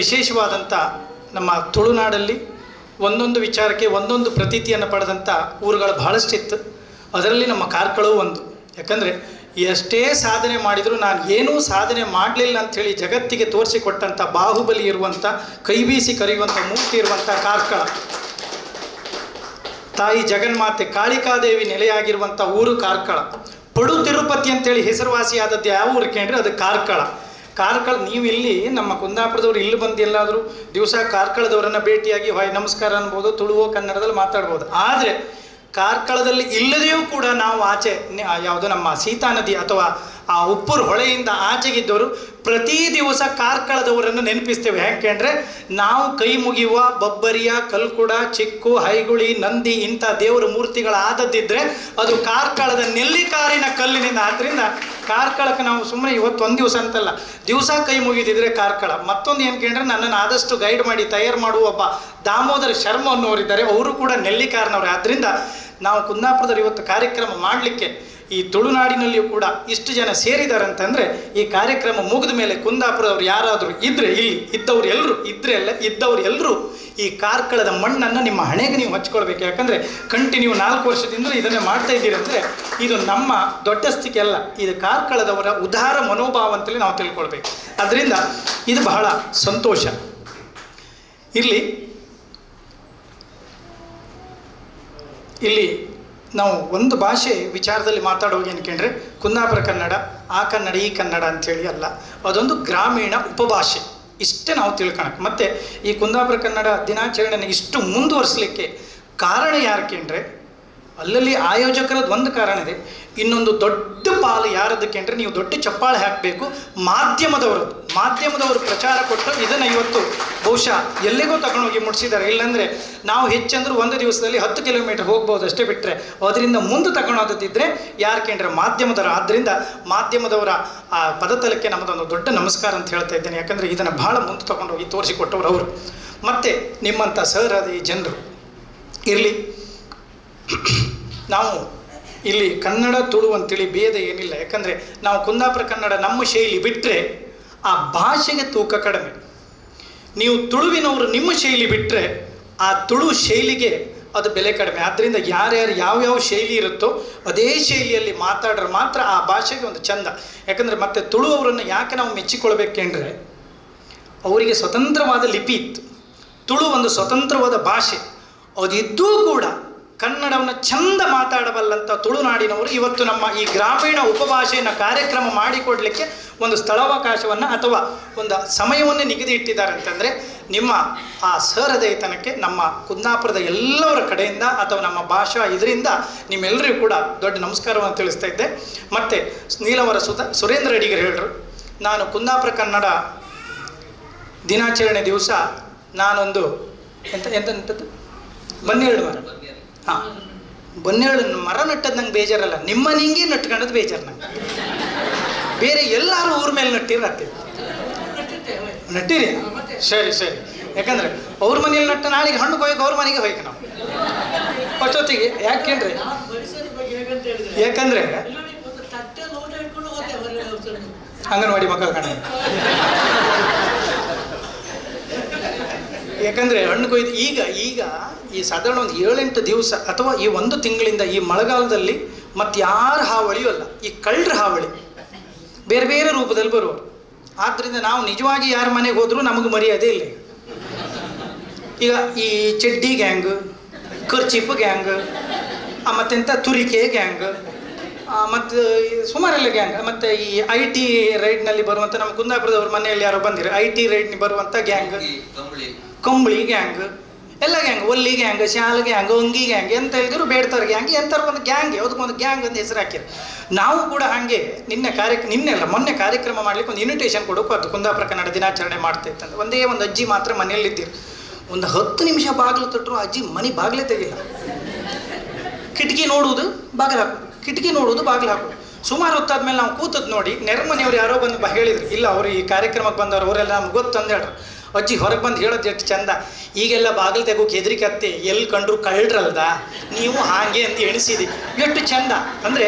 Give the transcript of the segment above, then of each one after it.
ವಿಶೇಷವಾದಂಥ ನಮ್ಮ ತುಳುನಾಡಲ್ಲಿ ಒಂದೊಂದು ವಿಚಾರಕ್ಕೆ ಒಂದೊಂದು ಪ್ರತೀತಿಯನ್ನು ಪಡೆದಂಥ ಊರುಗಳು ಬಹಳಷ್ಟಿತ್ತು ಅದರಲ್ಲಿ ನಮ್ಮ ಕಾರ್ಕಳವು ಒಂದು ಯಾಕಂದರೆ ಎಷ್ಟೇ ಸಾಧನೆ ಮಾಡಿದರೂ ನಾನು ಏನೂ ಸಾಧನೆ ಮಾಡಲಿಲ್ಲ ಅಂಥೇಳಿ ಜಗತ್ತಿಗೆ ತೋರಿಸಿಕೊಟ್ಟಂಥ ಬಾಹುಬಲಿ ಇರುವಂಥ ಕೈಬೀಸಿ ಕರೆಯುವಂಥ ಮೂರ್ತಿ ಇರುವಂಥ ಕಾರ್ಕಳ ತಾಯಿ ಜಗನ್ಮಾತೆ ಕಾಳಿಕಾದೇವಿ ನೆಲೆಯಾಗಿರುವಂಥ ಊರು ಕಾರ್ಕಳ ಪಡು ತಿರುಪತಿ ಅಂತೇಳಿ ಹೆಸರುವಾಸಿಯಾದದ್ದು ಯಾವ ಊರು ಕೇಂದ್ರ ಅದು ಕಾರ್ಕಳ ಕಾರ್ಕಳ ನೀವು ಇಲ್ಲಿ ನಮ್ಮ ಕುಂದಾಪುರದವ್ರು ಇಲ್ಲಿ ಬಂದು ಎಲ್ಲಾದರೂ ದಿವಸ ಕಾರ್ಕಳದವರನ್ನ ಭೇಟಿಯಾಗಿ ಹಾಯ್ ನಮಸ್ಕಾರ ಅನ್ಬೋದು ತುಳುವೋ ಕನ್ನಡದಲ್ಲಿ ಮಾತಾಡ್ಬೋದು ಆದರೆ ಕಾರ್ಕಳದಲ್ಲಿ ಇಲ್ಲದೆಯೂ ಕೂಡ ನಾವು ಆಚೆ ನಿ- ಯಾವುದು ನಮ್ಮ ಸೀತಾ ನದಿ ಅಥವಾ ಆ ಉಪ್ಪೂರು ಹೊಳೆಯಿಂದ ಆಚೆಗಿದ್ದವರು ಪ್ರತಿ ದಿವಸ ಕಾರ್ಕಳದವರನ್ನು ನೆನಪಿಸ್ತೇವೆ ಯಾಕೆಂದರೆ ನಾವು ಕೈ ಮುಗಿಯುವ ಬಬ್ಬರಿಯ ಕಲ್ಕುಡ ಚಿಕ್ಕು ಹೈಗುಳಿ ನಂದಿ ಇಂಥ ದೇವರ ಮೂರ್ತಿಗಳಾದದ್ದಿದ್ರೆ ಅದು ಕಾರ್ಕಳದ ನೆಲ್ಲಿಕಾರಿನ ಕಲ್ಲಿನಿಂದ ಆದ್ದರಿಂದ ಕಾರ್ಕಳಕ್ಕೆ ನಾವು ಸುಮ್ಮನೆ ಇವತ್ತು ಒಂದು ದಿವಸ ಅಂತಲ್ಲ ದಿವಸ ಕೈ ಮುಗಿದಿದ್ರೆ ಕಾರ್ಕಳ ಮತ್ತೊಂದು ಏನು ಕೇಳಿದ್ರೆ ನನ್ನನ್ನು ಆದಷ್ಟು ಗೈಡ್ ಮಾಡಿ ತಯಾರು ಮಾಡುವ ಒಬ್ಬ ದಾಮೋದರ ಶರ್ಮ ಅನ್ನೋರಿದ್ದಾರೆ ಅವರು ಕೂಡ ನೆಲ್ಲಿಕಾರನವ್ರೆ ಆದ್ದರಿಂದ ನಾವು ಕುಂದಾಪುರದಲ್ಲಿ ಇವತ್ತು ಕಾರ್ಯಕ್ರಮ ಮಾಡಲಿಕ್ಕೆ ಈ ತುಳುನಾಡಿನಲ್ಲಿಯೂ ಕೂಡ ಇಷ್ಟು ಜನ ಸೇರಿದ್ದಾರೆ ಅಂತಂದರೆ ಈ ಕಾರ್ಯಕ್ರಮ ಮುಗಿದ ಮೇಲೆ ಕುಂದಾಪುರದವ್ರು ಯಾರಾದರೂ ಇದ್ದರೆ ಇಲ್ಲಿ ಇದ್ದವ್ರು ಎಲ್ಲರೂ ಇದ್ರೆ ಎಲ್ಲ ಇದ್ದವ್ರು ಎಲ್ಲರೂ ಈ ಕಾರ್ಕಳದ ಮಣ್ಣನ್ನು ನಿಮ್ಮ ಹಣೆಗೆ ನೀವು ಹಚ್ಕೊಳ್ಬೇಕು ಯಾಕಂದರೆ ಕಂಟಿನ್ಯೂ ನಾಲ್ಕು ವರ್ಷದಿಂದ ಇದನ್ನೇ ಮಾಡ್ತಾ ಇದ್ದೀರಿ ಅಂದರೆ ಇದು ನಮ್ಮ ದೊಡ್ಡಸ್ತಿಕೆ ಅಲ್ಲ ಇದು ಕಾರ್ಕಳದವರ ಉದಾರ ಮನೋಭಾವ ಅಂತೇಳಿ ನಾವು ತಿಳ್ಕೊಳ್ಬೇಕು ಅದರಿಂದ ಇದು ಬಹಳ ಸಂತೋಷ ಇಲ್ಲಿ ಇಲ್ಲಿ ನಾವು ಒಂದು ಭಾಷೆ ವಿಚಾರದಲ್ಲಿ ಮಾತಾಡುವಾಗ ಏನಕ್ಕೆ ಕುಂದಾಪುರ ಕನ್ನಡ ಆ ಕನ್ನಡ ಈ ಕನ್ನಡ ಅಂಥೇಳಿ ಅಲ್ಲ ಅದೊಂದು ಗ್ರಾಮೀಣ ಉಪಭಾಷೆ ಇಷ್ಟೇ ನಾವು ತಿಳ್ಕೊಳಕ್ಕೆ ಮತ್ತು ಈ ಕುಂದಾಪುರ ಕನ್ನಡ ದಿನಾಚರಣೆನ ಇಷ್ಟು ಮುಂದುವರಿಸಲಿಕ್ಕೆ ಕಾರಣ ಯಾರಕ್ಕೆ ಅಲ್ಲಲ್ಲಿ ಆಯೋಜಕರದ್ದು ಒಂದು ಕಾರಣ ಇದೆ ಇನ್ನೊಂದು ದೊಡ್ಡ ಪಾಲು ಯಾರದಕ್ಕೆ ಅಂದರೆ ನೀವು ದೊಡ್ಡ ಚಪ್ಪಾಳೆ ಹಾಕಬೇಕು ಮಾಧ್ಯಮದವರದ್ದು ಮಾಧ್ಯಮದವರು ಪ್ರಚಾರ ಕೊಟ್ಟು ಇದನ್ನು ಇವತ್ತು ಬಹುಶಃ ಎಲ್ಲಿಗೋ ತಗೊಂಡೋಗಿ ಮುಟ್ಟಿಸಿದ್ದಾರೆ ಇಲ್ಲಾಂದರೆ ನಾವು ಹೆಚ್ಚಂದ್ರೆ ಒಂದು ದಿವಸದಲ್ಲಿ ಹತ್ತು ಕಿಲೋಮೀಟರ್ ಹೋಗ್ಬೋದು ಅಷ್ಟೇ ಬಿಟ್ಟರೆ ಅದರಿಂದ ಮುಂದೆ ತಗೊಂಡೋದಿದ್ದರೆ ಯಾರು ಕೇಂದ್ರ ಮಾಧ್ಯಮದವರು ಆದ್ದರಿಂದ ಮಾಧ್ಯಮದವರ ಆ ಪದತಲಕ್ಕೆ ನಮ್ಮದೊಂದು ದೊಡ್ಡ ನಮಸ್ಕಾರ ಅಂತ ಹೇಳ್ತಾ ಇದ್ದೇನೆ ಯಾಕಂದರೆ ಇದನ್ನು ಭಾಳ ಮುಂದೆ ತಗೊಂಡೋಗಿ ತೋರಿಸಿಕೊಟ್ಟವರು ಅವರು ಮತ್ತು ನಿಮ್ಮಂಥ ಸರ್ ಅದೇ ಜನರು ಇರಲಿ ನಾವು ಇಲ್ಲಿ ಕನ್ನಡ ತುಳು ಅಂತೇಳಿ ಭೇದ ಏನಿಲ್ಲ ಯಾಕಂದರೆ ನಾವು ಕುಂದಾಪುರ ಕನ್ನಡ ನಮ್ಮ ಶೈಲಿ ಬಿಟ್ಟರೆ ಆ ಭಾಷೆಗೆ ತೂಕ ಕಡಿಮೆ ನೀವು ತುಳುವಿನವರು ನಿಮ್ಮ ಶೈಲಿ ಬಿಟ್ಟರೆ ಆ ತುಳು ಶೈಲಿಗೆ ಅದು ಬೆಲೆ ಕಡಿಮೆ ಆದ್ದರಿಂದ ಯಾರ್ಯಾರು ಯಾವ್ಯಾವ ಶೈಲಿ ಇರುತ್ತೋ ಅದೇ ಶೈಲಿಯಲ್ಲಿ ಮಾತಾಡ್ರೆ ಮಾತ್ರ ಆ ಭಾಷೆಗೆ ಒಂದು ಚಂದ ಯಾಕಂದರೆ ಮತ್ತೆ ತುಳುವವರನ್ನು ಯಾಕೆ ನಾವು ಮೆಚ್ಚಿಕೊಳ್ಬೇಕೆಂದರೆ ಅವರಿಗೆ ಸ್ವತಂತ್ರವಾದ ಲಿಪಿ ಇತ್ತು ತುಳು ಒಂದು ಸ್ವತಂತ್ರವಾದ ಭಾಷೆ ಅದಿದ್ದೂ ಕೂಡ ಕನ್ನಡವನ್ನು ಚಂದ ಮಾತಾಡಬಲ್ಲಂಥ ತುಳುನಾಡಿನವರು ಇವತ್ತು ನಮ್ಮ ಈ ಗ್ರಾಮೀಣ ಉಪಭಾಷೆಯನ್ನು ಕಾರ್ಯಕ್ರಮ ಮಾಡಿಕೊಡಲಿಕ್ಕೆ ಒಂದು ಸ್ಥಳಾವಕಾಶವನ್ನು ಅಥವಾ ಒಂದು ಸಮಯವನ್ನು ನಿಗದಿ ಇಟ್ಟಿದ್ದಾರೆ ಅಂತಂದರೆ ನಿಮ್ಮ ಆ ಸಹೃದಯತನಕ್ಕೆ ನಮ್ಮ ಕುಂದಾಪುರದ ಎಲ್ಲವರ ಕಡೆಯಿಂದ ಅಥವಾ ನಮ್ಮ ಭಾಷಾ ಇದರಿಂದ ನಿಮ್ಮೆಲ್ಲರಿಗೂ ಕೂಡ ದೊಡ್ಡ ನಮಸ್ಕಾರವನ್ನು ತಿಳಿಸ್ತಾ ಇದ್ದೆ ಮತ್ತು ನೀಲವರ ಸುತ ಸುರೇಂದ್ರ ಅಡಿಗರು ಹೇಳಿದ್ರು ನಾನು ಕುಂದಾಪುರ ಕನ್ನಡ ದಿನಾಚರಣೆ ದಿವಸ ನಾನೊಂದು ಎಂತ ಎಂತ ಎಂಥದ್ದು ಬನ್ನೇಳು ಮರ ಹಾಂ ಬನ್ನೇಳು ಮರ ನಟ್ಟದ್ದು ನಂಗೆ ಬೇಜಾರಲ್ಲ ನಿಮ್ಮ ನಿಂಗೆ ನಟ್ಕೊಂಡದ್ದು ಬೇಜಾರು ನಂಗೆ ಬೇರೆ ಎಲ್ಲರೂ ಊರ ಮೇಲೆ ನಟ್ಟಿರತ್ತೆ ನಟ್ಟಿರಿ ಸರಿ ಸರಿ ಯಾಕಂದ್ರೆ ಅವ್ರ ಮನೇಲಿ ನಟ್ಟ ನಾಳೆಗೆ ಹಣ್ಣು ಕೊಯ್ಯಕ್ಕೆ ಅವ್ರ ಮನೆಗೆ ಹೋಯ್ಕೆ ನಾವು ಅಷ್ಟೊತ್ತಿಗೆ ಯಾಕೆಂದ್ರೆ ಯಾಕಂದ್ರೆ ಅಂಗನವಾಡಿ ಮಕ್ಕಳ ಕಣ ಯಾಕಂದರೆ ಹಣ್ಣು ಕೊಯ್ದು ಈಗ ಈಗ ಈ ಸಾಧಾರಣ ಒಂದು ಏಳೆಂಟು ದಿವಸ ಅಥವಾ ಈ ಒಂದು ತಿಂಗಳಿಂದ ಈ ಮಳೆಗಾಲದಲ್ಲಿ ಮತ್ತು ಯಾರ ಹಾವಳಿಯೂ ಅಲ್ಲ ಈ ಕಳ್ಳರ ಹಾವಳಿ ಬೇರೆ ಬೇರೆ ರೂಪದಲ್ಲಿ ಬರುವರು ಆದ್ದರಿಂದ ನಾವು ನಿಜವಾಗಿ ಯಾರ ಮನೆಗೆ ಹೋದರೂ ನಮಗೆ ಮರ್ಯಾದೆ ಇಲ್ಲ ಈಗ. ಈಗ ಈ ಚಡ್ಡಿ ಗ್ಯಾಂಗ್ ಖರ್ಚಿಪ್ ಗ್ಯಾಂಗ್ ಮತ್ತೆಂಥ ತುರಿಕೆ ಗ್ಯಾಂಗ್ ಮತ್ತು ಸುಮಾರೆಲ್ಲ ಗ್ಯಾಂಗ್ ಮತ್ತು ಈ ಐ ಟಿ ರೈಡ್ನಲ್ಲಿ ಬರುವಂಥ ನಮ್ಮ ಕುಂದಾಪುರದವ್ರ ಮನೆಯಲ್ಲಿ ಯಾರೋ ಬಂದಿರ ಐ ಟಿ ರೈಡ್ನಿ ಬರುವಂಥ ಗ್ಯಾಂಗ್ ಕಂಬಳಿ ಕಂಬಳಿ ಗ್ಯಾಂಗ್ ಎಲ್ಲ ಗ್ಯಾಂಗ್ ಒಲ್ಲಿ ಗ್ಯಾಂಗ್ ಶಾಲ್ ಗ್ಯಾಂಗ್ ಅಂಗಿ ಗ್ಯಾಂಗ್ ಎಂತ ಹೇಳಿದ್ರು ಬೇಡ್ತಾರೆ ಗ್ಯಾಂಗ್ ಎಂಥರ ಒಂದು ಗ್ಯಾಂಗ್ ಯಾವುದಕ್ಕೊಂದು ಗ್ಯಾಂಗ್ ಅಂತ ಹೆಸರು ಹಾಕಿರು ನಾವು ಕೂಡ ಹಾಗೆ ನಿನ್ನೆ ಕಾರ್ಯ ನಿನ್ನೆಲ್ಲ ಮೊನ್ನೆ ಕಾರ್ಯಕ್ರಮ ಮಾಡ್ಲಿಕ್ಕೆ ಒಂದು ಇನ್ವಿಟೇಷನ್ ಕೊಡೋಕೆ ಅದು ಕುಂದಾಪುರ ಕನ್ನಡ ದಿನಾಚರಣೆ ಮಾಡ್ತಾ ಇತ್ತಂದ್ರೆ ಒಂದೇ ಒಂದು ಅಜ್ಜಿ ಮಾತ್ರ ಮನೆಯಲ್ಲಿದ್ದೀರು ಒಂದು ಹತ್ತು ನಿಮಿಷ ಬಾಗಿಲು ತೊಟ್ಟರು ಅಜ್ಜಿ ಮನೆ ಬಾಗಿಲೇ ತೆಗಿಲ್ಲ ಕಿಟಕಿ ನೋಡುವುದು ಬಾಗಿಲು ಹಾಕೋದು ಕಿಟಕಿ ನೋಡುವುದು ಬಾಗಿಲು ಹಾಕೋದು ಸುಮಾರು ಹೊತ್ತಾದ್ಮೇಲೆ ನಾವು ಕೂತದ್ದು ನೋಡಿ ನೆರೆಮನೆಯವ್ರು ಯಾರೋ ಬಂದು ಬ ಹೇಳಿದ್ರು ಇಲ್ಲ ಅವರು ಈ ಕಾರ್ಯಕ್ರಮಕ್ಕೆ ಬಂದವರು ಅವರೆಲ್ಲ ನಮ್ಗೆ ಗೊತ್ತು ಅಂದು ಹೇಳ್ರು ಅಜ್ಜಿ ಹೊರಗೆ ಬಂದು ಹೇಳೋದು ಎಷ್ಟು ಚಂದ ಈಗೆಲ್ಲ ಬಾಗಿಲು ತೆಗೋಕೆ ಹೆದರಿಕೆ ಅತ್ತೆ ಎಲ್ಲಿ ಕಂಡ್ರು ಕಳ್ರಲ್ದ ನೀವು ಹಾಗೆ ಅಂತ ಎಣಿಸಿದಿ ಎಷ್ಟು ಚಂದ ಅಂದರೆ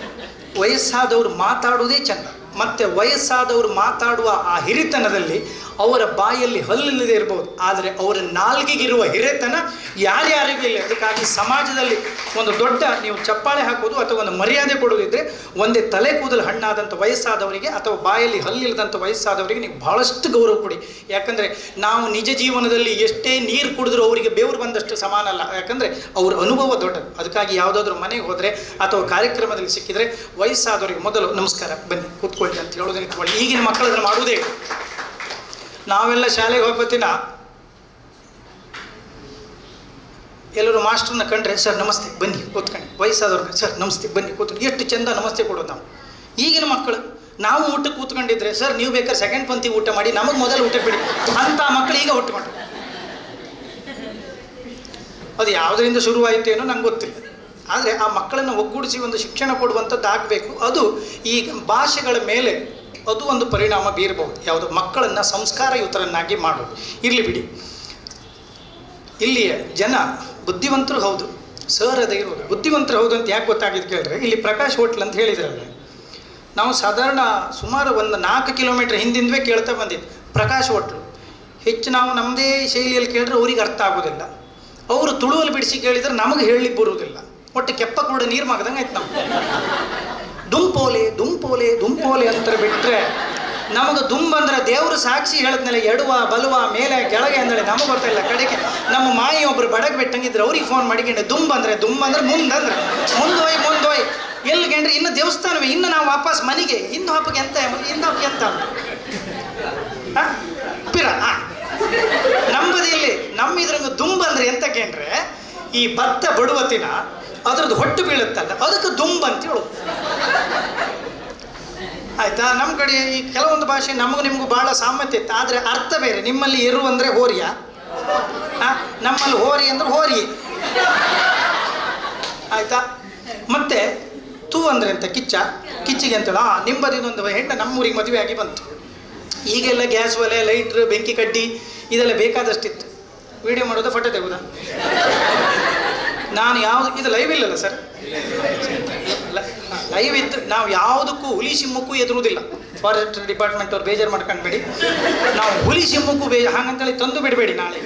ವಯಸ್ಸಾದವ್ರು ಮಾತಾಡೋದೇ ಚಂದ ಮತ್ತು ವಯಸ್ಸಾದವರು ಮಾತಾಡುವ ಆ ಹಿರಿತನದಲ್ಲಿ ಅವರ ಬಾಯಲ್ಲಿ ಹಲ್ಲಿಲ್ಲದೆ ಇರ್ಬೋದು ಆದರೆ ಅವರ ನಾಲ್ಗೆಗಿರುವ ಹಿರೇತನ ಯಾರ್ಯಾರಿಗೂ ಇಲ್ಲ ಅದಕ್ಕಾಗಿ ಸಮಾಜದಲ್ಲಿ ಒಂದು ದೊಡ್ಡ ನೀವು ಚಪ್ಪಾಳೆ ಹಾಕೋದು ಅಥವಾ ಒಂದು ಮರ್ಯಾದೆ ಕೊಡೋದಿದ್ರೆ ಒಂದೇ ತಲೆ ಕೂದಲು ಹಣ್ಣಾದಂಥ ವಯಸ್ಸಾದವರಿಗೆ ಅಥವಾ ಬಾಯಲ್ಲಿ ಹಲ್ಲಿಲ್ಲದಂಥ ವಯಸ್ಸಾದವರಿಗೆ ನೀವು ಬಹಳಷ್ಟು ಗೌರವ ಕೊಡಿ ಯಾಕಂದರೆ ನಾವು ನಿಜ ಜೀವನದಲ್ಲಿ ಎಷ್ಟೇ ನೀರು ಕುಡಿದ್ರೂ ಅವರಿಗೆ ಬೆವರು ಬಂದಷ್ಟು ಸಮಾನ ಅಲ್ಲ ಯಾಕಂದರೆ ಅವ್ರ ಅನುಭವ ದೊಡ್ಡದು ಅದಕ್ಕಾಗಿ ಯಾವುದಾದ್ರೂ ಮನೆಗೆ ಹೋದರೆ ಅಥವಾ ಕಾರ್ಯಕ್ರಮದಲ್ಲಿ ಸಿಕ್ಕಿದರೆ ವಯಸ್ಸಾದವರಿಗೆ ಮೊದಲು ನಮಸ್ಕಾರ ಬನ್ನಿ ಕೂತ್ಕೊಳ್ಳಿ ಅಂತ ಹೇಳೋದನ್ನ ಇಟ್ಕೊಳ್ಳಿ ಈಗಿನ ಮಕ್ಕಳು ಅದನ್ನು ಮಾಡುವುದೇ ಇಲ್ಲ. ನಾವೆಲ್ಲ ಶಾಲೆಗೆ ಹೋಗ್ಬತ್ತಿನ ಎಲ್ಲರೂ ಮಾಸ್ಟರ್ನ ಕಂಡ್ರೆ ಸರ್ ನಮಸ್ತೆ ಬನ್ನಿ ಕೂತ್ಕೊಂಡು ವಯಸ್ಸಾದವ್ರಿಗೆ ಸರ್ ನಮಸ್ತೆ ಬನ್ನಿ ಕೂತ್ಕೊಂಡು ಎಷ್ಟು ಚಂದ ನಮಸ್ತೆ ಕೊಡೋದು ನಾವು ಈಗಿನ ಮಕ್ಕಳು ನಾವು ಊಟಕ್ಕೆ ಕೂತ್ಕೊಂಡಿದ್ರೆ ಸರ್ ನೀವು ಬೇಕಾದ್ರೆ ಸೆಕೆಂಡ್ ಪಂಕ್ತಿ ಊಟ ಮಾಡಿ ನಮಗೆ ಮೊದಲು ಊಟ ಬಿಡಿ ಅಂತ ಮಕ್ಕಳು ಈಗ ಹುಟ್ಟುಕೊಂಡು ಅದು ಯಾವುದರಿಂದ ಶುರುವಾಯಿತು ಏನೋ ನಂಗೆ ಗೊತ್ತಿಲ್ಲ ಆದರೆ ಆ ಮಕ್ಕಳನ್ನು ಒಗ್ಗೂಡಿಸಿ ಒಂದು ಶಿಕ್ಷಣ ಕೊಡುವಂಥದ್ದು ಆಗಬೇಕು ಅದು ಈ ಭಾಷೆಗಳ ಮೇಲೆ ಅದು ಒಂದು ಪರಿಣಾಮ ಬೀರಬಹುದು ಯಾವುದು ಮಕ್ಕಳನ್ನು ಸಂಸ್ಕಾರಯುತರನ್ನಾಗಿ ಮಾಡೋದು ಇರಲಿ ಬಿಡಿ ಇಲ್ಲಿಯ ಜನ ಬುದ್ಧಿವಂತರು ಹೌದು ಸರ್ ಅದೇ ಇರೋದು ಬುದ್ಧಿವಂತರು ಹೌದು ಅಂತ ಯಾಕೆ ಗೊತ್ತಾಗಿದ್ದು ಕೇಳಿದ್ರೆ ಇಲ್ಲಿ ಪ್ರಕಾಶ್ ಹೋಟ್ಲ್ ಅಂತ ಹೇಳಿದ್ರಲ್ಲ ನಾವು ಸಾಧಾರಣ ಸುಮಾರು ಒಂದು ನಾಲ್ಕು ಕಿಲೋಮೀಟರ್ ಹಿಂದಿಂದವೇ ಕೇಳ್ತಾ ಬಂದಿದ್ದು ಪ್ರಕಾಶ್ ಹೋಟ್ಲು ಹೆಚ್ಚು ನಾವು ನಮ್ಮದೇ ಶೈಲಿಯಲ್ಲಿ ಕೇಳಿದ್ರೆ ಅವ್ರಿಗೆ ಅರ್ಥ ಆಗೋದಿಲ್ಲ ಅವರು ತುಳುವಲ್ಲಿ ಬಿಡಿಸಿ ಕೇಳಿದ್ರೆ ನಮಗೆ ಹೇಳಲಿಕ್ಕೆ ಬರುವುದಿಲ್ಲ ಒಟ್ಟು ಕೆಪ್ಪ ಕೂಡ ನೀರು ಮಗದಂಗೆ ಆಯ್ತು ನಮ್ಗೆ ದುಂಪೋಲೆ ದುಂಪೋಲೆ ದುಂಪೋಲೆ ಅಂತ ಬಿಟ್ಟರೆ ನಮಗೆ ದುಂಬ್ ಅಂದ್ರೆ ದೇವರು ಸಾಕ್ಷಿ ಹೇಳಿದ್ಮೇಲೆ ಎಡುವ ಬಲುವ ಮೇಲೆ ಕೆಳಗೆ ಅಂದೇಳಿ ನಮಗೆ ಗೊತ್ತಿಲ್ಲ ಕಡೆಗೆ ನಮ್ಮ ಮಾಯಿ ಒಬ್ರು ಬಡಗ್ ಬಿಟ್ಟಂಗಿದ್ರು ಅವ್ರಿಗೆ ಫೋನ್ ಮಾಡಿಕೊಂಡು ದುಂಬ್ ಅಂದ್ರೆ ದುಂಬ್ ಅಂದ್ರೆ ಮುಂದಂದ್ರೆ ಮುಂದೋಯ್ ಮುಂದೋಯ್ ಎಲ್ಲಿಗೆಂಡ್ರೆ ಇನ್ನು ದೇವಸ್ಥಾನವೇ ಇನ್ನು ನಾವು ವಾಪಸ್ ಮನೆಗೆ ಇನ್ನು ಹಬ್ಬಕ್ಕೆ ಎಂತ ಇನ್ನು ಹಬ್ಬಕ್ಕೆ ಎಂತ ಆ? ಪಿರ ಆ. ನಮ್ಮದಿಲ್ಲಿ ನಮ್ಮ ಇದ್ರಂಗ ದುಂಬ್ ಅಂದ್ರೆ ಎಂತ ಕೇಂದ್ರೆ ಈ ಭತ್ತ ಬಡುವತಿನ ಅದ್ರದ್ದು ಹೊಟ್ಟು ಬೀಳುತ್ತಲ್ಲ ಅದಕ್ಕೆ ದುಂಬ್ ಅಂತ ಹೇಳು ಆಯ್ತಾ ನಮ್ಮ ಕಡೆ ಈ ಕೆಲವೊಂದು ಭಾಷೆ ನಮಗೂ ನಿಮಗೂ ಬಹಳ ಸಾಮರ್ಥ್ಯ ಇತ್ತು ಆದರೆ ಅರ್ಥ ಬೇರೆ ನಿಮ್ಮಲ್ಲಿ ಎರು ಅಂದರೆ ಹೋರಿಯ ಆ, ನಮ್ಮಲ್ಲಿ ಹೋರಿ ಅಂದ್ರೆ ಹೋರಿ ಆಯ್ತಾ ಮತ್ತೆ ತೂ ಅಂದ್ರೆ ಅಂತ ಕಿಚ್ಚ ಕಿಚ್ಚಿಗೆ ಅಂತೇಳಿ ಆ ನಿಂಬದಿದೊಂದು ಹೆಣ್ಣು ನಮ್ಮೂರಿಗೆ ಮದುವೆ ಆಗಿ ಬಂತು ಈಗೆಲ್ಲ ಗ್ಯಾಸ್ ಒಲೆ ಲೈಟ್ರ್ ಬೆಂಕಿ ಕಡ್ಡಿ ಇದೆಲ್ಲ ಬೇಕಾದಷ್ಟಿತ್ತು ವಿಡಿಯೋ ಮಾಡೋದು ಫೋಟೋ ತೆಗೋದಾ ನಾನು ಯಾವುದು ಇದು ಲೈವ್ ಇಲ್ಲಲ್ಲ ಸರ್ ಲೈವ್ ಇದ್ದು ನಾವು ಯಾವುದಕ್ಕೂ ಹುಲಿ ಸಿಂಹಕ್ಕೂ ಎದುರುವುದಿಲ್ಲ ಫಾರೆಸ್ಟ್ ಡಿಪಾರ್ಟ್ಮೆಂಟ್ ಅವ್ರು ಬೇಜಾರು ಮಾಡ್ಕೊಂಡ್ಬೇಡಿ ನಾವು ಹುಲಿ ಸಿಂಹಕ್ಕೂ ಬೇಜ ಹಾಗಂತೇಳಿ ತಂದು ಬಿಡಬೇಡಿ ನಾಳೆ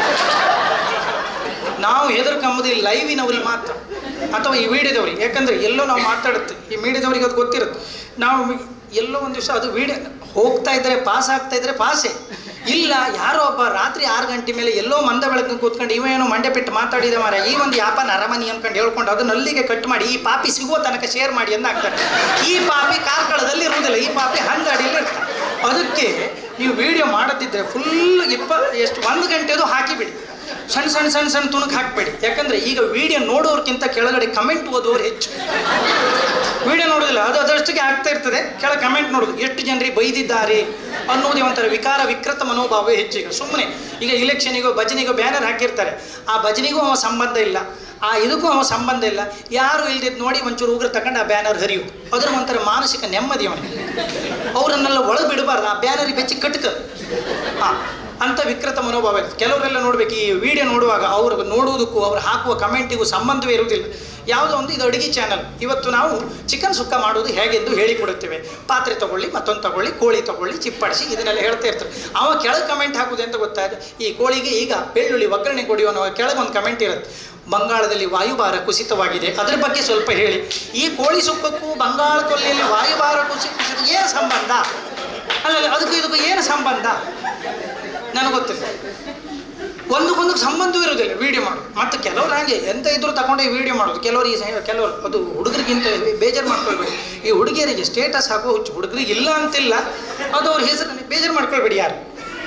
ನಾವು ಹೆದರ್ಕೊಂಬುದು ಲೈವಿನವ್ರಿಗೆ ಮಾತ್ರ ಅಥವಾ ಈ ವಿಡಿಯೋದವ್ರಿಗೆ ಯಾಕಂದರೆ ಎಲ್ಲೋ ನಾವು ಮಾತಾಡುತ್ತೆ ಈ ಮೀಡಿಯಾದವ್ರಿಗೆ ಅದು ಗೊತ್ತಿರುತ್ತೆ ನಾವು ಎಲ್ಲೋ ಒಂದು ದಿವಸ ಅದು ವಿಡಿಯೋ ಹೋಗ್ತಾ ಇದ್ದರೆ ಪಾಸ್ ಆಗ್ತಾ ಇದ್ದರೆ ಪಾಸೇ ಇಲ್ಲ ಯಾರೋ ಒಬ್ಬ ರಾತ್ರಿ ಆರು ಗಂಟೆ ಮೇಲೆ ಎಲ್ಲೋ ಮಂದ ಬೆಳಕು ಕೂತ್ಕೊಂಡು ಇವ ಏನೋ ಮಂಡೆ ಬಿಟ್ಟು ಮಾತಾಡಿದ ಮಾರ ಈ ಒಂದು ಯಾಪನ ಅರಮನೆ ಅನ್ಕೊಂಡು ಹೇಳ್ಕೊಂಡು ಅದನ್ನ ಅಲ್ಲಿಗೆ ಕಟ್ ಮಾಡಿ ಈ ಪಾಪಿ ಸಿಗುವ ತನಕ ಶೇರ್ ಮಾಡಿ ಅಂತ ಆಗ್ತಾರೆ ಈ ಪಾಪಿ ಕಾರ್ಕಳದಲ್ಲಿ ಇರುವುದಿಲ್ಲ ಈ ಪಾಪಿ ಹಂದಡಿಯಲ್ಲಿ ಇರ್ತಾರೆ ಅದಕ್ಕೆ ನೀವು ವಿಡಿಯೋ ಮಾಡದಿದ್ದರೆ ಫುಲ್ ಇಪ್ಪ ಎಷ್ಟು ಒಂದು ಗಂಟೆದು ಹಾಕಿಬಿಡಿ ಸಣ್ಣ ಸಣ್ಣ ಸಣ್ಣ ಸಣ್ಣ ತುಣುಕು ಹಾಕಬೇಡಿ ಯಾಕಂದರೆ ಈಗ ವಿಡಿಯೋ ನೋಡೋರ್ಗಿಂತ ಕೆಳಗಡೆ ಕಮೆಂಟ್ ಓದೋರು ಹೆಚ್ಚು ವಿಡಿಯೋ ನೋಡೋದಿಲ್ಲ ಅದು ಅದರಷ್ಟಿಗೆ ಆಗ್ತಾ ಇರ್ತದೆ ಕೆಳ ಕಮೆಂಟ್ ನೋಡೋದು ಎಷ್ಟು ಜನರಿಗೆ ಬೈದಿದ್ದಾರೆ ಅನ್ನೋದೇ ಒಂಥರ ವಿಕಾರ ವಿಕೃತ ಮನೋಭಾವವೇ ಹೆಚ್ಚಿಗೆ ಸುಮ್ಮನೆ ಈಗ ಇಲೆಕ್ಷನಿಗೋ ಭಜನಿಗೋ ಬ್ಯಾನರ್ ಹಾಕಿರ್ತಾರೆ ಆ ಭಜನಿಗೂ ಅವ ಸಂಬಂಧ ಇಲ್ಲ ಆ ಇದಕ್ಕೂ ಅವ ಸಂಬಂಧ ಇಲ್ಲ ಯಾರು ಇಲ್ದಿದ್ದು ನೋಡಿ ಒಂಚೂರು ಉಗ್ರ ತಗೊಂಡು ಆ ಬ್ಯಾನರ್ ಹರಿಯುವುದು ಅದ್ರ ಒಂಥರ ಮಾನಸಿಕ ನೆಮ್ಮದಿ ಅವನಿಗೆ ಅವರನ್ನೆಲ್ಲ ಒಳಗೆ ಬಿಡಬಾರ್ದು ಆ ಬ್ಯಾನರಿಗೆ ಬೆಚ್ಚಿ ಕಟ್ಕ ಹಾಂ ಅಂಥ ವಿಕೃತ ಮನೋಭಾವ ಇರುತ್ತೆ ಕೆಲವರೆಲ್ಲ ನೋಡ್ಬೇಕು ಈ ವಿಡಿಯೋ ನೋಡುವಾಗ ಅವ್ರಿಗೆ ನೋಡುವುದಕ್ಕೂ ಅವ್ರು ಹಾಕುವ ಕಮೆಂಟಿಗೂ ಸಂಬಂಧವೇ ಇರುವುದಿಲ್ಲ ಯಾವುದೋ ಒಂದು ಇದು ಅಡುಗೆ ಚಾನಲ್ ಇವತ್ತು ನಾವು ಚಿಕನ್ ಸುಕ್ಕ ಮಾಡೋದು ಹೇಗೆಂದು ಹೇಳಿಕೊಡುತ್ತೇವೆ ಪಾತ್ರೆ ತಗೊಳ್ಳಿ ಮತ್ತೊಂದು ತಗೊಳ್ಳಿ ಕೋಳಿ ತಗೊಳ್ಳಿ ಚಿಪ್ಪಡಿಸಿ ಇದನ್ನೆಲ್ಲ ಹೇಳ್ತಾ ಇರ್ತಾರೆ ಅವ ಕೆಳಗೆ ಕಮೆಂಟ್ ಹಾಕುದು ಅಂತ ಗೊತ್ತಾಯ್ತು ಈ ಕೋಳಿಗೆ ಈಗ ಬೆಳ್ಳುಳ್ಳಿ ಒಗ್ಗರಣೆ ಕೊಡಿಯೋನೋ ಕೆಳಗೆ ಒಂದು ಕಮೆಂಟ್ ಇರುತ್ತೆ ಬಂಗಾಳದಲ್ಲಿ ವಾಯುಭಾರ ಕುಸಿತವಾಗಿದೆ ಅದರ ಬಗ್ಗೆ ಸ್ವಲ್ಪ ಹೇಳಿ ಈ ಕೋಳಿ ಸುಕ್ಕಕ್ಕೂ ಬಂಗಾಳ ಕೊಲ್ಲಿಯಲ್ಲಿ ವಾಯುಭಾರ ಕುಸಿ ಕುಸಿತ ಏನು ಸಂಬಂಧ ಅಲ್ಲ ಅಲ್ಲ, ಅದಕ್ಕೂ ಇದಕ್ಕೂ ಏನು ಸಂಬಂಧ ನನಗೆ ಗೊತ್ತಿಲ್ಲ ಒಂದಕ್ಕೊಂದು ಸಂಬಂಧವೂ ಇರೋದಿಲ್ಲ ವಿಡಿಯೋ ಮಾಡೋದು ಮತ್ತು ಕೆಲವರು ಹಾಗೆ ಎಂತ ಇದ್ರೂ ತಗೊಂಡೆ ವಿಡಿಯೋ ಮಾಡೋದು ಕೆಲವರು ಈ ಸ- ಕೆಲವರು ಅದು ಹುಡುಗರಿಗಿಂತ ಬೇಜಾರು ಮಾಡ್ಕೊಳ್ಬೇಡಿ ಈ ಹುಡುಗಿಯರಿಗೆ ಸ್ಟೇಟಸ್ ಹಾಕೋ ಹುಚ್ಚು ಹುಡುಗರಿಗೆ ಇಲ್ಲ ಅಂತಿಲ್ಲ ಅದು ಅವ್ರ ಹೆಸರಲ್ಲಿ ಬೇಜಾರು ಮಾಡ್ಕೊಳ್ಬೇಡಿ ಯಾರು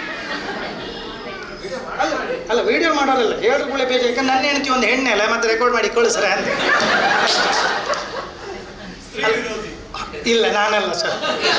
ಅಲ್ಲ ಅಲ್ಲ ವಿಡಿಯೋ ಮಾಡೋರಲ್ಲ ಹೇಳಿದ್ರು ಕೂಡ ಬೇಜಾರು ಯಾಕಂದ್ರೆ ನನ್ನ ಹೆಂಡತಿ ಒಂದು ಹೆಣ್ಣೆ ಅಲ್ಲ ಮತ್ತೆ ರೆಕಾರ್ಡ್ ಮಾಡಿ ಕಳಿಸ್ರೆ ಅಂತ ಅಲ್ಲ, ಇಲ್ಲ ನಾನಲ್ಲ ಸರ್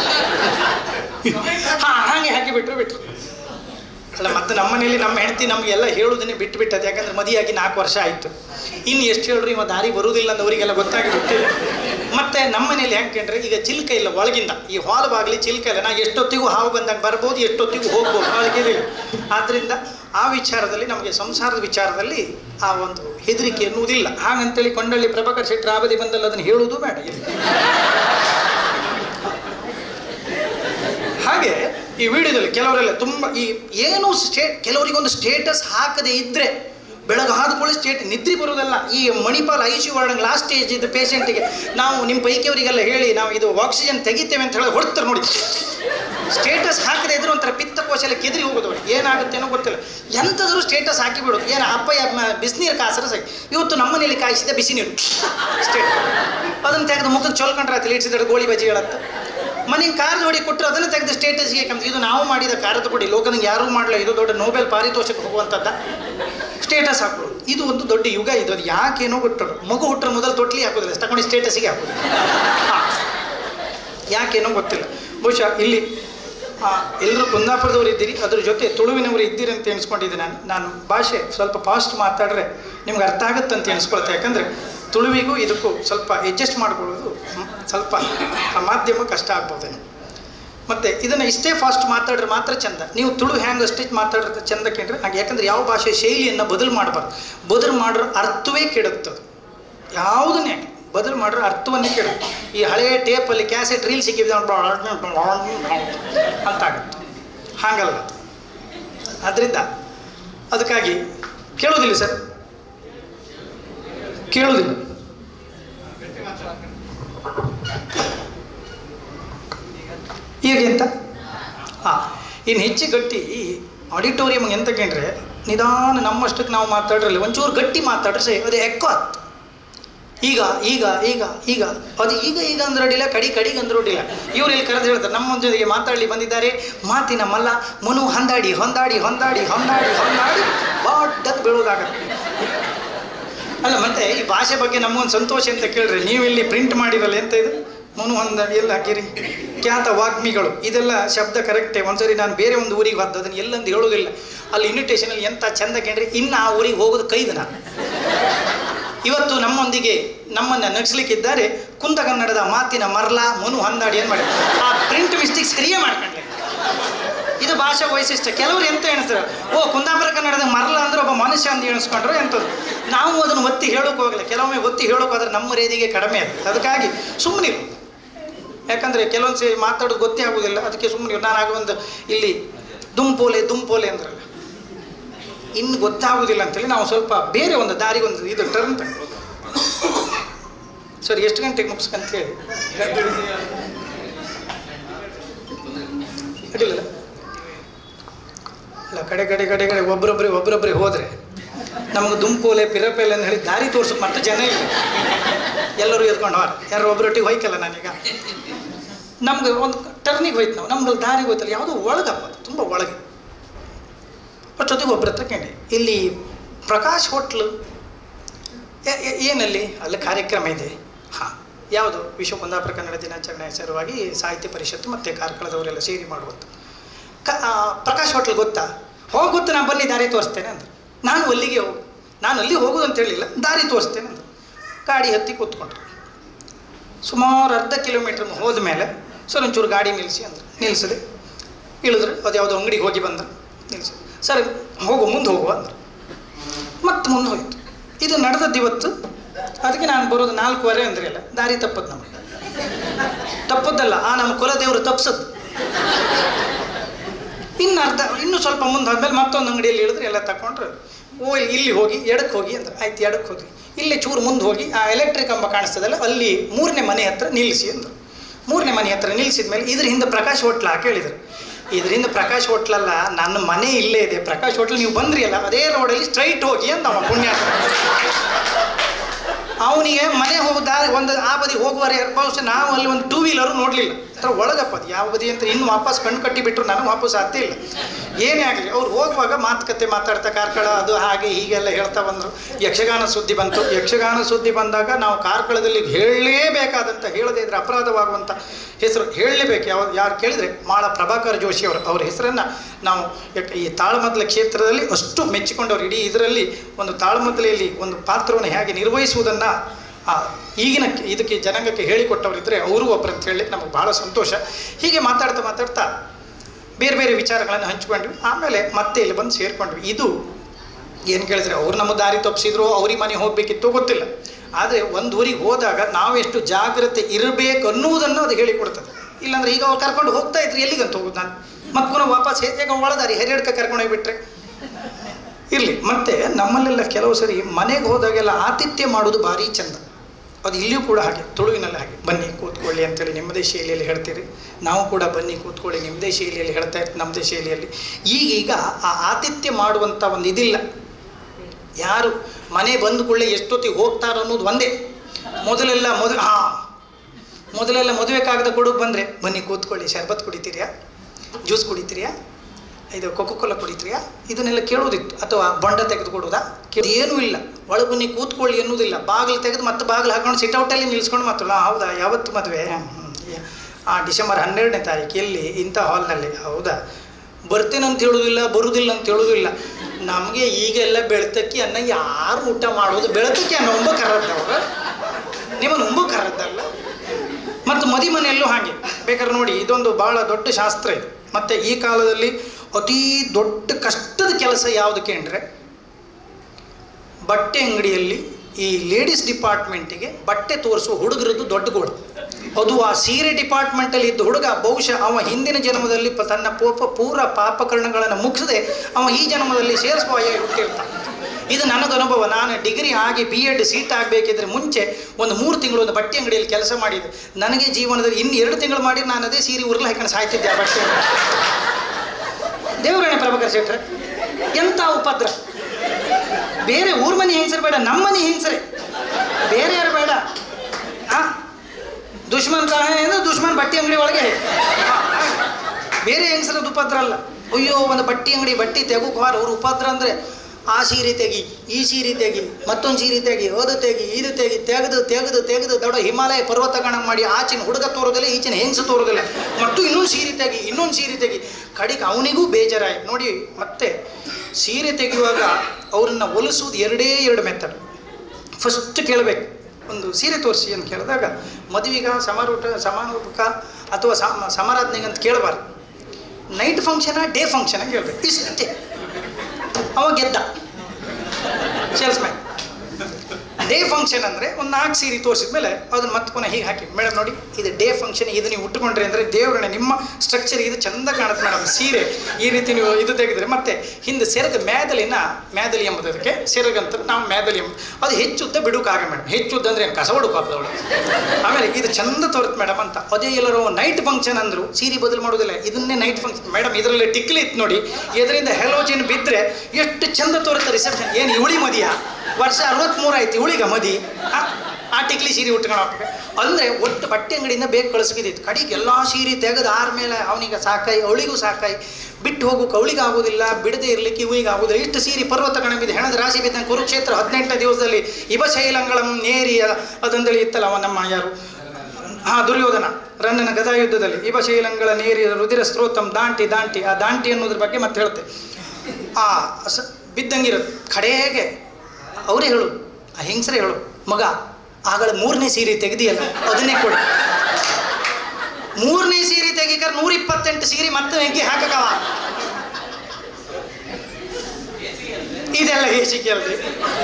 ಹಾಂ ಹಾಗೆ ಹಾಕಿ ಬಿಟ್ರು ಬಿಟ್ರು ಅಲ್ಲ ಮತ್ತೆ ನಮ್ಮನೇಲಿ ನಮ್ಮ ಹೆಂಡತಿ ನಮಗೆಲ್ಲ ಹೇಳುವುದನ್ನೇ ಬಿಟ್ಟು ಬಿಟ್ಟದ್ದು ಯಾಕಂದ್ರೆ ಮದುವೆಯಾಗಿ ನಾಲ್ಕು ವರ್ಷ ಆಯಿತು ಇನ್ನು ಎಷ್ಟು ಹೇಳ್ರು ಇವ ದಾರಿ ಬರುವುದಿಲ್ಲ ಅಂತ ಅವರಿಗೆಲ್ಲ ಗೊತ್ತಾಗಿ ಬಿಟ್ಟಿಲ್ಲ ಮತ್ತೆ ನಮ್ಮನೇಲಿ ಹೆಂಗೆ ಕಂಡ್ರೆ ಈಗ ಚಿಲ್ಕ ಇಲ್ಲ ಒಳಗಿಂದ ಈ ಹಾಲ್ ಬಾಗಿಲಿ ಚಿಲ್ಕ ಇಲ್ಲ ನಾ ಎಷ್ಟೊತ್ತಿಗೂ ಹಾವು ಬಂದಾಗ ಬರ್ಬೋದು ಎಷ್ಟೊತ್ತಿಗೂ ಹೋಗ್ಬೋದು ಅದಕ್ಕಿದಿಲ್ಲ ಆದ್ದರಿಂದ ಆ ವಿಚಾರದಲ್ಲಿ ನಮಗೆ ಸಂಸಾರದ ವಿಚಾರದಲ್ಲಿ ಆ ಒಂದು ಹೆದರಿಕೆ ಎನ್ನುವುದಿಲ್ಲ ಹಾಗಂತೇಳಿ ಕೊಂಡಳ್ಳಿ ಪ್ರಭಾಕರ್ ಶೆಟ್ಟರ್ ಅವಧಿ ಬಂದಲ್ಲಿ ಅದನ್ನು ಹೇಳುವುದು ಬೇಡ ಇಲ್ಲಿ ಹಾಗೆ ಈ ವಿಡಿಯೋದಲ್ಲಿ ಕೆಲವರೆಲ್ಲ ತುಂಬ ಈ ಏನು ಸ್ಟೇ ಕೆಲವರಿಗೊಂದು ಸ್ಟೇಟಸ್ ಹಾಕದೇ ಇದ್ದರೆ ಬೆಳಗಾದ ಕೂಡ ಸ್ಟೇಟ್ ನಿದ್ರೆ ಬರೋದಲ್ಲ ಈ Manipal I C ward last stage ಇದ್ದ ಪೇಷಂಟಿಗೆ ನಾವು ನಿಮ್ಮ ಪೈಕಿಯವರಿಗೆಲ್ಲ ಹೇಳಿ ನಾವು ಇದು ಆಕ್ಸಿಜನ್ ತೆಗಿತೇವೆ ಅಂತ ಹೇಳಿ ಹೊಡ್ತಾರೆ ನೋಡಿ ಸ್ಟೇಟಸ್ ಹಾಕದೇ ಇದ್ರೆ ಒಂಥರ ಪಿತ್ತಕೋಶ ಎಲ್ಲ ಕೆದರಿ ಹೋಗೋದು ಅವ್ರಿಗೆ ಏನಾಗುತ್ತೆ ಅನ್ನೋ ಗೊತ್ತಿಲ್ಲ ಎಂಥದ್ರು ಸ್ಟೇಟಸ್ ಹಾಕಿಬಿಡೋದು ಏನು ಅಪ್ಪ ಬಿಸಿನೀರು ಕಾಸರ ಸರಿ ಇವತ್ತು ನಮ್ಮ ಮನೇಲಿ ಕಾಯಿಸಿದ ಬಿಸಿ ನೀರು ಸ್ಟೇಟ್ ಅದನ್ನು ತೆಗೆದು ಮುಖಕ್ಕೆ ಚೊಲ್ಕೊಂಡ್ರೆ ಆಯ್ತು ಇಳಿಸಿದ್ರೆ ಗೋಳಿ ಬಜ್ಜಿ ಹೇಳತ್ತ ಮನೆಗೆ ಕಾರ್ ಜೋಡಿ ಕೊಟ್ಟರು ಅದನ್ನು ತೆಗೆದು ಸ್ಟೇಟಸ್ಗೆ ಕಂತ ಇದು ನಾವು ಮಾಡಿದ ಕಾರದ ಕೊಡಿ ಲೋಕದಂಗೆ ಯಾರೂ ಮಾಡಲ್ಲ ಇದು ದೊಡ್ಡ ನೋಬೆಲ್ ಪಾರಿತೋಷಕ್ಕೆ ಹೋಗುವಂಥದ್ದ ಸ್ಟೇಟಸ್ ಹಾಕೋದು ಇದು ಒಂದು ದೊಡ್ಡ ಯುಗ ಇದು ಅದು ಯಾಕೇನೋ ಬಿಟ್ಟರು ಮಗು ಹುಟ್ಟರೆ ಮೊದಲು ತೊಟ್ಲಿ ಹಾಕೋದಿಲ್ಲ ತಗೊಂಡು ಸ್ಟೇಟಸ್ಗೆ ಹಾಕೋದು ಹಾಂ ಯಾಕೇನೋ ಗೊತ್ತಿಲ್ಲ ಬಹುಶಃ ಇಲ್ಲಿ ಎಲ್ಲರೂ ಕುಂದಾಪುರದವರು ಇದ್ದೀರಿ ಅದ್ರ ಜೊತೆ ತುಳುವಿನವರು ಇದ್ದೀರಿ ಅಂತ ಎಣಿಸ್ಕೊಂಡಿದ್ದೆ ನಾನು ನಾನು ಭಾಷೆ ಸ್ವಲ್ಪ ಫಾಸ್ಟ್ ಮಾತಾಡಿದ್ರೆ ನಿಮ್ಗೆ ಅರ್ಥ ಆಗುತ್ತೆ ಅಂತ ಎಣಿಸ್ಕೊಳ್ತೆ ಯಾಕಂದರೆ ತುಳುವಿಗೂ ಇದಕ್ಕೂ ಸ್ವಲ್ಪ ಅಡ್ಜಸ್ಟ್ ಮಾಡ್ಕೊಳ್ಳೋದು ಹ್ಮ್, ಸ್ವಲ್ಪ ಆ ಮಾಧ್ಯಮ ಕಷ್ಟ ಆಗ್ಬೋದೇನೋ ಮತ್ತು ಇದನ್ನು ಇಷ್ಟೇ ಫಾಸ್ಟ್ ಮಾತಾಡಿದ್ರೆ ಮಾತ್ರ ಚಂದ ನೀವು ತುಳು ಹ್ಯಾಂಗ್ ಅಷ್ಟೇ ಮಾತಾಡಿದ್ರೆ ಚಂದ ಕೇಳ್ರೆ ಹಾಗೆ ಯಾಕಂದ್ರೆ ಯಾವ ಭಾಷೆ ಶೈಲಿಯನ್ನು ಬದಲು ಮಾಡಬಾರ್ದು ಬದಲು ಮಾಡಿರೋ ಅರ್ಥವೇ ಕೆಡುತ್ತದು ಯಾವುದನ್ನೇ ಆಗ್ಲಿ, ಬದಲು ಮಾಡಿರೋ ಅರ್ಥವನ್ನೇ ಕೆಡುತ್ತೆ ಈ ಹಳೆಯ ಟೇಪಲ್ಲಿ ಕ್ಯಾಸೆಟ್ ರೀಲ್ ಸಿಕ್ಕಿದೆ ಅಂತ ಆಗುತ್ತೆ ಹಾಗಲ್ಲ ಅದರಿಂದ ಅದಕ್ಕಾಗಿ ಕೇಳೋದಿಲ್ಲ ಸರ್ ಕೇಳೋದಿಲ್ಲ ಈಗ ಎಂತ ಹಾಂ ಇನ್ನು ಹೆಚ್ಚು ಗಟ್ಟಿ ಈ ಆಡಿಟೋರಿಯಮ್ ಎಂತ ಕೇಂದ್ರೆ ನಿಧಾನ ನಮ್ಮಷ್ಟಕ್ಕೆ ನಾವು ಮಾತಾಡ್ರಲ್ಲ ಒಂಚೂರು ಗಟ್ಟಿ ಮಾತಾಡ್ರೆ ಸರಿ ಅದು ಎಕ್ಕೋ ಆತ್ ಈಗ ಈಗ ಈಗ ಈಗ ಅದು ಈಗ ಈಗ ಅಂದ್ರೆ ಅಡ್ಡಿಲ್ಲ ಕಡಿ ಕಡಿಗೆ ಅಂದ್ರೆ ಅಡ್ಡಿಲ್ಲ ಇವ್ರು ಇಲ್ಲಿ ಕರೆದು ಹೇಳ್ತಾರೆ ನಮ್ಮ ಜೊತೆಗೆ ಮಾತಾಡಲಿ ಬಂದಿದ್ದಾರೆ ಮಾತಿನ ಮಲ್ಲ ಮನು ಹೊಂದಾಡಿ ಹೊಂದಾಡಿ ಹೊಂದಾಡಿ ಹೊಂದಾಡಿ ಹೊಂದಾಡಿ ಬಾಡ್ಡಕ್ಕೆ ಬೀಳೋದಾಗತ್ತೆ ಅಲ್ಲ ಮತ್ತೆ ಈ ಭಾಷೆ ಬಗ್ಗೆ ನಮಗೊಂದು ಸಂತೋಷ ಅಂತ ಕೇಳ್ರಿ ನೀವು ಇಲ್ಲಿ ಪ್ರಿಂಟ್ ಮಾಡಿರಲ್ಲ ಎಂತ ಇದು ಮನು ಹೊಂದಾಡಿ ಎಲ್ಲ ಹಾಕಿರಿ ಖ್ಯಾತ ವಾಗ್ಮಿಗಳು ಇದೆಲ್ಲ ಶಬ್ದ ಕರೆಕ್ಟೇ ಒಂದ್ಸರಿ ನಾನು ಬೇರೆ ಒಂದು ಊರಿಗೆ ಹೋದ ಅದನ್ನು ಎಲ್ಲಂದು ಹೇಳೋದಿಲ್ಲ ಅಲ್ಲಿ ಇನ್ವಿಟೇಷನಲ್ಲಿ ಎಂತ ಚಂದ ಕೇಳ್ರಿ ಇನ್ನು ಆ ಊರಿಗೆ ಹೋಗೋದು ಕೈದು ನಾನು ಇವತ್ತು ನಮ್ಮೊಂದಿಗೆ ನಮ್ಮನ್ನು ನಗಿಸ್ಲಿಕ್ಕಿದ್ದಾರೆ ಕುಂದಗನ್ನಡದ ಮಾತಿನ ಮರ್ಲ ಮನು ಹೊಂದಾಡಿ ಏನು ಮಾಡಿ ಆ ಪ್ರಿಂಟ್ ಮಿಸ್ಟೇಕ್ಸ್ ಕ್ರಿಯೆ ಮಾಡ್ಕೊಂಡ್ರೆ ಇದು ಭಾಷಾ ವೈಶಿಷ್ಟ್ಯ ಕೆಲವರು ಎಂತ ಎಣಿಸ್ತಾರೆ ಓ ಕುಂದಾಪುರ ಕನ್ನಡದ ಮರಲ ಅಂದ್ರೆ ಒಬ್ಬ ಮನುಷ್ಯ ಅಂತ ಎಣಿಸ್ಕೊಂಡ್ರು ಎಂಥದ್ದು ನಾವು ಅದನ್ನು ಒತ್ತಿ ಹೇಳೋಕೆ ಹೋಗಲ್ಲ ಕೆಲವೊಮ್ಮೆ ಒತ್ತಿ ಹೇಳೋಕೆ ಹೋದ್ರೆ ನಮ್ಮ ರೇದಿಗೆ ಕಡಿಮೆ ಅದು ಅದಕ್ಕಾಗಿ ಸುಮ್ಮನೆ ಯಾಕಂದರೆ ಕೆಲವೊಂದು ಸರಿ ಮಾತಾಡೋದು ಗೊತ್ತೇ ಆಗೋದಿಲ್ಲ ಅದಕ್ಕೆ ಸುಮ್ಮನೆ ನಾನು ಆಗ ಒಂದು ಇಲ್ಲಿ ದುಂಪೋಲೆ ದುಂಪೋಲೆ ಅಂದ್ರಲ್ಲ ಇನ್ನು ಗೊತ್ತಾಗೋದಿಲ್ಲ ಅಂತೇಳಿ ನಾವು ಸ್ವಲ್ಪ ಬೇರೆ ಒಂದು ದಾರಿಗೆ ಒಂದು ಇದು ಟರ್ನ್ ತಗೊಳ್ಳೋದು ಸರ್ ಎಷ್ಟು ಗಂಟೆಗೆ ಮುಗಿಸ್ಕಂತ ಹೇಳಿ ಅಡ್ಡಿಲ್ಲ ಇಲ್ಲ ಕಡೆ ಕಡೆ ಕಡೆ ಕಡೆ ಒಬ್ರೊಬ್ರೆ ಒಬ್ರೊಬ್ರೆ ಹೋದರೆ ನಮಗೆ ದುಂಪೋಲೆ ಪಿರಪೆಲೆ ಅಂತ ಹೇಳಿ ದಾರಿ ತೋರ್ಸಕ್ಕೆ ಮತ್ತೆ ಜನ ಇಲ್ಲ ಎಲ್ಲರೂ ಎದ್ಕೊಂಡು ಹೋರ ಯಾರು ಒಬ್ಬರೊಟ್ಟಿಗೆ ಹೋಯ್ಕಲ್ಲ ನಾನೀಗ ನಮ್ಗೆ ಒಂದು ಟರ್ನಿಗೆ ಹೋಯ್ತು ನಾವು ನಮ್ಗೆ ದಾರಿಗೆ ಹೋಯ್ತಲ್ಲ ಯಾವುದೋ ಒಳಗಪ್ಪ ಅದು, ತುಂಬ ಒಳಗೆ ಅಷ್ಟೊತ್ತಿಗೆ ಒಬ್ಬರ ಹತ್ರ ಕೇಳಿ ಇಲ್ಲಿ ಪ್ರಕಾಶ್ ಹೋಟ್ಲು ಏ- ಏ- ಏನಲ್ಲಿ ಅಲ್ಲಿ ಕಾರ್ಯಕ್ರಮ ಇದೆ ಹಾಂ ಯಾವುದು ವಿಶ್ವ ಕುಂದಾಪುರ ಕನ್ನಡ ದಿನಾಚರಣೆ ಹೆಸರುವಾಗಿ ಸಾಹಿತ್ಯ ಪರಿಷತ್ತು ಮತ್ತು ಕಾರ್ಕಳದವರೆಲ್ಲ ಸೇರಿ ಮಾಡುವಂಥ ಕ ಆ, ಪ್ರಕಾಶ್ ಹೋಟ್ಲ್ ಗೊತ್ತಾ ಹೋಗಿ ಗೊತ್ತು ನಾನು ಬನ್ನಿ ದಾರಿ ತೋರಿಸ್ತೇನೆ ಅಂದರು ನಾನು ಅಲ್ಲಿಗೆ ಹೋಗು ನಾನು ಅಲ್ಲಿ ಹೋಗೋದು ಅಂತ ಹೇಳಿಲ್ಲ ದಾರಿ ತೋರಿಸ್ತೇನೆ ಅಂದರು ಗಾಡಿ ಹತ್ತಿ ಕೂತ್ಕೊಂಡ್ರು ಸುಮಾರು ಅರ್ಧ ಕಿಲೋಮೀಟ್ರ್ ಹೋದ ಮೇಲೆ ಸರ್ ಒಂಚೂರು ಗಾಡಿ ನಿಲ್ಲಿಸಿ ಅಂದರು ನಿಲ್ಲಿಸಿದೆ ಇಳಿದ್ರು ಅದು ಯಾವುದೋ ಅಂಗಡಿಗೆ ಹೋಗಿ ಬಂದರು ನಿಲ್ಲಿಸಿ ಸರ್ ಹೋಗು ಮುಂದೆ ಹೋಗುವ ಅಂದರು ಮತ್ತೆ ಮುಂದೆ ಹೋಯ್ತು ಇದು ನಡೆದದ್ದು ಇವತ್ತು ಅದಕ್ಕೆ ನಾನು ಬರೋದು ನಾಲ್ಕೂವರೆ ಅಂದ್ರೆ ಅಲ್ಲ ದಾರಿ ತಪ್ಪದ್ದು ನಮಗೆ ತಪ್ಪದ್ದಲ್ಲ ಆ ನಮ್ಮ ಕುಲದೇವರು ತಪ್ಸದ್ದು ಇನ್ನು ಅರ್ಧ ಇನ್ನು ಸ್ವಲ್ಪ ಮುಂದೆ ಆದ್ಮೇಲೆ ಮತ್ತೊಂದು ಅಂಗಡಿಯಲ್ಲಿ ಇಳಿದ್ರೆ ಎಲ್ಲ ತಗೊಂಡ್ರು ಓ ಇಲ್ಲಿ ಹೋಗಿ ಎಡಕ್ಕೆ ಹೋಗಿ ಅಂದ್ರೆ ಆಯ್ತು ಎಡಕ್ಕೆ ಹೋಗಿ ಇಲ್ಲಿ ಚೂರು ಮುಂದೆ ಹೋಗಿ ಆ ಎಲೆಕ್ಟ್ರಿಕ್ ಕಂಬ ಕಾಣಿಸ್ತದಲ್ಲ ಅಲ್ಲಿ ಮೂರನೇ ಮನೆ ಹತ್ರ ನಿಲ್ಲಿಸಿ ಅಂದರು ಮೂರನೇ ಮನೆ ಹತ್ರ ನಿಲ್ಲಿಸಿದ ಮೇಲೆ ಇದ್ರ ಹಿಂದೆ ಪ್ರಕಾಶ್ ಹೋಟ್ಲ ಕೇಳಿದ್ರು ಇದರಿಂದ ಪ್ರಕಾಶ್ ಹೋಟ್ಲಲ್ಲ ನನ್ನ ಮನೆ ಇಲ್ಲೇ ಇದೆ ಪ್ರಕಾಶ್ ಹೋಟ್ಲ್ ನೀವು ಬಂದ್ರಿ ಅಲ್ಲ ಅದೇ ರೋಡಲ್ಲಿ ಸ್ಟ್ರೈಟ್ ಹೋಗಿ ಅಂತ ಅವ ಪುಣ್ಯಾತ್ಮ ಅವನಿಗೆ ಮನೆ ಹೋಗೋ ದಾರಿ ಒಂದು ಆ ಬದಿ ಹೋಗುವರೆ ಬಹುಶಃ ನಾವು ಅಲ್ಲಿ ಒಂದು ಟೂ ವೀಲರು ನೋಡಲಿಲ್ಲ ಥರ ಒಳಗಪ್ಪ ಅದು ಯಾವ ಬದಿ ಅಂತ ಇನ್ನು ವಾಪಸ್ ಕಣ್ಣು ಕಟ್ಟಿ ಬಿಟ್ಟರು ನನಗೆ ವಾಪಸ್ ಸಾಧ್ಯ ಇಲ್ಲ ಏನೇ ಆಗಲಿ ಅವ್ರು ಹೋಗುವಾಗ ಮಾತುಕತೆ ಮಾತಾಡ್ತಾ ಕಾರ್ಕಳ ಅದು ಹಾಗೆ ಹೀಗೆಲ್ಲ ಹೇಳ್ತಾ ಬಂದರು ಯಕ್ಷಗಾನ ಸುದ್ದಿ ಬಂತು ಯಕ್ಷಗಾನ ಸುದ್ದಿ ಬಂದಾಗ ನಾವು ಕಾರ್ಕಳದಲ್ಲಿ ಹೇಳಲೇಬೇಕಾದಂಥ ಹೇಳದೇ ಇದ್ರೆ ಅಪರಾಧವಾಗುವಂಥ ಹೆಸರು ಹೇಳಲೇಬೇಕು ಯಾವ ಯಾರು ಕೇಳಿದರೆ ಮಾಳ ಪ್ರಭಾಕರ್ ಜೋಶಿ ಅವರು ಅವ್ರ ಹೆಸರನ್ನು ನಾವು ಯಾಕೆ ಈ ತಾಳಮದ್ದಲ ಕ್ಷೇತ್ರದಲ್ಲಿ ಅಷ್ಟು ಮೆಚ್ಚಿಕೊಂಡವ್ರು ಇಡೀ ಇದರಲ್ಲಿ ಒಂದು ತಾಳಮದ್ದಲೆಯಲ್ಲಿ ಒಂದು ಪಾತ್ರವನ್ನು ಹೇಗೆ ನಿರ್ವಹಿಸುವುದನ್ನು ಆ ಈಗಿನ ಇದಕ್ಕೆ ಜನಾಂಗಕ್ಕೆ ಹೇಳಿಕೊಟ್ಟವರಿದ್ದರೆ ಅವರು ಒಬ್ಬರು ಅಂತ ಹೇಳಿ ನಮಗೆ ಭಾಳ ಸಂತೋಷ ಹೀಗೆ ಮಾತಾಡ್ತಾ ಮಾತಾಡ್ತಾ ಬೇರೆ ಬೇರೆ ವಿಚಾರಗಳನ್ನು ಹಂಚ್ಕೊಂಡ್ವಿ ಆಮೇಲೆ ಮತ್ತೆ ಇಲ್ಲಿ ಬಂದು ಸೇರಿಕೊಂಡ್ವಿ ಇದು ಏನು ಕೇಳಿದ್ರೆ ಅವ್ರು ನಮ್ಮ ದಾರಿ ತಪ್ಪಿಸಿದ್ರು ಅವ್ರಿಗೆ ಮನೆ ಹೋಗಬೇಕಿತ್ತು ಗೊತ್ತಿಲ್ಲ ಆದರೆ ಒಂದು ಊರಿಗೆ ಹೋದಾಗ ನಾವೆಷ್ಟು ಜಾಗ್ರತೆ ಇರಬೇಕು ಅನ್ನುವುದನ್ನು ಅದು ಹೇಳಿಕೊಡ್ತದೆ ಇಲ್ಲಾಂದ್ರೆ ಈಗ ಅವ್ರು ಕರ್ಕೊಂಡು ಹೋಗ್ತಾ ಇದ್ರು ಎಲ್ಲಿಗಂತ ಹೋಗೋದು ನಾನು ಮತ್ತೆ ಪುನಃ ವಾಪಸ್ ಹೇಗೆ ಒಳದಾರಿ ಹೆರಿಯಡ್ಕ ಕರ್ಕೊಂಡು ಹೋಗ್ಬಿಟ್ರೆ ಇರಲಿ ಮತ್ತೆ ನಮ್ಮಲ್ಲೆಲ್ಲ ಕೆಲವು ಸರಿ ಮನೆಗೆ ಹೋದಾಗೆಲ್ಲ ಆತಿಥ್ಯ ಮಾಡೋದು ಭಾರಿ ಚಂದ ಅದು ಇಲ್ಲಿಯೂ ಕೂಡ ಹಾಗೆ ತುಳುವಿನಲ್ಲಿ ಹಾಗೆ ಬನ್ನಿ ಕೂತ್ಕೊಳ್ಳಿ ಅಂತೇಳಿ ನಿಮ್ಮದೇ ಶೈಲಿಯಲ್ಲಿ ಹೇಳ್ತೀರಿ ನಾವು ಕೂಡ ಬನ್ನಿ ಕೂತ್ಕೊಳ್ಳಿ ನಿಮ್ಮದೇ ಶೈಲಿಯಲ್ಲಿ ಹೇಳ್ತಾ ಇರ್ತೀವಿ ನಮ್ಮದೇ ಶೈಲಿಯಲ್ಲಿ ಈಗೀಗ ಆ ಆತಿಥ್ಯ ಮಾಡುವಂಥ ಒಂದು ಇದಿಲ್ಲ ಯಾರು ಮನೆ ಬಂದ ಕೂಡಲೇ ಎಷ್ಟೊತ್ತಿಗೆ ಹೋಗ್ತಾರ ಅನ್ನೋದು ಒಂದೇ ಮೊದಲೆಲ್ಲ ಮೊದಲು ಹಾಂ ಮೊದಲೆಲ್ಲ ಮದುವೆ ಕಾಗದ ಕೊಡೋಕೆ ಬಂದರೆ ಬನ್ನಿ ಕೂತ್ಕೊಳ್ಳಿ ಶರ್ಬತ್ ಕುಡಿತೀರಿಯಾ ಜ್ಯೂಸ್ ಕುಡಿತೀರಿಯಾ ಇದು ಕೊಕೋ ಕೋಲ ಕುಡಿತೀರಿಯಾ ಇದನ್ನೆಲ್ಲ ಕೇಳೋದಿತ್ತು ಅಥವಾ ಬೊಂಡ ತೆಗೆದು ಕೊಡೋದಾ ಕೇ- ಏನೂ ಇಲ್ಲ ಒಳಗೆ ಬನ್ನಿ ಕೂತ್ಕೊಳ್ಳಿ ಎನ್ನುವುದಿಲ್ಲ ಬಾಗಿಲು ತೆಗೆದು ಮತ್ತೆ ಬಾಗಿಲು ಹಾಕೊಂಡು ಸಿಟೌಟಲ್ಲಿ ನಿಲ್ಸ್ಕೊಂಡು ಮಾತಾಡೋಣ ಹೌದಾ ಯಾವತ್ತು ಮದುವೆ ಆ ಡಿಸೆಂಬರ್ ಹನ್ನೆರಡನೇ ತಾರೀಕು ಎಲ್ಲಿ ಇಂಥ ಹಾಲ್ನಲ್ಲಿ ಹೌದಾ ಬರ್ತೇನೆ ಅಂತ ಹೇಳೋದಿಲ್ಲ ಬರುವುದಿಲ್ಲ ಅಂತ ಹೇಳೋದಿಲ್ಲ ನಮಗೆ ಈಗೆಲ್ಲ ಬೆಳ್ತಕ್ಕಿ ಅನ್ನ ಯಾರು ಊಟ ಮಾಡೋದು ಬೆಳ್ತಕ್ಕಿ ಅನ್ನ ಉಂಬ ಕರದ್ದವ್ರು ನಿಮ್ಮನ್ನು ಉಂಬ ಕರದ್ದಲ್ಲ ಮತ್ತು ಮದಿ ಮನೆಯಲ್ಲೂ ಹಾಗೆ ಬೇಕಾದ್ರೆ ನೋಡಿ ಇದೊಂದು ಭಾಳ ದೊಡ್ಡ ಶಾಸ್ತ್ರ ಇದು ಮತ್ತು ಈ ಕಾಲದಲ್ಲಿ ಅತೀ ದೊಡ್ಡ ಕಷ್ಟದ ಕೆಲಸ ಯಾವುದಕ್ಕೆ ಅಂದರೆ ಬಟ್ಟೆ ಅಂಗಡಿಯಲ್ಲಿ ಈ ಲೇಡೀಸ್ ಡಿಪಾರ್ಟ್ಮೆಂಟಿಗೆ ಬಟ್ಟೆ ತೋರಿಸುವ ಹುಡುಗರದ್ದು ದೊಡ್ಡ ಗೋಳು ಅದು ಆ ಸೀರೆ ಡಿಪಾರ್ಟ್ಮೆಂಟಲ್ಲಿ ಇದ್ದ ಹುಡುಗ ಬಹುಶಃ ಅವ ಹಿಂದಿನ ಜನ್ಮದಲ್ಲಿ ಪ- ತನ್ನ ಪೋಪ ಪೂರ ಪಾಪಕರಣಗಳನ್ನು ಮುಗಿಸದೆ ಅವ ಈ ಜನ್ಮದಲ್ಲಿ ಸೇಲ್ಸ್ ಬಾಯ್ ಆಗಿ ಹುಟ್ಟಿರ್ತಾನೆ ಇದು ನನಗೆ ಅನುಭವ ನಾನು ಡಿಗ್ರಿ ಆಗಿ ಬಿ ಎಡ್ ಸೀಟ್ ಆಗಬೇಕಿದ್ರೆ ಮುಂಚೆ ಒಂದು ಮೂರು ತಿಂಗಳು ಒಂದು ಬಟ್ಟೆ ಅಂಗಡಿಯಲ್ಲಿ ಕೆಲಸ ಮಾಡಿದ್ದೆ ನನಗೆ ಜೀವನದಲ್ಲಿ ಇನ್ನು ಎರಡು ತಿಂಗಳು ಮಾಡಿ ನಾನು ಅದೇ ಸೀರೆ ಉರ್ಲು ಹಾಕೊಂಡು ಸಾಯ್ತಿದ್ದೆ ಆ ಬಟ್ಟೆ ಅಂಗಡಿ ದೇವರಾಣೆ ಪ್ರಭಾಕರ್ ಶೆಟ್ರೆ ಎಂಥ ಉಪದ್ರ ಬೇರೆ ಊರ್ ಮನೆ ಹೆಂಗಸರು ಬೇಡ ನಮ್ಮ ಮನೆ ಹೆಂಗಸರೇ ಬೇರೆ ಯಾರು ಬೇಡ ಆ ದುಶ್ಮನ್ ಕಹ ಏನು ದುಶ್ಮನ್ ಬಟ್ಟೆ ಅಂಗಡಿ ಒಳಗೆ ಆ, ಆ. ಬೇರೆ ಹೆಂಗಸರದ್ದು ಉಪದ್ರ ಅಲ್ಲ ಅಯ್ಯೋ ಒಂದು ಬಟ್ಟೆ ಅಂಗಡಿ ಬಟ್ಟೆ ತೆಗೋಕ್ ಹೋರ ಅವ್ರ ಉಪದ್ರ ಅಂದರೆ ಆ ಸೀರೆ ತೆಗಿ ಈ ಸೀರೆ ತೆಗಿ ಮತ್ತೊಂದು ಸೀರೆ ತೆಗಿ ಅದು ತೆಗಿ ಇದು ತೆಗಿ ತೆಗೆದು ತೆಗೆದು ತೆಗೆದು ದೊಡ್ಡ ಹಿಮಾಲಯ ಪರ್ವತ ಗಣ ಮಾಡಿ ಆಚಿನ ಹುಡುಗ ತೋರೋದಿಲ್ಲ ಈಚಿನ ಹೆಂಗಸು ತೋರೋದಿಲ್ಲ ಮತ್ತು ಇನ್ನೊಂದು ಸೀರೆ ತೆಗಿ ಇನ್ನೊಂದು ಸೀರೆ ತೆಗಿ ಕಡಿಗೆ ಅವನಿಗೂ ಬೇಜಾರಾಯಿ ನೋಡಿ ಮತ್ತೆ ಸೀರೆ ತೆಗೆಯುವಾಗ ಅವರನ್ನು ಒಲಿಸುವುದು ಎರಡೇ ಎರಡು ಮೆಥಡ್ ಫಸ್ಟ್ ಕೇಳಬೇಕು ಒಂದು ಸೀರೆ ತೋರಿಸಿ ಅಂತ ಕೇಳಿದಾಗ ಮದುವೆಗ ಸಮಾರೋಟ ಸಮಾರೋಪಕ ಅಥವಾ ಸಮ ಸಮಾರಾಧನೆಗೆ ಅಂತ ಕೇಳಬಾರ್ದು ನೈಟ್ ಫಂಕ್ಷನ ಡೇ ಫಂಕ್ಷನ ಕೇಳಬೇಕು ಇಷ್ಟೇ ಅವ ಗೆದ್ದ ಸೇಲ್ಸ್ಮ್ಯಾನ್ ಡೇ ಫಂಕ್ಷನ್ ಅಂದರೆ ಒಂದು ನಾಲ್ಕು ಸೀರೆ ತೋರಿಸಿದ ಮೇಲೆ ಅದನ್ನ ಮತ್ತೆ ಪುನಃ ಹೀಗೆ ಹಾಕಿ ಮೇಡಮ್ ನೋಡಿ ಇದು ಡೇ ಫಂಕ್ಷನ್ ಇದು ನೀವು ಉಟ್ಕೊಂಡ್ರಿ ಅಂದರೆ ದೇವರನ್ನ ನಿಮ್ಮ ಸ್ಟ್ರಕ್ಚರ್ ಇದು ಚಂದ ಕಾಣುತ್ತೆ ಮೇಡಮ್ ಸೀರೆ ಈ ರೀತಿ ನೀವು ಇದು ತೆಗೆದ್ರೆ ಮತ್ತೆ ಹಿಂದೆ ಸೆರಗ ಮ್ಯಾದಲಿನ ಮ್ಯಾದಲಿ ಎಂಬುದು ಅದಕ್ಕೆ ಸೆರಗ ಅಂತ ನಾವು ಮ್ಯಾದಲಿ ಎಂಬ ಅದು ಹೆಚ್ಚುದ್ದ ಬಿಡುಕಾಗ ಮೇಡಮ್ ಹೆಚ್ಚುದ್ದ ಅಂದರೆ ಏನು ಕಸ ಹುಡುಕಾಗ್ದವಳು ಆಮೇಲೆ ಇದು ಚಂದ ತೋರುತ್ತೆ ಮೇಡಮ್ ಅಂತ ಅದೇ ಎಲ್ಲರೂ ನೈಟ್ ಫಂಕ್ಷನ್ ಅಂದರು ಸೀರೆ ಬದಲು ಮಾಡೋದಿಲ್ಲ ಇದನ್ನೇ ನೈಟ್ ಫಂಕ್ಷನ್ ಮೇಡಮ್ ಇದರಲ್ಲಿ ಟಿಕ್ಲಿ ಇತ್ತು ನೋಡಿ ಇದರಿಂದ ಹೆಲೋಜಿನ್ ಬಿದ್ದರೆ ಎಷ್ಟು ಚಂದ ತೋರುತ್ತೆ ರಿಸೆಪ್ಷನ್ ಏನು ಇವಳಿ ಮದಿಯಾ ವರ್ಷ ಅರವತ್ತ್ಮೂರು ಆಯ್ತು ಇವಳಿಗ ಮದಿ ಆ, ಆ ಟಿಕ್ಲಿ ಸೀರೆ ಉಟ್ಕೊಂಡು ಹೋಗ್ಬೇಕು ಅಂದರೆ ಒಟ್ಟು ಬಟ್ಟೆ ಅಂಗಡಿಯಿಂದ ಬೇಗ ಕಳಿಸ್ಕಿದ್ದಿತ್ತು ಕಡೆಗೆ ಎಲ್ಲ ಸೀರೆ ತೆಗೆದು ಆರ್ಮೇಲೆ ಅವನಿಗೆ ಸಾಕಾಯಿ ಅವಳಿಗೂ ಸಾಕಾಯಿ ಬಿಟ್ಟು ಹೋಗೋಕೆ ಅವಳಿಗೆ ಆಗೋದಿಲ್ಲ ಬಿಡದೆ ಇರಲಿಕ್ಕೆ ಇವಳಿಗೆ ಆಗೋದಿಲ್ಲ ಇಷ್ಟು ಸೀರೆ ಪರ್ವತ ಗಣ ಬಿದ್ದು ಹೆಣದ ರಾಶಿ ಬಿದ್ದಂಗೆ ಕುರುಕ್ಷೇತ್ರ ಹದಿನೆಂಟನೇ ದಿವಸದಲ್ಲಿ ಇಬಶೈಲಂಗಳಂ ನೇರಿ ಅದಂತೇಳಿ ಇತ್ತಲ್ಲ ಅವ ನಮ್ಮ ಯಾರು ಹಾ ದುರ್ಯೋಧನ ರನ್ನನ ಗದಾಯುದ್ಧದಲ್ಲಿ ಇಬಶೈಲಂಗಳ ನೇರಿ ರುದಿರ ಸ್ತ್ರೋತಂ ದಾಂಟಿ ದಾಂಟಿ ಆ ದಾಂಟಿ ಅನ್ನೋದ್ರ ಬಗ್ಗೆ ಮತ್ತೆ ಹೇಳುತ್ತೆ ಆ ಸ ಬಿದ್ದಂಗಿರುತ್ತೆ ಕಡೆಗೆ ಅವರೇ ಹೇಳು ಆ ಹೆಂಗಸರೇ ಹೇಳು ಮಗ ಆಗಳ ಮೂರನೇ ಸೀರೆ ತೆಗ್ದಿಯಲ್ಲ ಅದನ್ನೇ ಕೊಡು ಮೂರನೇ ಸೀರೆ ತೆಗಿಕರ್ ನೂರ ಇಪ್ಪತ್ತೆಂಟು ಸೀರೆ ಮತ್ತೆ ಹೆಂಗೆ ಹಾಕಕವ ಇದೆಲ್ಲ ಹೇಸಿಗೆ ಅಲ್ರಿ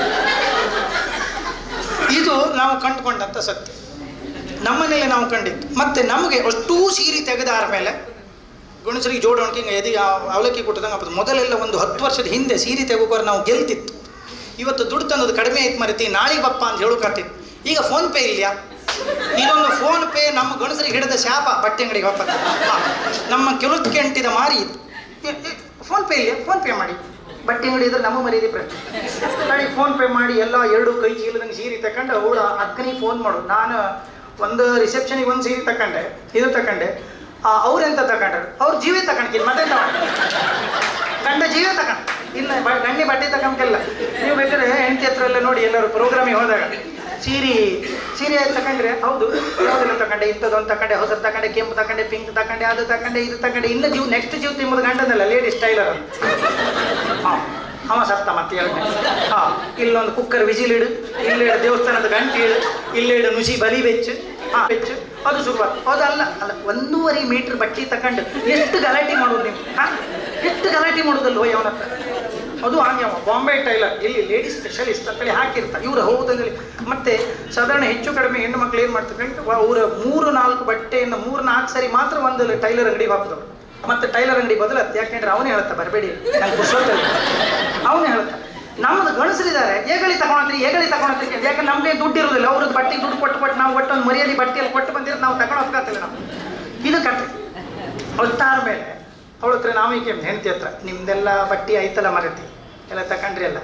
ಇದು ನಾವು ಕಂಡುಕೊಂಡಂಥ ಸತ್ಯ ನಮ್ಮನೇಲೆ ನಾವು ಕಂಡಿದ್ದು ಮತ್ತೆ ನಮಗೆ ಅಷ್ಟೂ ಸೀರೆ ತೆಗೆದಾರ ಮೇಲೆ ಗಣಸರಿಗೆ ಜೋಡೋಣಿಕೆ ಹಿಂಗೆ ಎದಿ ಅವಲಕ್ಕಿ ಕೊಟ್ಟದಂಗೆ ಆಗ್ಬೋದು ಮೊದಲೆಲ್ಲ ಒಂದು ಹತ್ತು ವರ್ಷದ ಹಿಂದೆ ಸೀರೆ ತೆಗೋಕೋರು ನಾವು ಗೆಲ್ತಿತ್ತು ಇವತ್ತು ದುಡ್ಡು ತಂದದ್ದು ಕಡಿಮೆ ಆಯ್ತು ಮರಿತಿ ನಾಳೆಗೆ ಬಪ್ಪ ಅಂತ ಹೇಳೋಕಾತಿತ್ತು ಈಗ ಫೋನ್ ಪೇ ಇಲ್ಲ ಇದೊಂದು ಫೋನ್ ಪೇ ನಮ್ಮ ಗಣಸರಿಗೆ ಹಿಡಿದ ಶಾಪ ಬಟ್ಟೆ ಅಂಗಡಿಗೆ ಹೋಗ್ತ ನಮ್ಮ ಕೆಲವು ಕೆಂಟಿದ ಮಾರಿ ಇದು ಫೋನ್ ಪೇ ಇಲ್ಲ ಫೋನ್ ಪೇ ಮಾಡಿ ಬಟ್ಟೆ ಅಂಗಡಿ ಇದ್ರೆ ನಮ್ಮ ಮರ್ಯಾದೆ ಪ್ರಶ್ನೆ ನಾಳೆ ಫೋನ್ ಪೇ ಮಾಡಿ ಎಲ್ಲ ಎರಡು ಕೈ ಚೀಲದಂಗೆ ಸೀರೆ ತಗೊಂಡು ಅವಳು ಅಕ್ಕನಿಗೆ ಫೋನ್ ಮಾಡು ನಾನು ಒಂದು ರಿಸೆಪ್ಷನಿಗೆ ಒಂದು ಸೀರೆ ತಗೊಂಡೆ ಇದು ತಗೊಂಡೆ ಅವ್ರೆಂತ ತಗೊಂಡ್ರು ಅವ್ರ ಜೀವೇ ತಗೊಂಡ್ಕಿಲ್ಲ ಮತ್ತೆ ತಗೊಂಡು ಗಂಡ ಜೀವೇ ತಗೊಂಡು ಇಲ್ಲ ಬ- ಗಂಡಿ ಬಟ್ಟೆ ತಗೊಂಡ್ಕಿಲ್ಲ ನೀವು ಬೇಕಾದ್ರೆ ಹೆಂಡತಿ ಹತ್ರ ಎಲ್ಲ ನೋಡಿ ಎಲ್ಲರೂ ಪ್ರೋಗ್ರಾಮಿಗೆ ಹೋದಾಗ ಸೀರೆ ಸೀರೆ ಆಯ್ತು ತಗೊಂಡ್ರೆ ಹೌದು ಯಾವುದೆಲ್ಲ ತಗೊಂಡೆ ಇಂಥದ್ದೊಂದು ತಗೊಂಡೆ ಹೊಸದು ತಗೊಂಡೆ ಕೆಂಪು ತಗೊಂಡೆ ಪಿಂಕ್ ತಗೊಂಡೆ ಅದು ತಗೊಂಡೆ ಇದು ತಗೊಂಡೆ ಇನ್ನು ಜೀವ ನೆಕ್ಸ್ಟ್ ಜೀವ ತಿಂಬುದು ಗಂಡನಲ್ಲ ಲೇಡೀಸ್ ಟೈಲರ್ ಅಂತ ಹಾಂ ಅವ ಸತ್ತ ಮತ್ತೆ ಎರಡನೇ ಹಾಂ ಇಲ್ಲೊಂದು ಕುಕ್ಕರ್ ವಿಜಿಲ್ ಇಡು ಇಲ್ಲೇಡು ದೇವಸ್ಥಾನದ ಗಂಟೆ ಇಡು ಇಲ್ಲೇಡು ನುಸಿ ಬಲಿ ಬೆಚ್ಚು ಹಾಂ ಬೆಚ್ಚು ಅದು ಶುರುವಾತು ಅದಲ್ಲ ಅಲ್ಲ ಒಂದೂವರೆ ಮೀಟರ್ ಬಟ್ಟೆ ತಗೊಂಡು ಎಷ್ಟು ಗಲಾಟೆ ಮಾಡೋದು ನೀವು ಹಾಂ ಎಷ್ಟು ಗಲಾಟೆ ಮಾಡೋದಲ್ವ ಅವನ ಹತ್ರ ಅದು ಹಾಗೆ ಅವ ಬಾಂಬೆ ಟೈಲರ್ ಇಲ್ಲಿ ಲೇಡೀಸ್ ಸ್ಪೆಷಲಿಸ್ಟ್ ಅಂತೇಳಿ ಹಾಕಿರ್ತಾರೆ ಇವ್ರು ಹೌದಲ್ಲಿ ಮತ್ತೆ ಸಾಧಾರಣ ಹೆಚ್ಚು ಕಡಿಮೆ ಹೆಣ್ಣು ಮಕ್ಳು ಏನು ಮಾಡ್ತಾರೆ ಅವರ ಮೂರು ನಾಲ್ಕು ಬಟ್ಟೆಯಿಂದ ಮೂರು ನಾಲ್ಕು ಸರಿ ಮಾತ್ರ ಒಂದು ಟೈಲರ್ ಅಂಗಡಿಗೆ ಹೋಗ್ತವ್ರು ಮತ್ತೆ ಟೈಲರ್ ಅಂಗಡಿ ಬದಲತ್ತೆ ಯಾಕೆಂದ್ರೆ ಅವನೇ ಹೇಳ್ತಾ ಬರಬೇಡಿ ನಂಗೆ ಪುರುಷೋತ್ತಲ್ಲ ಅವನೇ ಹೇಳ್ತಾ ನಮ್ದು ಗಣಸರಿದ್ದಾರೆ ಏಗಳಿ ತಗೊಂಡ್ರಿ ಏಗಳಿ ತಗೊಂಡ್ರಿ ಯಾಕಂದ್ರೆ ನಮ್ಗೆ ದುಡ್ಡು ಇರೋದಿಲ್ಲ ಅವ್ರದ್ದು ಬಟ್ಟೆ ದುಡ್ಡು ಕೊಟ್ಟು ಕೊಟ್ಟು ನಾವು ಒಟ್ಟೊಂದು ಮರ್ಯಾದೆ ಬಟ್ಟೆಯಲ್ಲಿ ಕೊಟ್ಟು ಬಂದಿರೋದು ನಾವು ತಗೊಂಡು ಹೋಗ್ತಿಲ್ಲ ನಾವು ಇದು ಕತೆ ಹೊತ್ತಾದ ಮೇಲೆ ಅವಳ ಹತ್ರ ನಾವು ಈಗ ಹೆಂಡತಿ ಹತ್ರ ನಿಮ್ದೆಲ್ಲ ಬಟ್ಟೆ ಐತಲ್ಲ ಮರತಿ ಎಲ್ಲ ತಕೊಂಡ್ರಿ ಎಲ್ಲ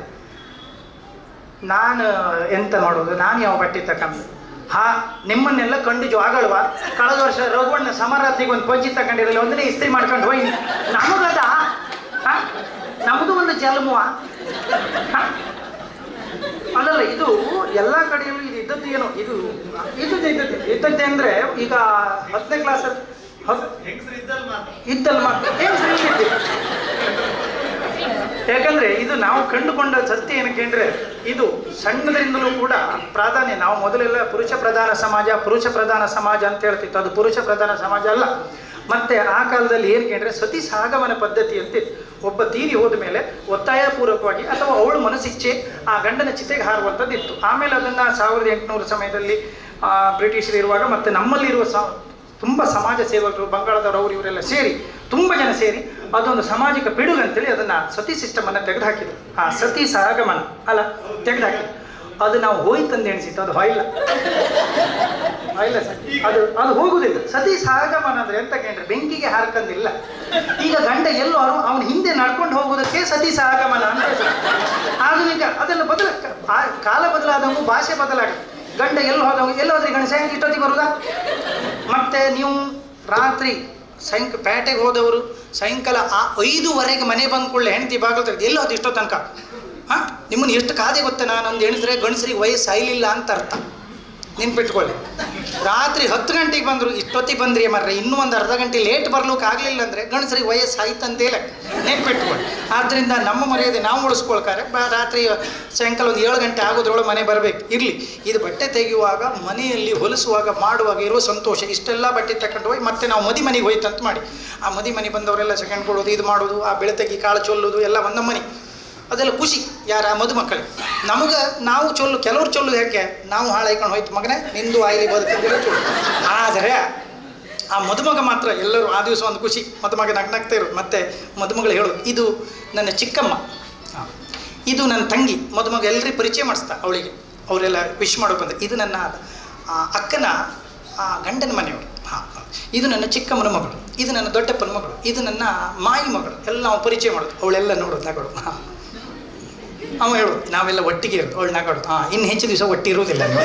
ನಾನು ಎಂತ ಮಾಡೋದು ನಾನು ಯಾವ ಬಟ್ಟೆ ತಗೊಂಡು ಹಾ ನಿಮ್ಮನ್ನೆಲ್ಲ ಕಂಡು ಜೋಗಳವ ಕಳೆದ ವರ್ಷ ರಘುವಣ್ಣ ಸಮಾರಾತ್ರಿಗೆ ಒಂದು ಪಂಚಿ ತಗೊಂಡಿರಲಿಲ್ಲ ಒಂದನೇ ಇಸ್ತ್ರಿ ಮಾಡ್ಕೊಂಡು ಹೋಗಿ ನಮಗದ ಹಾ ನಮಗೂ ಒಂದು ಜನ್ಮವ ಹಾ? ಅಲ್ಲಲ್ಲ ಇದು ಎಲ್ಲ ಕಡೆಯಲ್ಲೂ ಇದು ಇದ್ದದ್ದು ಏನು ಇದು ಇದ್ದದ್ದು ಇದ್ದದ್ದು ಇದ್ದದ್ದೇ ಅಂದ್ರೆ ಈಗ ಹತ್ತನೇ ಕ್ಲಾಸ್ ಇದ್ದಲ್ಲಿ ಮಾತ್ರ ಏನ್ ಸರಿ ಇದ್ದಿದ್ದು? ಯಾಕಂದ್ರೆ ಇದು ನಾವು ಕಂಡುಕೊಂಡ ಸತ್ಯ ಏನಕ್ಕೆ ಅಂದ್ರೆ ಇದು ಸಣ್ಣದರಿಂದಲೂ ಕೂಡ ಪ್ರಾಧಾನ್ಯ ನಾವು ಮೊದಲೆಲ್ಲ ಪುರುಷ ಪ್ರಧಾನ ಸಮಾಜ ಪುರುಷ ಪ್ರಧಾನ ಸಮಾಜ ಅಂತ ಹೇಳ್ತಿತ್ತು ಅದು ಪುರುಷ ಪ್ರಧಾನ ಸಮಾಜ ಅಲ್ಲ ಮತ್ತೆ ಆ ಕಾಲದಲ್ಲಿ ಏನಕ್ಕೆ ಅಂದ್ರೆ ಸತಿ ಸಾಗಮನ ಪದ್ಧತಿ ಅಂತಿತ್ತು ಒಬ್ಬ ತೀರಿ ಹೋದ ಮೇಲೆ ಒತ್ತಾಯಪೂರ್ವಕವಾಗಿ ಅಥವಾ ಅವಳು ಮನಸ್ಸಿಚ್ಛೆ ಆ ಗಂಡನ ಚಿತೆಗೆ ಹಾರುವಂಥದ್ದು ಇತ್ತು ಆಮೇಲೆ ಅದನ್ನ ಸಾವಿರದ ಎಂಟುನೂರು ಸಮಯದಲ್ಲಿ ಆ, ಬ್ರಿಟಿಷರು ಇರುವಾಗ ಮತ್ತೆ ನಮ್ಮಲ್ಲಿರುವ ಸ ತುಂಬ ಸಮಾಜ ಸೇವಕರು ಬಂಗಾಳದವರು ಅವರು ಇವರೆಲ್ಲ ಸೇರಿ ತುಂಬ ಜನ ಸೇರಿ ಅದೊಂದು ಸಾಮಾಜಿಕ ಪಿಡುಗು ಅಂತೇಳಿ ಅದನ್ನ ಸತಿ ಸಿಸ್ಟಮ್ ಅನ್ನ ತೆಗೆದುಹಾಕಿದ್ರು ಆ ಸತಿ ಸಹಗಮನ ಅಲ್ಲ ತೆಗೆದುಹಾಕಿದ್ರು ಅದು ನಾವು ಹೋಯ್ತಂದು ಎಣಿಸಿತ್ತು ಅದು ಹೊಯ್ಲ ಹೊಯ್ಲ ಸರ್ ಅದು ಅದು ಹೋಗುದಿಲ್ಲ ಸತಿ ಸಹಗಮನ ಅಂದ್ರೆ ಎಂತ ಕೇಂದ್ರ ಬೆಂಕಿಗೆ ಹಾರ್ಕಂದಿಲ್ಲ ಈಗ ಗಂಡ ಎಲ್ಲೋ ಅವನ ಹಿಂದೆ ನಡ್ಕೊಂಡು ಹೋಗೋದಕ್ಕೆ ಸತಿ ಸಹಗಮನ ಅಂತ ಹೆಸರು. ಆಧುನಿಕ ಅದೆಲ್ಲ ಬದಲ ಆ ಕಾಲ ಬದಲಾದಂಗು ಭಾಷೆ ಬದಲಾಗುತ್ತೆ ಗಂಡ ಎಲ್ಲಿ ಹೋದವು ಎಲ್ಲೋದ್ರಿ ಗಂಡ ಸಾಯಂಕಾಲ ಇಷ್ಟೊತ್ತಿಗೆ ಬರುದಾ ಮತ್ತೆ ನೀವು ರಾತ್ರಿ ಸಾಯಂಕ ಪೇಟೆಗೆ ಹೋದವರು ಸಾಯಂಕಾಲ ಆ ಐದುವರೆಗೆ ಮನೆ ಬಂದ ಕೂಡಲೇ ಹೆಂಡತಿ ಬಾಗಿಲು ತೆಗೆದು ಎಲ್ಲಿ ಹೋದ ಇಷ್ಟೋ ತನಕ ಹಾಂ ನಿಮ್ಮನ್ನು ಎಷ್ಟು ಕಾದೆ ಗೊತ್ತಾ ನಾನೊಂದು ಎಣಿಸಿದ್ರೆ ಗಂಡಸರಿಗೆ ವಯಸ್ಸು ಸಾಯ್ಲಿಲ್ಲ ಅಂತ ಅರ್ಥ ನೆನ್ಪಿಟ್ಕೊಳ್ಳಿ ರಾತ್ರಿ ಹತ್ತು ಗಂಟೆಗೆ ಬಂದರು ಇಷ್ಟೊತ್ತಿಗೆ ಬಂದ್ರಿ ಮರ್ರೆ ಇನ್ನೂ ಒಂದು ಅರ್ಧ ಗಂಟೆ ಲೇಟ್ ಬರ್ಲಿಕ್ಕೆ ಆಗಲಿಲ್ಲ ಅಂದರೆ ಗಂಡಸರಿಗೆ ವಯಸ್ಸು ಆಯ್ತಂತೇಳ ನೆನ್ಪಿಟ್ಕೊಳ್ಳಿ ಆದ್ದರಿಂದ ನಮ್ಮ ಮರ್ಯಾದೆ ನಾವು ಉಳಿಸ್ಕೊಳ್ತಾರೆ ಬ ರಾತ್ರಿ ಸಾಯಂಕಾಲ ಒಂದು ಏಳು ಗಂಟೆ ಆಗೋದ್ರೊಳಗೆ ಮನೆ ಬರಬೇಕು ಇರಲಿ ಇದು ಬಟ್ಟೆ ತೆಗೆಯುವಾಗ ಮನೆಯಲ್ಲಿ ಹೊಲಿಸುವಾಗ ಮಾಡುವಾಗ ಇರುವ ಸಂತೋಷ ಇಷ್ಟೆಲ್ಲ ಬಟ್ಟೆ ತಗೊಂಡು ಹೋಗಿ ಮತ್ತೆ ನಾವು ಮದಿ ಮನೆಗೆ ಹೋಯ್ತಂತ ಮಾಡಿ ಆ ಮದಿ ಮನೆ ಬಂದವರೆಲ್ಲ ಸೆಕೆಂಡ್ ಕೊಡೋದು ಇದು ಮಾಡೋದು ಆ ಬೆಳತಗಿ ಕಾಳು ಚೊಲ್ಲೋದು ಎಲ್ಲ ಒಂದು ಮನೆ ಅದೆಲ್ಲ ಖುಷಿ ಯಾರ ಮದುಮಕ್ಕಳಿಗೆ ನಮಗೆ ನಾವು ಚೊಲ್ಲು ಕೆಲವ್ರು ಚೊಲ್ಲೋದು ಯಾಕೆ ನಾವು ಹಾಳಾಯ್ಕೊಂಡು ಹೋಯ್ತು ಮಗನೇ ನಿಂದು ಆಯ್ಲಿ ಬದುಕಿದ್ರೆ ಚೊಲ್ಲು ಆದರೆ ಆ ಮದುಮಗ ಮಾತ್ರ ಎಲ್ಲರೂ ಆ ದಿವಸ ಒಂದು ಖುಷಿ ಮದುಮಗ ನಗ್ನಗ್ತಾ ಇರೋದು ಮತ್ತೆ ಮದುಮಗಳು ಹೇಳೋದು ಇದು ನನ್ನ ಚಿಕ್ಕಮ್ಮ ಹಾಂ. ಇದು ನನ್ನ ತಂಗಿ ಮದುಮಗ ಎಲ್ಲರಿಗೂ ಪರಿಚಯ ಮಾಡಿಸ್ತಾ ಅವಳಿಗೆ ಅವರೆಲ್ಲ ವಿಶ್ ಮಾಡೋಕೆ ಬಂದ ಇದು ನನ್ನ ಆ, ಅಕ್ಕನ ಆ, ಗಂಡನ ಮನೆಯವರು ಹಾಂ ಹಾಂ. ಇದು ನನ್ನ ಚಿಕ್ಕಮ್ಮನ ಮಗಳು ಇದು ನನ್ನ ದೊಡ್ಡಪ್ಪನ ಮಗಳು ಇದು ನನ್ನ ಮಾಯಿ ಮಗಳು ಎಲ್ಲ ನಾವು ಪರಿಚಯ ಮಾಡೋದು ಅವಳೆಲ್ಲ ನೋಡೋದು ನಗಳು ಹಾಂ ಅವ ಹೇಳೋದು ನಾವೆಲ್ಲ ಒಟ್ಟಿಗೆ ಇರೋದು ಅವಳು ನಗಳು ಹಾಂ ಇನ್ನು ಹೆಚ್ಚು ದಿವಸ ಒಟ್ಟಿ ಇರುವುದಿಲ್ಲ ನೀವು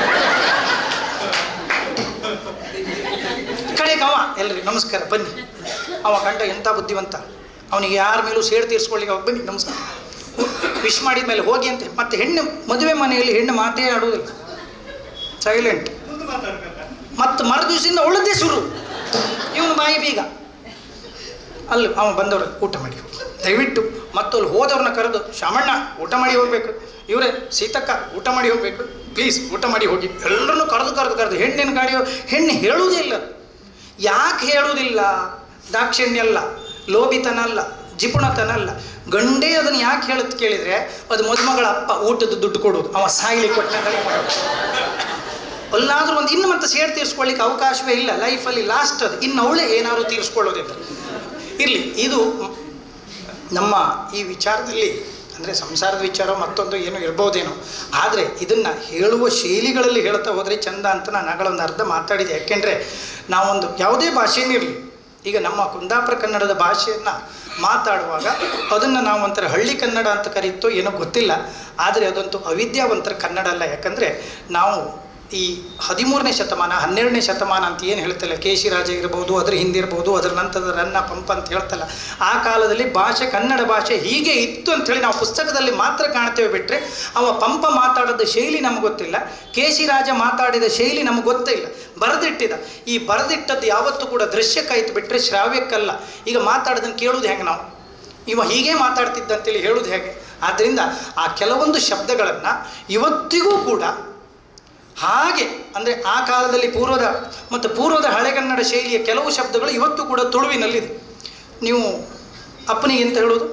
ಕಡೆಗೆ ಅವ ಎಲ್ರಿ ನಮಸ್ಕಾರ ಬನ್ನಿ ಅವ ಗಂಡ ಎಂಥ ಬುದ್ಧಿವಂತ ಅವನಿಗೆ ಯಾರ ಮೇಲೂ ಸೇಡು ತೀರಿಸ್ಕೊಳ್ಳಿಕ್ಕೆ ಅವಾಗ ಬನ್ನಿ ನಮಸ್ಕಾರ ವಿಶ್ ಮಾಡಿದ ಮೇಲೆ ಹೋಗಿ ಅಂತ ಮತ್ತೆ ಹೆಣ್ಣು ಮದುವೆ ಮನೆಯಲ್ಲಿ ಹೆಣ್ಣು ಮಾತೇ ಆಡುವುದಿಲ್ಲ ಸೈಲೆಂಟ್ ಮತ್ತು ಮರು ದಿವಸದಿಂದ ಅವಳದ್ದೇ ಶುರು ಇವನು ಬಾಯಿ ಬೀಗ ಅಲ್ಲಿ ಅವ ಬಂದವರು ಊಟ ಮಾಡಿ ಹೋಗಿ ದಯವಿಟ್ಟು ಮತ್ತು ಅಲ್ಲಿ ಹೋದವ್ರನ್ನ ಕರೆದು ಶಾಮಣ್ಣ ಊಟ ಮಾಡಿ ಹೋಗ್ಬೇಕು ಇವರೇ ಸೀತಕ್ಕ ಊಟ ಮಾಡಿ ಹೋಗ್ಬೇಕು ಪ್ಲೀಸ್ ಊಟ ಮಾಡಿ ಹೋಗಿ ಎಲ್ಲರನ್ನೂ ಕರೆದು ಕರೆದು ಕರೆದು ಹೆಣ್ಣಿನ ಗಾಡಿ ಹೆಣ್ಣು ಹೇಳುವುದೇ ಇಲ್ಲ ಯಾಕೆ ಹೇಳುವುದಿಲ್ಲ ದಾಕ್ಷಿಣ್ಯ ಅಲ್ಲ ಲೋಭಿತನ ಅಲ್ಲ ಜಿಪುಣತನ ಅಲ್ಲ ಗಂಡೇ ಅದನ್ನು ಯಾಕೆ ಹೇಳುತ್ತೆ ಕೇಳಿದರೆ ಅದು ಮದುಮಗಳ ಅಪ್ಪ ಊಟದ ದುಡ್ಡು ಕೊಡೋದು ಅವ ಸಾಯ್ಲಿ ಕೊಟ್ಟ ಅಲ್ಲಾದ್ರೂ ಒಂದು ಇನ್ನು ಮತ್ತೆ ಸೇಡ್ ತೀರಿಸ್ಕೊಳ್ಳಿಕ್ಕೆ ಅವಕಾಶವೇ ಇಲ್ಲ ಲೈಫಲ್ಲಿ ಲಾಸ್ಟ್ ಅದು ಇನ್ನು ಅವಳೇ ಏನಾದ್ರು ತೀರಿಸ್ಕೊಳ್ಳೋದಿದ್ರೆ ಇರಲಿ ಇದು ನಮ್ಮ ಈ ವಿಚಾರದಲ್ಲಿ ಅಂದರೆ ಸಂಸಾರದ ವಿಚಾರ ಮತ್ತೊಂದು ಏನೋ ಇರ್ಬೋದೇನೋ ಆದರೆ ಇದನ್ನು ಹೇಳುವ ಶೈಲಿಗಳಲ್ಲಿ ಹೇಳ್ತಾ ಹೋದರೆ ಚಂದ ಅಂತ ನಾನು ಆಗಳೊಂದು ಅರ್ಧ ಮಾತಾಡಿದೆ ಯಾಕೆಂದರೆ ನಾವೊಂದು ಯಾವುದೇ ಭಾಷೆನೇ ಇರಲಿ ಈಗ ನಮ್ಮ ಕುಂದಾಪುರ ಕನ್ನಡದ ಭಾಷೆಯನ್ನು ಮಾತಾಡುವಾಗ ಅದನ್ನು ನಾವು ಒಂಥರ ಹಳ್ಳಿ ಕನ್ನಡ ಅಂತ ಕರೀತೋ ಏನೋ ಗೊತ್ತಿಲ್ಲ ಆದರೆ ಅದಂತೂ ಅವಿದ್ಯಾವಂತರ ಕನ್ನಡ ಅಲ್ಲ ಯಾಕಂದರೆ ನಾವು ಈ ಹದಿಮೂರನೇ ಶತಮಾನ ಹನ್ನೆರಡನೇ ಶತಮಾನ ಅಂತ ಏನು ಹೇಳ್ತಲ್ಲ ಕೇಶಿರಾಜ ಇರ್ಬೋದು ಅದ್ರ ಹಿಂದಿರ್ಬೋದು ಅದರ ನಂತರದ ರನ್ನ ಪಂಪ ಅಂತ ಹೇಳ್ತಲ್ಲ ಆ ಕಾಲದಲ್ಲಿ ಭಾಷೆ ಕನ್ನಡ ಭಾಷೆ ಹೀಗೆ ಇತ್ತು ಅಂಥೇಳಿ ನಾವು ಪುಸ್ತಕದಲ್ಲಿ ಮಾತ್ರ ಕಾಣ್ತೇವೆ ಬಿಟ್ಟರೆ ಅವ ಪಂಪ ಮಾತಾಡೋದ ಶೈಲಿ ನಮಗೆ ಗೊತ್ತಿಲ್ಲ ಕೇಶಿರಾಜ ಮಾತಾಡಿದ ಶೈಲಿ ನಮಗೆ ಗೊತ್ತೇ ಇಲ್ಲ ಬರೆದಿಟ್ಟಿದ ಈ ಬರೆದಿಟ್ಟದ್ದು ಯಾವತ್ತೂ ಕೂಡ ದೃಶ್ಯಕ್ಕಾಯ್ತು ಬಿಟ್ಟರೆ ಶ್ರಾವ್ಯಕ್ಕಲ್ಲ ಈಗ ಮಾತಾಡೋದನ್ನು ಕೇಳೋದು ಹೆಂಗೆ ನಾವು ಇವ ಹೀಗೆ ಮಾತಾಡ್ತಿದ್ದ ಅಂತೇಳಿ ಹೇಳೋದು ಹೇಗೆ ಆದ್ದರಿಂದ ಆ ಕೆಲವೊಂದು ಶಬ್ದಗಳನ್ನು ಇವತ್ತಿಗೂ ಕೂಡ ಹಾಗೆ ಅಂದರೆ ಆ ಕಾಲದಲ್ಲಿ ಪೂರ್ವದ ಮತ್ತು ಪೂರ್ವದ ಹಳೆಗನ್ನಡ ಶೈಲಿಯ ಕೆಲವು ಶಬ್ದಗಳು ಇವತ್ತು ಕೂಡ ತುಳುವಿನಲ್ಲಿದೆ ನೀವು ಅಪ್ಪನಿಗೆ ಎಂತ ಹೇಳೋದು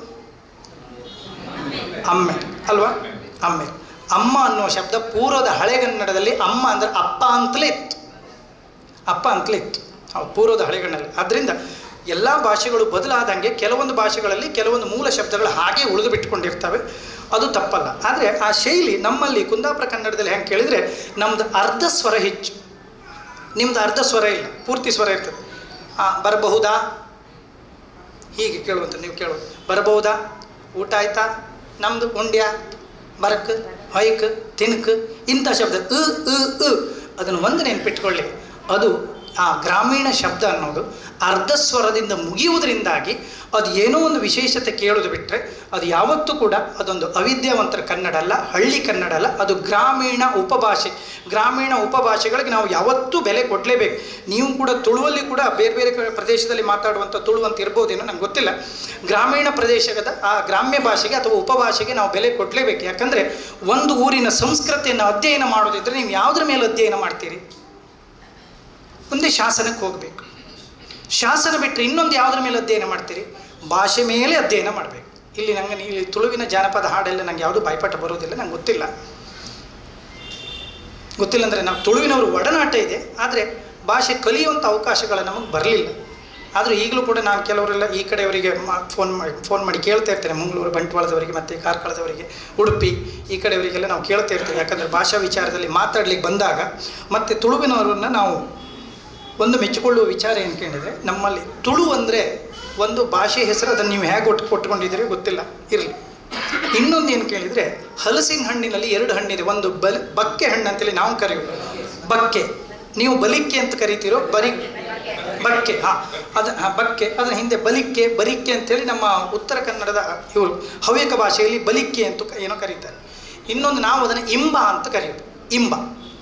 ಅಮ್ಮೆ ಅಲ್ವಾ ಅಮ್ಮೆ ಅಮ್ಮ ಅನ್ನುವ ಶಬ್ದ ಪೂರ್ವದ ಹಳೆಗನ್ನಡದಲ್ಲಿ ಅಮ್ಮ ಅಂದರೆ ಅಪ್ಪ ಅಂತಲೇ ಇತ್ತು ಅಪ್ಪ ಅಂತಲೇ ಇತ್ತು ಹೌದು ಪೂರ್ವದ ಹಳೆಗನ್ನಡದಲ್ಲಿ ಅದರಿಂದ ಎಲ್ಲ ಭಾಷೆಗಳು ಬದಲಾದಂಗೆ ಕೆಲವೊಂದು ಭಾಷೆಗಳಲ್ಲಿ ಕೆಲವೊಂದು ಮೂಲ ಶಬ್ದಗಳು ಹಾಗೆ ಉಳಿದು ಬಿಟ್ಕೊಂಡಿರ್ತವೆ ಅದು ತಪ್ಪಲ್ಲ ಆದರೆ ಆ ಶೈಲಿ ನಮ್ಮಲ್ಲಿ ಕುಂದಾಪುರ ಕನ್ನಡದಲ್ಲಿ ಹೆಂಗೆ ಕೇಳಿದರೆ ನಮ್ಮದು ಅರ್ಧ ಸ್ವರ ಹೆಚ್ಚು ನಿಮ್ದು ಅರ್ಧ ಸ್ವರ ಇಲ್ಲ ಪೂರ್ತಿ ಸ್ವರ ಇರ್ತದೆ ಹಾಂ ಬರಬಹುದಾ ಹೀಗೆ ಕೇಳುವಂತ ನೀವು ಕೇಳೋದು ಬರಬಹುದಾ ಊಟ ಆಯ್ತಾ ನಮ್ಮದು ಉಂಡ್ಯ ಬರಕ್ ಹೊಯ್ಕ್ ತಿನ್ಕ್ ಇಂಥ ಶಬ್ದ ಅ ಅ ಅ ಅದನ್ನು ಒಂದು ನೆನ್ಪಿಟ್ಕೊಳ್ಳಿ ಅದು ಆ ಗ್ರಾಮೀಣ ಶಬ್ದ ಅನ್ನೋದು ಅರ್ಧ ಸ್ವರದಿಂದ ಮುಗಿಯುವುದರಿಂದಾಗಿ ಅದು ಏನೋ ಒಂದು ವಿಶೇಷತೆ ಕೇಳೋದು ಬಿಟ್ಟರೆ ಅದು ಯಾವತ್ತೂ ಕೂಡ ಅದೊಂದು ಅವಿದ್ಯಾವಂತರ ಕನ್ನಡ ಅಲ್ಲ ಹಳ್ಳಿ ಕನ್ನಡ ಅಲ್ಲ ಅದು ಗ್ರಾಮೀಣ ಉಪಭಾಷೆ ಗ್ರಾಮೀಣ ಉಪಭಾಷೆಗಳಿಗೆ ನಾವು ಯಾವತ್ತೂ ಬೆಲೆ ಕೊಡಲೇಬೇಕು ನೀವು ಕೂಡ ತುಳುವಲ್ಲಿ ಕೂಡ ಬೇರೆ ಬೇರೆ ಕಡೆ ಪ್ರದೇಶದಲ್ಲಿ ಮಾತಾಡುವಂಥ ತುಳು ಅಂತ ಇರ್ಬೋದೇನೋ ನಂಗೆ ಗೊತ್ತಿಲ್ಲ ಗ್ರಾಮೀಣ ಪ್ರದೇಶದ ಆ ಗ್ರಾಮ್ಯ ಭಾಷೆಗೆ ಅಥವಾ ಉಪಭಾಷೆಗೆ ನಾವು ಬೆಲೆ ಕೊಡಲೇಬೇಕು ಯಾಕಂದರೆ ಒಂದು ಊರಿನ ಸಂಸ್ಕೃತಿಯನ್ನು ಅಧ್ಯಯನ ಮಾಡೋದಿದ್ರೆ ನೀವು ಯಾವುದ್ರ ಮೇಲೆ ಅಧ್ಯಯನ ಮಾಡ್ತೀರಿ ಒಂದೇ ಶಾಸನಕ್ಕೆ ಹೋಗಬೇಕು ಶಾಸನ ಬಿಟ್ಟರೆ ಇನ್ನೊಂದು ಯಾವುದ್ರ ಮೇಲೆ ಅಧ್ಯಯನ ಮಾಡ್ತೀರಿ ಭಾಷೆ ಮೇಲೆ ಅಧ್ಯಯನ ಮಾಡಬೇಕು ಇಲ್ಲಿ ನಂಗೆ ಇಲ್ಲಿ ತುಳುವಿನ ಜಾನಪದ ಹಾಡೆಲ್ಲ ನಂಗೆ ಯಾವುದು ಬಾಯ್ಪಾಠ ಬರೋದಿಲ್ಲ ನಂಗೆ ಗೊತ್ತಿಲ್ಲ ಗೊತ್ತಿಲ್ಲ ಅಂದರೆ ನಾವು ತುಳುವಿನವರು ಒಡನಾಟ ಇದೆ ಆದರೆ ಭಾಷೆ ಕಲಿಯುವಂಥ ಅವಕಾಶಗಳು ನಮಗೆ ಬರಲಿಲ್ಲ ಆದರೂ ಈಗಲೂ ಕೂಡ ನಾನು ಕೆಲವರೆಲ್ಲ ಈ ಕಡೆಯವರಿಗೆ ಫೋನ್ ಮಾಡಿ ಫೋನ್ ಮಾಡಿ ಕೇಳ್ತಾ ಇರ್ತೇನೆ ಮಂಗಳೂರು ಬಂಟ್ವಾಳದವರಿಗೆ ಮತ್ತು ಕಾರ್ಕಳದವರಿಗೆ ಉಡುಪಿ ಈ ಕಡೆಯವರಿಗೆಲ್ಲ ನಾವು ಕೇಳ್ತಾ ಇರ್ತೇವೆ ಯಾಕಂದರೆ ಭಾಷಾ ವಿಚಾರದಲ್ಲಿ ಮಾತಾಡ್ಲಿಕ್ಕೆ ಬಂದಾಗ ಮತ್ತು ತುಳುವಿನವರನ್ನು ನಾವು ಒಂದು ಮೆಚ್ಚಿಕೊಳ್ಳುವ ವಿಚಾರ ಏನು ಕೇಳಿದರೆ ನಮ್ಮಲ್ಲಿ ತುಳು ಅಂದರೆ ಒಂದು ಭಾಷೆ ಹೆಸರು ಅದನ್ನು ನೀವು ಹೇಗೆ ಒಟ್ಟು ಕೊಟ್ಕೊಂಡಿದ್ದೀರಿ ಗೊತ್ತಿಲ್ಲ ಇರಲಿ ಇನ್ನೊಂದು ಏನು ಕೇಳಿದರೆ ಹಲಸಿನ ಹಣ್ಣಿನಲ್ಲಿ ಎರಡು ಹಣ್ಣಿದೆ ಒಂದು ಬಲ್ ಬಕ್ಕೆ ಹಣ್ಣು ಅಂತೇಳಿ ನಾವು ಕರೆಯೋದು ಬಕ್ಕೆ ನೀವು ಬಲಿಕ್ಕೆ ಅಂತ ಕರಿತೀರೋ ಬರಿ ಬಕ್ಕೆ ಹಾಂ ಅದು ಹಾಂ ಬಕ್ಕೆ ಅದರ ಹಿಂದೆ ಬಲಿಕ್ಕೆ ಬರಿಕ್ಕೆ ಅಂತೇಳಿ ನಮ್ಮ ಉತ್ತರ ಕನ್ನಡದ ಇವರು ಹವ್ಯಕ ಭಾಷೆಯಲ್ಲಿ ಬಲಿಕ್ಕೆ ಅಂತ ಕ- ಏನೋ ಕರೀತಾರೆ ಇನ್ನೊಂದು ನಾವು ಅದನ್ನು ಇಂಬ ಅಂತ ಕರೆಯೋದು ಇಂಬ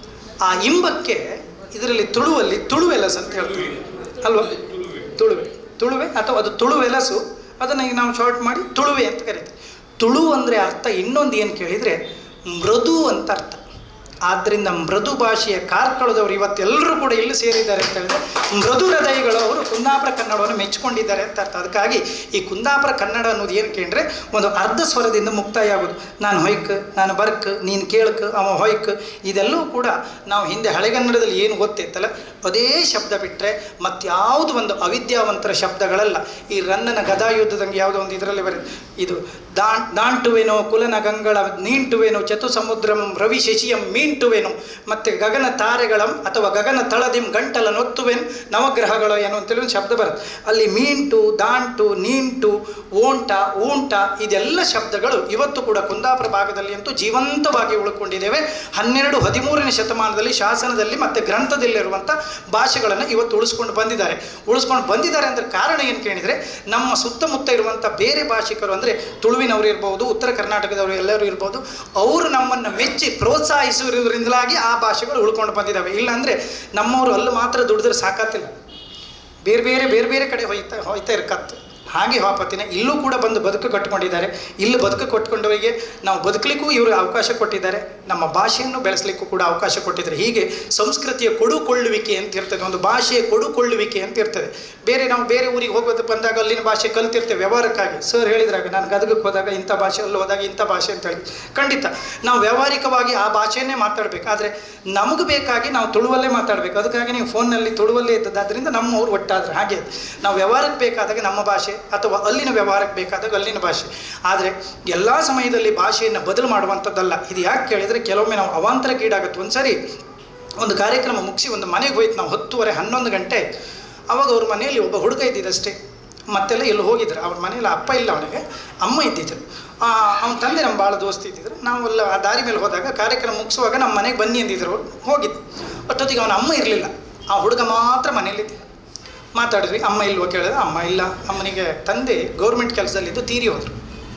ಆ ಇಂಬಕ್ಕೆ ಇದರಲ್ಲಿ ತುಳುವಲ್ಲಿ ತುಳುವೆಲಸು ಅಂತ ಹೇಳ್ತೀವಿ ಅಲ್ವಾ ತುಳುವೆ ತುಳುವೆ ಅಥವಾ ಅದು ತುಳುವೆಲಸು ಅದನ್ನು ಈಗ ನಾವು ಶಾರ್ಟ್ ಮಾಡಿ ತುಳುವೆ ಅಂತ ಕರೀತೀವಿ ತುಳು ಅಂದರೆ ಅರ್ಥ ಇನ್ನೊಂದು ಏನು ಕೇಳಿದರೆ ಮೃದು ಅಂತ ಅರ್ಥ ಆದ್ದರಿಂದ ಮೃದು ಭಾಷೆಯ ಕಾರ್ಕಳದವರು ಇವತ್ತೆಲ್ಲರೂ ಕೂಡ ಇಲ್ಲಿ ಸೇರಿದ್ದಾರೆ ಅಂತ ಹೇಳಿದ್ರೆ ಮೃದು ಹೃದಯಗಳು ಅವರು ಕುಂದಾಪುರ ಕನ್ನಡವನ್ನು ಮೆಚ್ಚಿಕೊಂಡಿದ್ದಾರೆ ಅಂತ ಅರ್ಥ ಅದಕ್ಕಾಗಿ ಈ ಕುಂದಾಪುರ ಕನ್ನಡ ಅನ್ನೋದು ಏನು ಕೇಳಿದ್ರೆ ಒಂದು ಅರ್ಧ ಸ್ವರದಿಂದ ಮುಕ್ತಾಯ ಆಗೋದು ನಾನು ಹೊಯ್ಕ್ ನಾನು ಬರ್ಕ್ ನೀನು ಕೇಳ್ಕ್ ಅವ ಹೊಯ್ಕ್ ಇದೆಲ್ಲವೂ ಕೂಡ ನಾವು ಹಿಂದೆ ಹಳೆಗನ್ನಡದಲ್ಲಿ ಏನು ಗೊತ್ತಿತ್ತಲ್ಲ ಅದೇ ಶಬ್ದ ಬಿಟ್ಟರೆ ಮತ್ಯಾವುದು ಒಂದು ಅವಿದ್ಯಾವಂತರ ಶಬ್ದಗಳಲ್ಲ ಈ ರನ್ನನ ಗದಾಯುದ್ಧದಂಗೆ ಯಾವುದೋ ಒಂದು ಇದರಲ್ಲಿ ಬರುತ್ತೆ ಇದು ದಾನ್ ದಾಂಟುವೆನೋ ಕುಲನ ಗಂಗಳ ನೀಂಟುವೆನೋ ಚತು ಸಮುದ್ರಂ ರವಿ ಶಶಿಯಂ ಮೀಂಟುವೆನು ಮತ್ತು ಗಗನ ತಾರೆಗಳಂ ಅಥವಾ ಗಗನ ತಳದಿಂ ಗಂಟಲ ನೊತ್ತುವೆನ್ ನವಗ್ರಹಗಳು ಏನೋ ಅಂತೇಳಿ ಒಂದು ಶಬ್ದ ಬರುತ್ತೆ ಅಲ್ಲಿ ಮೀಂಟು ದಾಂಟು ನೀಂಟು ಓಂಟ ಊಂಟ ಇದೆಲ್ಲ ಶಬ್ದಗಳು ಇವತ್ತು ಕೂಡ ಕುಂದಾಪುರ ಭಾಗದಲ್ಲಿ ಅಂತೂ ಜೀವಂತವಾಗಿ ಉಳ್ಕೊಂಡಿದ್ದೇವೆ ಹನ್ನೆರಡು ಹದಿಮೂರನೇ ಶತಮಾನದಲ್ಲಿ ಶಾಸನದಲ್ಲಿ ಮತ್ತು ಗ್ರಂಥದಲ್ಲಿರುವಂಥ ಭಾಷೆಗಳನ್ನು ಇವತ್ತು ಉಳಿಸ್ಕೊಂಡು ಬಂದಿದ್ದಾರೆ ಉಳಿಸ್ಕೊಂಡು ಬಂದಿದ್ದಾರೆ ಅಂದರೆ ಕಾರಣ ಏನು ಕೇಳಿದರೆ ನಮ್ಮ ಸುತ್ತಮುತ್ತ ಇರುವಂಥ ಬೇರೆ ಭಾಷಿಕರು ಅಂದರೆ ತುಳುವಿನವರು ಇರ್ಬೋದು ಉತ್ತರ ಕರ್ನಾಟಕದವರು ಎಲ್ಲರೂ ಇರ್ಬೋದು ಅವರು ನಮ್ಮನ್ನು ಮೆಚ್ಚಿ ಪ್ರೋತ್ಸಾಹಿಸುವುದರಿಂದಲಾಗಿ ಆ ಭಾಷೆಗಳು ಉಳ್ಕೊಂಡು ಬಂದಿದ್ದಾವೆ ಇಲ್ಲಾಂದರೆ ನಮ್ಮವರು ಅಲ್ಲಿ ಮಾತ್ರ ದುಡಿದ್ರೆ ಸಾಕಾತಿಲ್ಲ ಬೇರೆ ಬೇರೆ ಬೇರೆ ಬೇರೆ ಕಡೆ ಹೋಯ್ತಾ ಹೋಯ್ತಾ ಇರ್ಕತ್ತು ಹಾಗೆ ವಾಪತ್ತಿನ ಇಲ್ಲೂ ಕೂಡ ಬಂದು ಬದುಕು ಕಟ್ಕೊಂಡಿದ್ದಾರೆ ಇಲ್ಲಿ ಬದುಕು ಕೊಟ್ಕೊಂಡವರಿಗೆ ನಾವು ಬದುಕಲಿಕ್ಕೂ ಇವರು ಅವಕಾಶ ಕೊಟ್ಟಿದ್ದಾರೆ ನಮ್ಮ ಭಾಷೆಯನ್ನು ಬೆಳೆಸಲಿಕ್ಕೂ ಕೂಡ ಅವಕಾಶ ಕೊಟ್ಟಿದ್ದಾರೆ ಹೀಗೆ ಸಂಸ್ಕೃತಿಯ ಕೊಡುಕೊಳ್ಳುವಿಕೆ ಅಂತ ಇರ್ತದೆ ಒಂದು ಭಾಷೆಯ ಕೊಡುಕೊಳ್ಳುವಿಕೆ ಅಂತ ಇರ್ತದೆ ಬೇರೆ ನಾವು ಬೇರೆ ಊರಿಗೆ ಹೋಗೋದು ಬಂದಾಗ ಅಲ್ಲಿನ ಭಾಷೆ ಕಲ್ತಿರ್ತೇವೆ ವ್ಯವಹಾರಕ್ಕಾಗಿ ಸರ್ ಹೇಳಿದ್ರಾಗ ನಾನು ಗದಗಕ್ಕೆ ಹೋದಾಗ ಇಂಥ ಭಾಷೆ ಅಲ್ಲಿ ಹೋದಾಗ ಇಂಥ ಭಾಷೆ ಅಂತ ಹೇಳಿ ಖಂಡಿತ ನಾವು ವ್ಯಾವಹಾರಿಕವಾಗಿ ಆ ಭಾಷೆಯನ್ನೇ ಮಾತಾಡಬೇಕು ಆದರೆ ನಮಗೆ ಬೇಕಾಗಿ ನಾವು ತುಳುವಲ್ಲೇ ಮಾತಾಡಬೇಕು ಅದಕ್ಕಾಗಿ ನೀವು ಫೋನ್ನಲ್ಲಿ ತುಳುವಲ್ಲೇ ಇದ್ದದ್ದಾದ್ರಿಂದ ನಮ್ಮವ್ರು ಒಟ್ಟಾದ್ರೆ ಹಾಗೆ ಅದು. ನಾವು ವ್ಯವಹಾರಕ್ಕೆ ಬೇಕಾದಾಗ ನಮ್ಮ ಭಾಷೆ ಅಥವಾ ಅಲ್ಲಿನ ವ್ಯವಹಾರಕ್ಕೆ ಬೇಕಾದಾಗ ಅಲ್ಲಿನ ಭಾಷೆ ಆದರೆ ಎಲ್ಲ ಸಮಯದಲ್ಲಿ ಭಾಷೆಯನ್ನು ಬದಲು ಮಾಡುವಂಥದ್ದಲ್ಲ ಇದು ಯಾಕೆ ಕೇಳಿದರೆ ಕೆಲವೊಮ್ಮೆ ನಾವು ಅವಾಂತರಕ್ಕೀಡಾಗುತ್ತೆ ಒಂದು ಸರಿ ಒಂದು ಕಾರ್ಯಕ್ರಮ ಮುಗಿಸಿ ಒಂದು ಮನೆಗೆ ಹೋಯ್ತು ನಾವು ಹತ್ತುವರೆ ಹನ್ನೊಂದು ಗಂಟೆ ಅವಾಗ ಅವ್ರ ಮನೆಯಲ್ಲಿ ಒಬ್ಬ ಹುಡುಗ ಇದ್ದಿದ್ದಷ್ಟೇ ಮತ್ತೆಲ್ಲ ಎಲ್ಲಿ ಹೋಗಿದ್ರು ಅವ್ರ ಮನೇಲಿ ಅಪ್ಪ ಇಲ್ಲ ಅವನಿಗೆ ಅಮ್ಮ ಇದ್ದಿದ್ರು ಅವನ ತಂದೆ ನಮ್ಮ ಭಾಳ ದೋಸ್ತಿ ಇದ್ದಿದ್ರು ನಾವೆಲ್ಲ ಆ ದಾರಿ ಮೇಲೆ ಹೋದಾಗ ಕಾರ್ಯಕ್ರಮ ಮುಗಿಸುವಾಗ ನಮ್ಮ ಮನೆಗೆ ಬನ್ನಿ ಅಂದಿದ್ರು ಅವ್ರು ಹೋಗಿದ್ದು ಅಷ್ಟೊತ್ತಿಗೆ ಅವನ ಅಮ್ಮ ಇರಲಿಲ್ಲ ಆ ಹುಡುಗ ಮಾತ್ರ ಮನೇಲಿದ್ದ ಮಾತಾಡಿದ್ವಿ ಅಮ್ಮ ಇಲ್ವೋ ಕೇಳಿದ್ರೆ ಅಮ್ಮ ಇಲ್ಲ ಅಮ್ಮನಿಗೆ ತಂದೆ ಗೌರ್ಮೆಂಟ್ ಕೆಲಸದಲ್ಲಿದ್ದು ತೀರಿ ಹೋದರು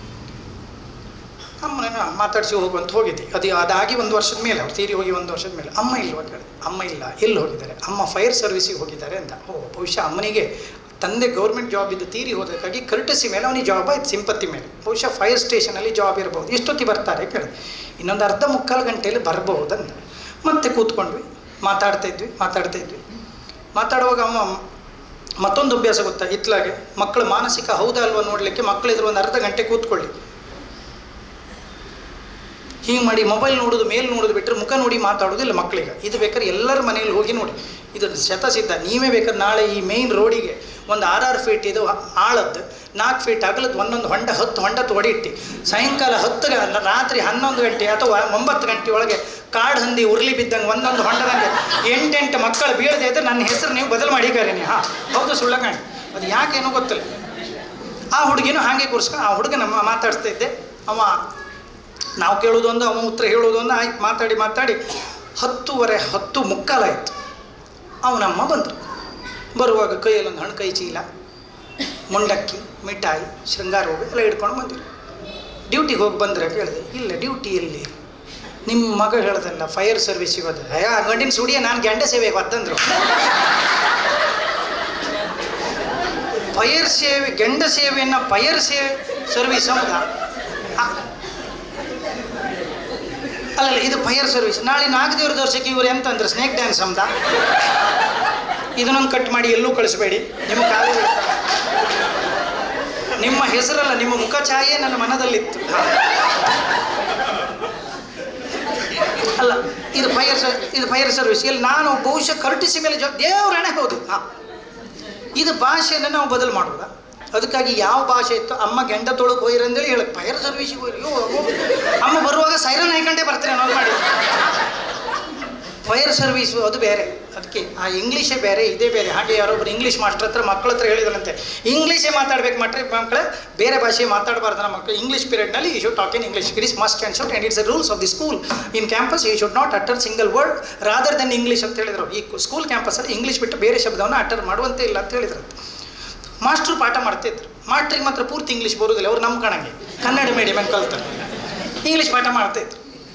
ಅಮ್ಮನ ಮಾತಾಡಿಸಿ ಹೋಗುವಂತ ಹೋಗಿದ್ದೆ ಅದು ಅದಾಗಿ ಒಂದು ವರ್ಷದ ಮೇಲೆ ಅವ್ರು ತೀರಿ ಹೋಗಿ ಒಂದು ವರ್ಷದ ಮೇಲೆ ಅಮ್ಮ ಇಲ್ವಾ ಕೇಳಿದೆ ಅಮ್ಮ ಇಲ್ಲ ಎಲ್ಲಿ ಹೋಗಿದ್ದಾರೆ ಅಮ್ಮ ಫೈರ್ ಸರ್ವಿಸಿಗೆ ಹೋಗಿದ್ದಾರೆ ಅಂತ ಓ ಬಹುಶಃ ಅಮ್ಮನಿಗೆ ತಂದೆ ಗೌರ್ಮೆಂಟ್ ಜಾಬ್ ಇದ್ದು ತೀರಿ ಹೋದಕ್ಕಾಗಿ ಕರ್ಟಸಿ ಮೇಲೆ ಅವನಿಗೆ ಜಾಬ್ ಆಯ್ತು ಸಿಂಪತ್ತಿ ಮೇಲೆ ಬಹುಶಃ ಫೈರ್ ಸ್ಟೇಷನಲ್ಲಿ ಜಾಬ್ ಇರ್ಬೋದು ಎಷ್ಟೊತ್ತಿ ಬರ್ತಾರೆ ಕೇಳಿದೆ ಇನ್ನೊಂದು ಅರ್ಧ ಮುಕ್ಕಾಲು ಗಂಟೆಯಲ್ಲಿ ಬರ್ಬಹುದಂತ ಮತ್ತೆ ಕೂತ್ಕೊಂಡ್ವಿ ಮಾತಾಡ್ತಾ ಇದ್ವಿ ಮಾತಾಡ್ತಾ ಇದ್ವಿ ಮಾತಾಡುವಾಗ ಅಮ್ಮ ಮತ್ತೊಂದು ಅಭ್ಯಾಸ ಗೊತ್ತಾ ಇತ್ಲಾಗೆ ಮಕ್ಕಳು ಮಾನಸಿಕ ಹೌದಾ ಅಲ್ವಾ ನೋಡಲಿಕ್ಕೆ ಮಕ್ಕಳಿದ್ರು ಒಂದು ಅರ್ಧ ಗಂಟೆ ಕೂತ್ಕೊಳ್ಳಿ ಹೀಗೆ ಮಾಡಿ ಮೊಬೈಲ್ ನೋಡೋದು ಮೇಲ್ ನೋಡೋದು ಬಿಟ್ಟರೆ ಮುಖ ನೋಡಿ ಮಾತಾಡೋದಿಲ್ಲ ಮಕ್ಕಳಿಗೆ ಇದು ಬೇಕಾದ್ರೆ ಎಲ್ಲರ ಮನೆಯಲ್ಲಿ ಹೋಗಿ ನೋಡಿ ಇದು ಶತಸಿದ್ಧ ನೀವೇ ಬೇಕಾದ್ರೆ ನಾಳೆ ಈ ಮೇಯ್ನ್ ರೋಡಿಗೆ ಒಂದು ಆರಾರು ಫೀಟ್ ಇದು ಆಳದ್ದು ನಾಲ್ಕು ಫೀಟ್ ಅಗಲದ್ದು ಒಂದೊಂದು ಹೊಂಡ ಹತ್ತು ಹೊಂಡ ತೊಡಿಟ್ಟಿ ಸಾಯಂಕಾಲ ಹತ್ತು ಗ- ರಾತ್ರಿ ಹನ್ನೊಂದು ಗಂಟೆ ಅಥವಾ ಒಂಬತ್ತು ಗಂಟೆ ಒಳಗೆ ಕಾಡು ಹಂದಿ ಉರುಳಿ ಬಿದ್ದಂಗೆ ಒಂದೊಂದು ಹೊಂಡದಂಗೆ ಎಂಟೆಂಟು ಮಕ್ಕಳು ಬೀಳದೆ ಇದ್ರೆ ನನ್ನ ಹೆಸರು ನೀವು ಬದಲು ಮಾಡಿಕಾರೆ ನೀವು ಹಾಂ ಹೌದು ಸುಳ್ಳಂಗಾಣಿ ಅದು ಯಾಕೇನೋ ಗೊತ್ತಿಲ್ಲ ಆ ಹುಡುಗಿನೂ ಹಾಗೆ ಕೂರಿಸ್ಕೊಂಡು ಆ ಹುಡುಗ ನಮ್ಮ ಮಾತಾಡ್ಸ್ತಾ ಇದ್ದೆ ಅವ ನಾವು ಕೇಳೋದೊಂದು ಅವ ಉತ್ತರ ಹೇಳೋದೊಂದು ಆಯ್ತು ಮಾತಾಡಿ ಮಾತಾಡಿ ಹತ್ತುವರೆ ಹತ್ತು ಮುಕ್ಕಾಲಾಯಿತು ಅವನಮ್ಮ ಬಂದರು ಬರುವಾಗ ಕೈಯಲ್ಲೊಂದು ಹಣ್ಣು ಕೈ ಚೀಲ ಮುಂಡಕ್ಕಿ ಮಿಠಾಯಿ ಶೃಂಗಾರ ಹೋಗಿ ಎಲ್ಲ ಹಿಡ್ಕೊಂಡು ಬಂದಿರು ಡ್ಯೂಟಿಗೆ ಹೋಗಿ ಬಂದರೆ ಕೇಳಿದೆ ಇಲ್ಲ ಡ್ಯೂಟಿ ಎಲ್ಲಿ ನಿಮ್ಮ ಮಗ ಹೇಳ್ದಲ್ಲ ಫೈರ್ ಸರ್ವಿಸಿಗೆ ಹೋದ ಅಯ್ಯ ಆ ಗಂಡಿನ ಸುಡಿಯ ನಾನು ಗಂಡ ಸೇವೆಗೆ ಬತ್ತಂದ್ರು ಫೈರ್ ಸೇವೆ ಗಂಡ ಸೇವೆಯನ್ನು ಫೈರ್ ಸೇವೆ ಸರ್ವಿಸ್ ಹೌದಾ ಆ, ಅಲ್ಲಲ್ಲ ಇದು ಫೈರ್ ಸರ್ವಿಸ್ ನಾಳೆ ನಾಲ್ಕು ದೇವ್ರ ದೋರ್ಸಕ್ಕೆ ಇವ್ರು ಎಂತ ಅಂದ್ರೆ ಸ್ನೇಕ್ ಡ್ಯಾನ್ಸ್ ಅಂದ ಇದನ್ನೊಂದು ಕಟ್ ಮಾಡಿ ಎಲ್ಲೂ ಕಳಿಸ್ಬೇಡಿ ನಿಮ್ಮ ಕಾಲು ಬೀಳ್ತದೆ. ನಿಮ್ಮ ಹೆಸರಲ್ಲ ನಿಮ್ಮ ಮುಖ ಛಾಯೆ ನನ್ನ ಮನದಲ್ಲಿತ್ತು ಅಲ್ಲ ಇದು ಫೈರ್ ಸರ್ ಇದು ಫೈರ್ ಸರ್ವಿಸ್ ಇಲ್ಲಿ ನಾನು ಬಹುಶಃ ಕರ್ಟಿಸಿ ಮೇಲೆ ಜೊ ದೇವ್ರಣೆ ಹೌದು ಹಾಂ ಇದು ಭಾಷೆಯನ್ನು ನಾವು ಬದಲು ಮಾಡೋದ ಅದಕ್ಕಾಗಿ ಯಾವ ಭಾಷೆ ಇತ್ತು ಅಮ್ಮ ಗಂಡ ತೊಳಕ್ ಹೋಯ್ರಿ ಅಂತೇಳಿ ಹೇಳಕ್ ಫೈರ್ ಸರ್ವಿಸಿಗೆ ಹೋಯ್ರಿ ಅಯ್ಯೋ ಅಮ್ಮೋ. ಅಮ್ಮ ಬರುವಾಗ ಸೈರನ್ ಹಾಕೊಂಡೇ ಬರ್ತೀನಿ ಅನ್ನೋದು ಮಾಡಿ ಫೈರ್ ಸರ್ವಿಸು ಅದು ಬೇರೆ ಅದಕ್ಕೆ ಆ ಇಂಗ್ಲೀಷೇ ಬೇರೆ ಇದೇ ಬೇರೆ ಹಾಗೆ ಯಾರೊಬ್ರು ಇಂಗ್ಲೀಷ್ ಮಾಸ್ಟರ್ ಹತ್ರ ಮಕ್ಕಳ ಹತ್ರ ಹೇಳಿದ್ರಂತೆ ಇಂಗ್ಲೀಷೇ ಮಾತಾಡ್ಬೇಕು ಮಟ್ರೆ ಮಕ್ಕಳೇ ಬೇರೆ ಭಾಷೆ ಮಾತಾಡಬಾರ್ದು ನಮ್ಮ ಮಕ್ಕಳು ಇಂಗ್ಲೀಷ್ ಪೀರಿಯಡ್ನಲ್ಲಿ you should talk in English it is must and should and it's the rules of the school in campus you should not utter single word rather than English ಅಂತ ಹೇಳಿದರು ಈ ಸ್ಕೂಲ್ ಕ್ಯಾಂಪಸಲ್ಲಿ ಇಂಗ್ಲೀಷ್ ಬಿಟ್ಟು ಬೇರೆ ಶಬ್ದವನ್ನು utter ಮಾಡುವಂತೆ ಇಲ್ಲ ಅಂತ ಹೇಳಿದ್ರು ಮಾಸ್ಟ್ರು ಪಾಠ ಮಾಡ್ತಿದ್ರು ಮಾಸ್ಟ್ರಿಗೆ ಮಾತ್ರ ಪೂರ್ತಿ ಇಂಗ್ಲೀಷ್ ಬರೋದಿಲ್ಲ ಅವ್ರು ನಮ್ಮ ಕಣಂಗೆ ಕನ್ನಡ ಮೀಡಿಯಮಲ್ಲಿ ಕಲ್ತಾರೆ ಇಂಗ್ಲೀಷ್ ಪಾಠ ಮಾಡ್ತಾಯಿದ್ರು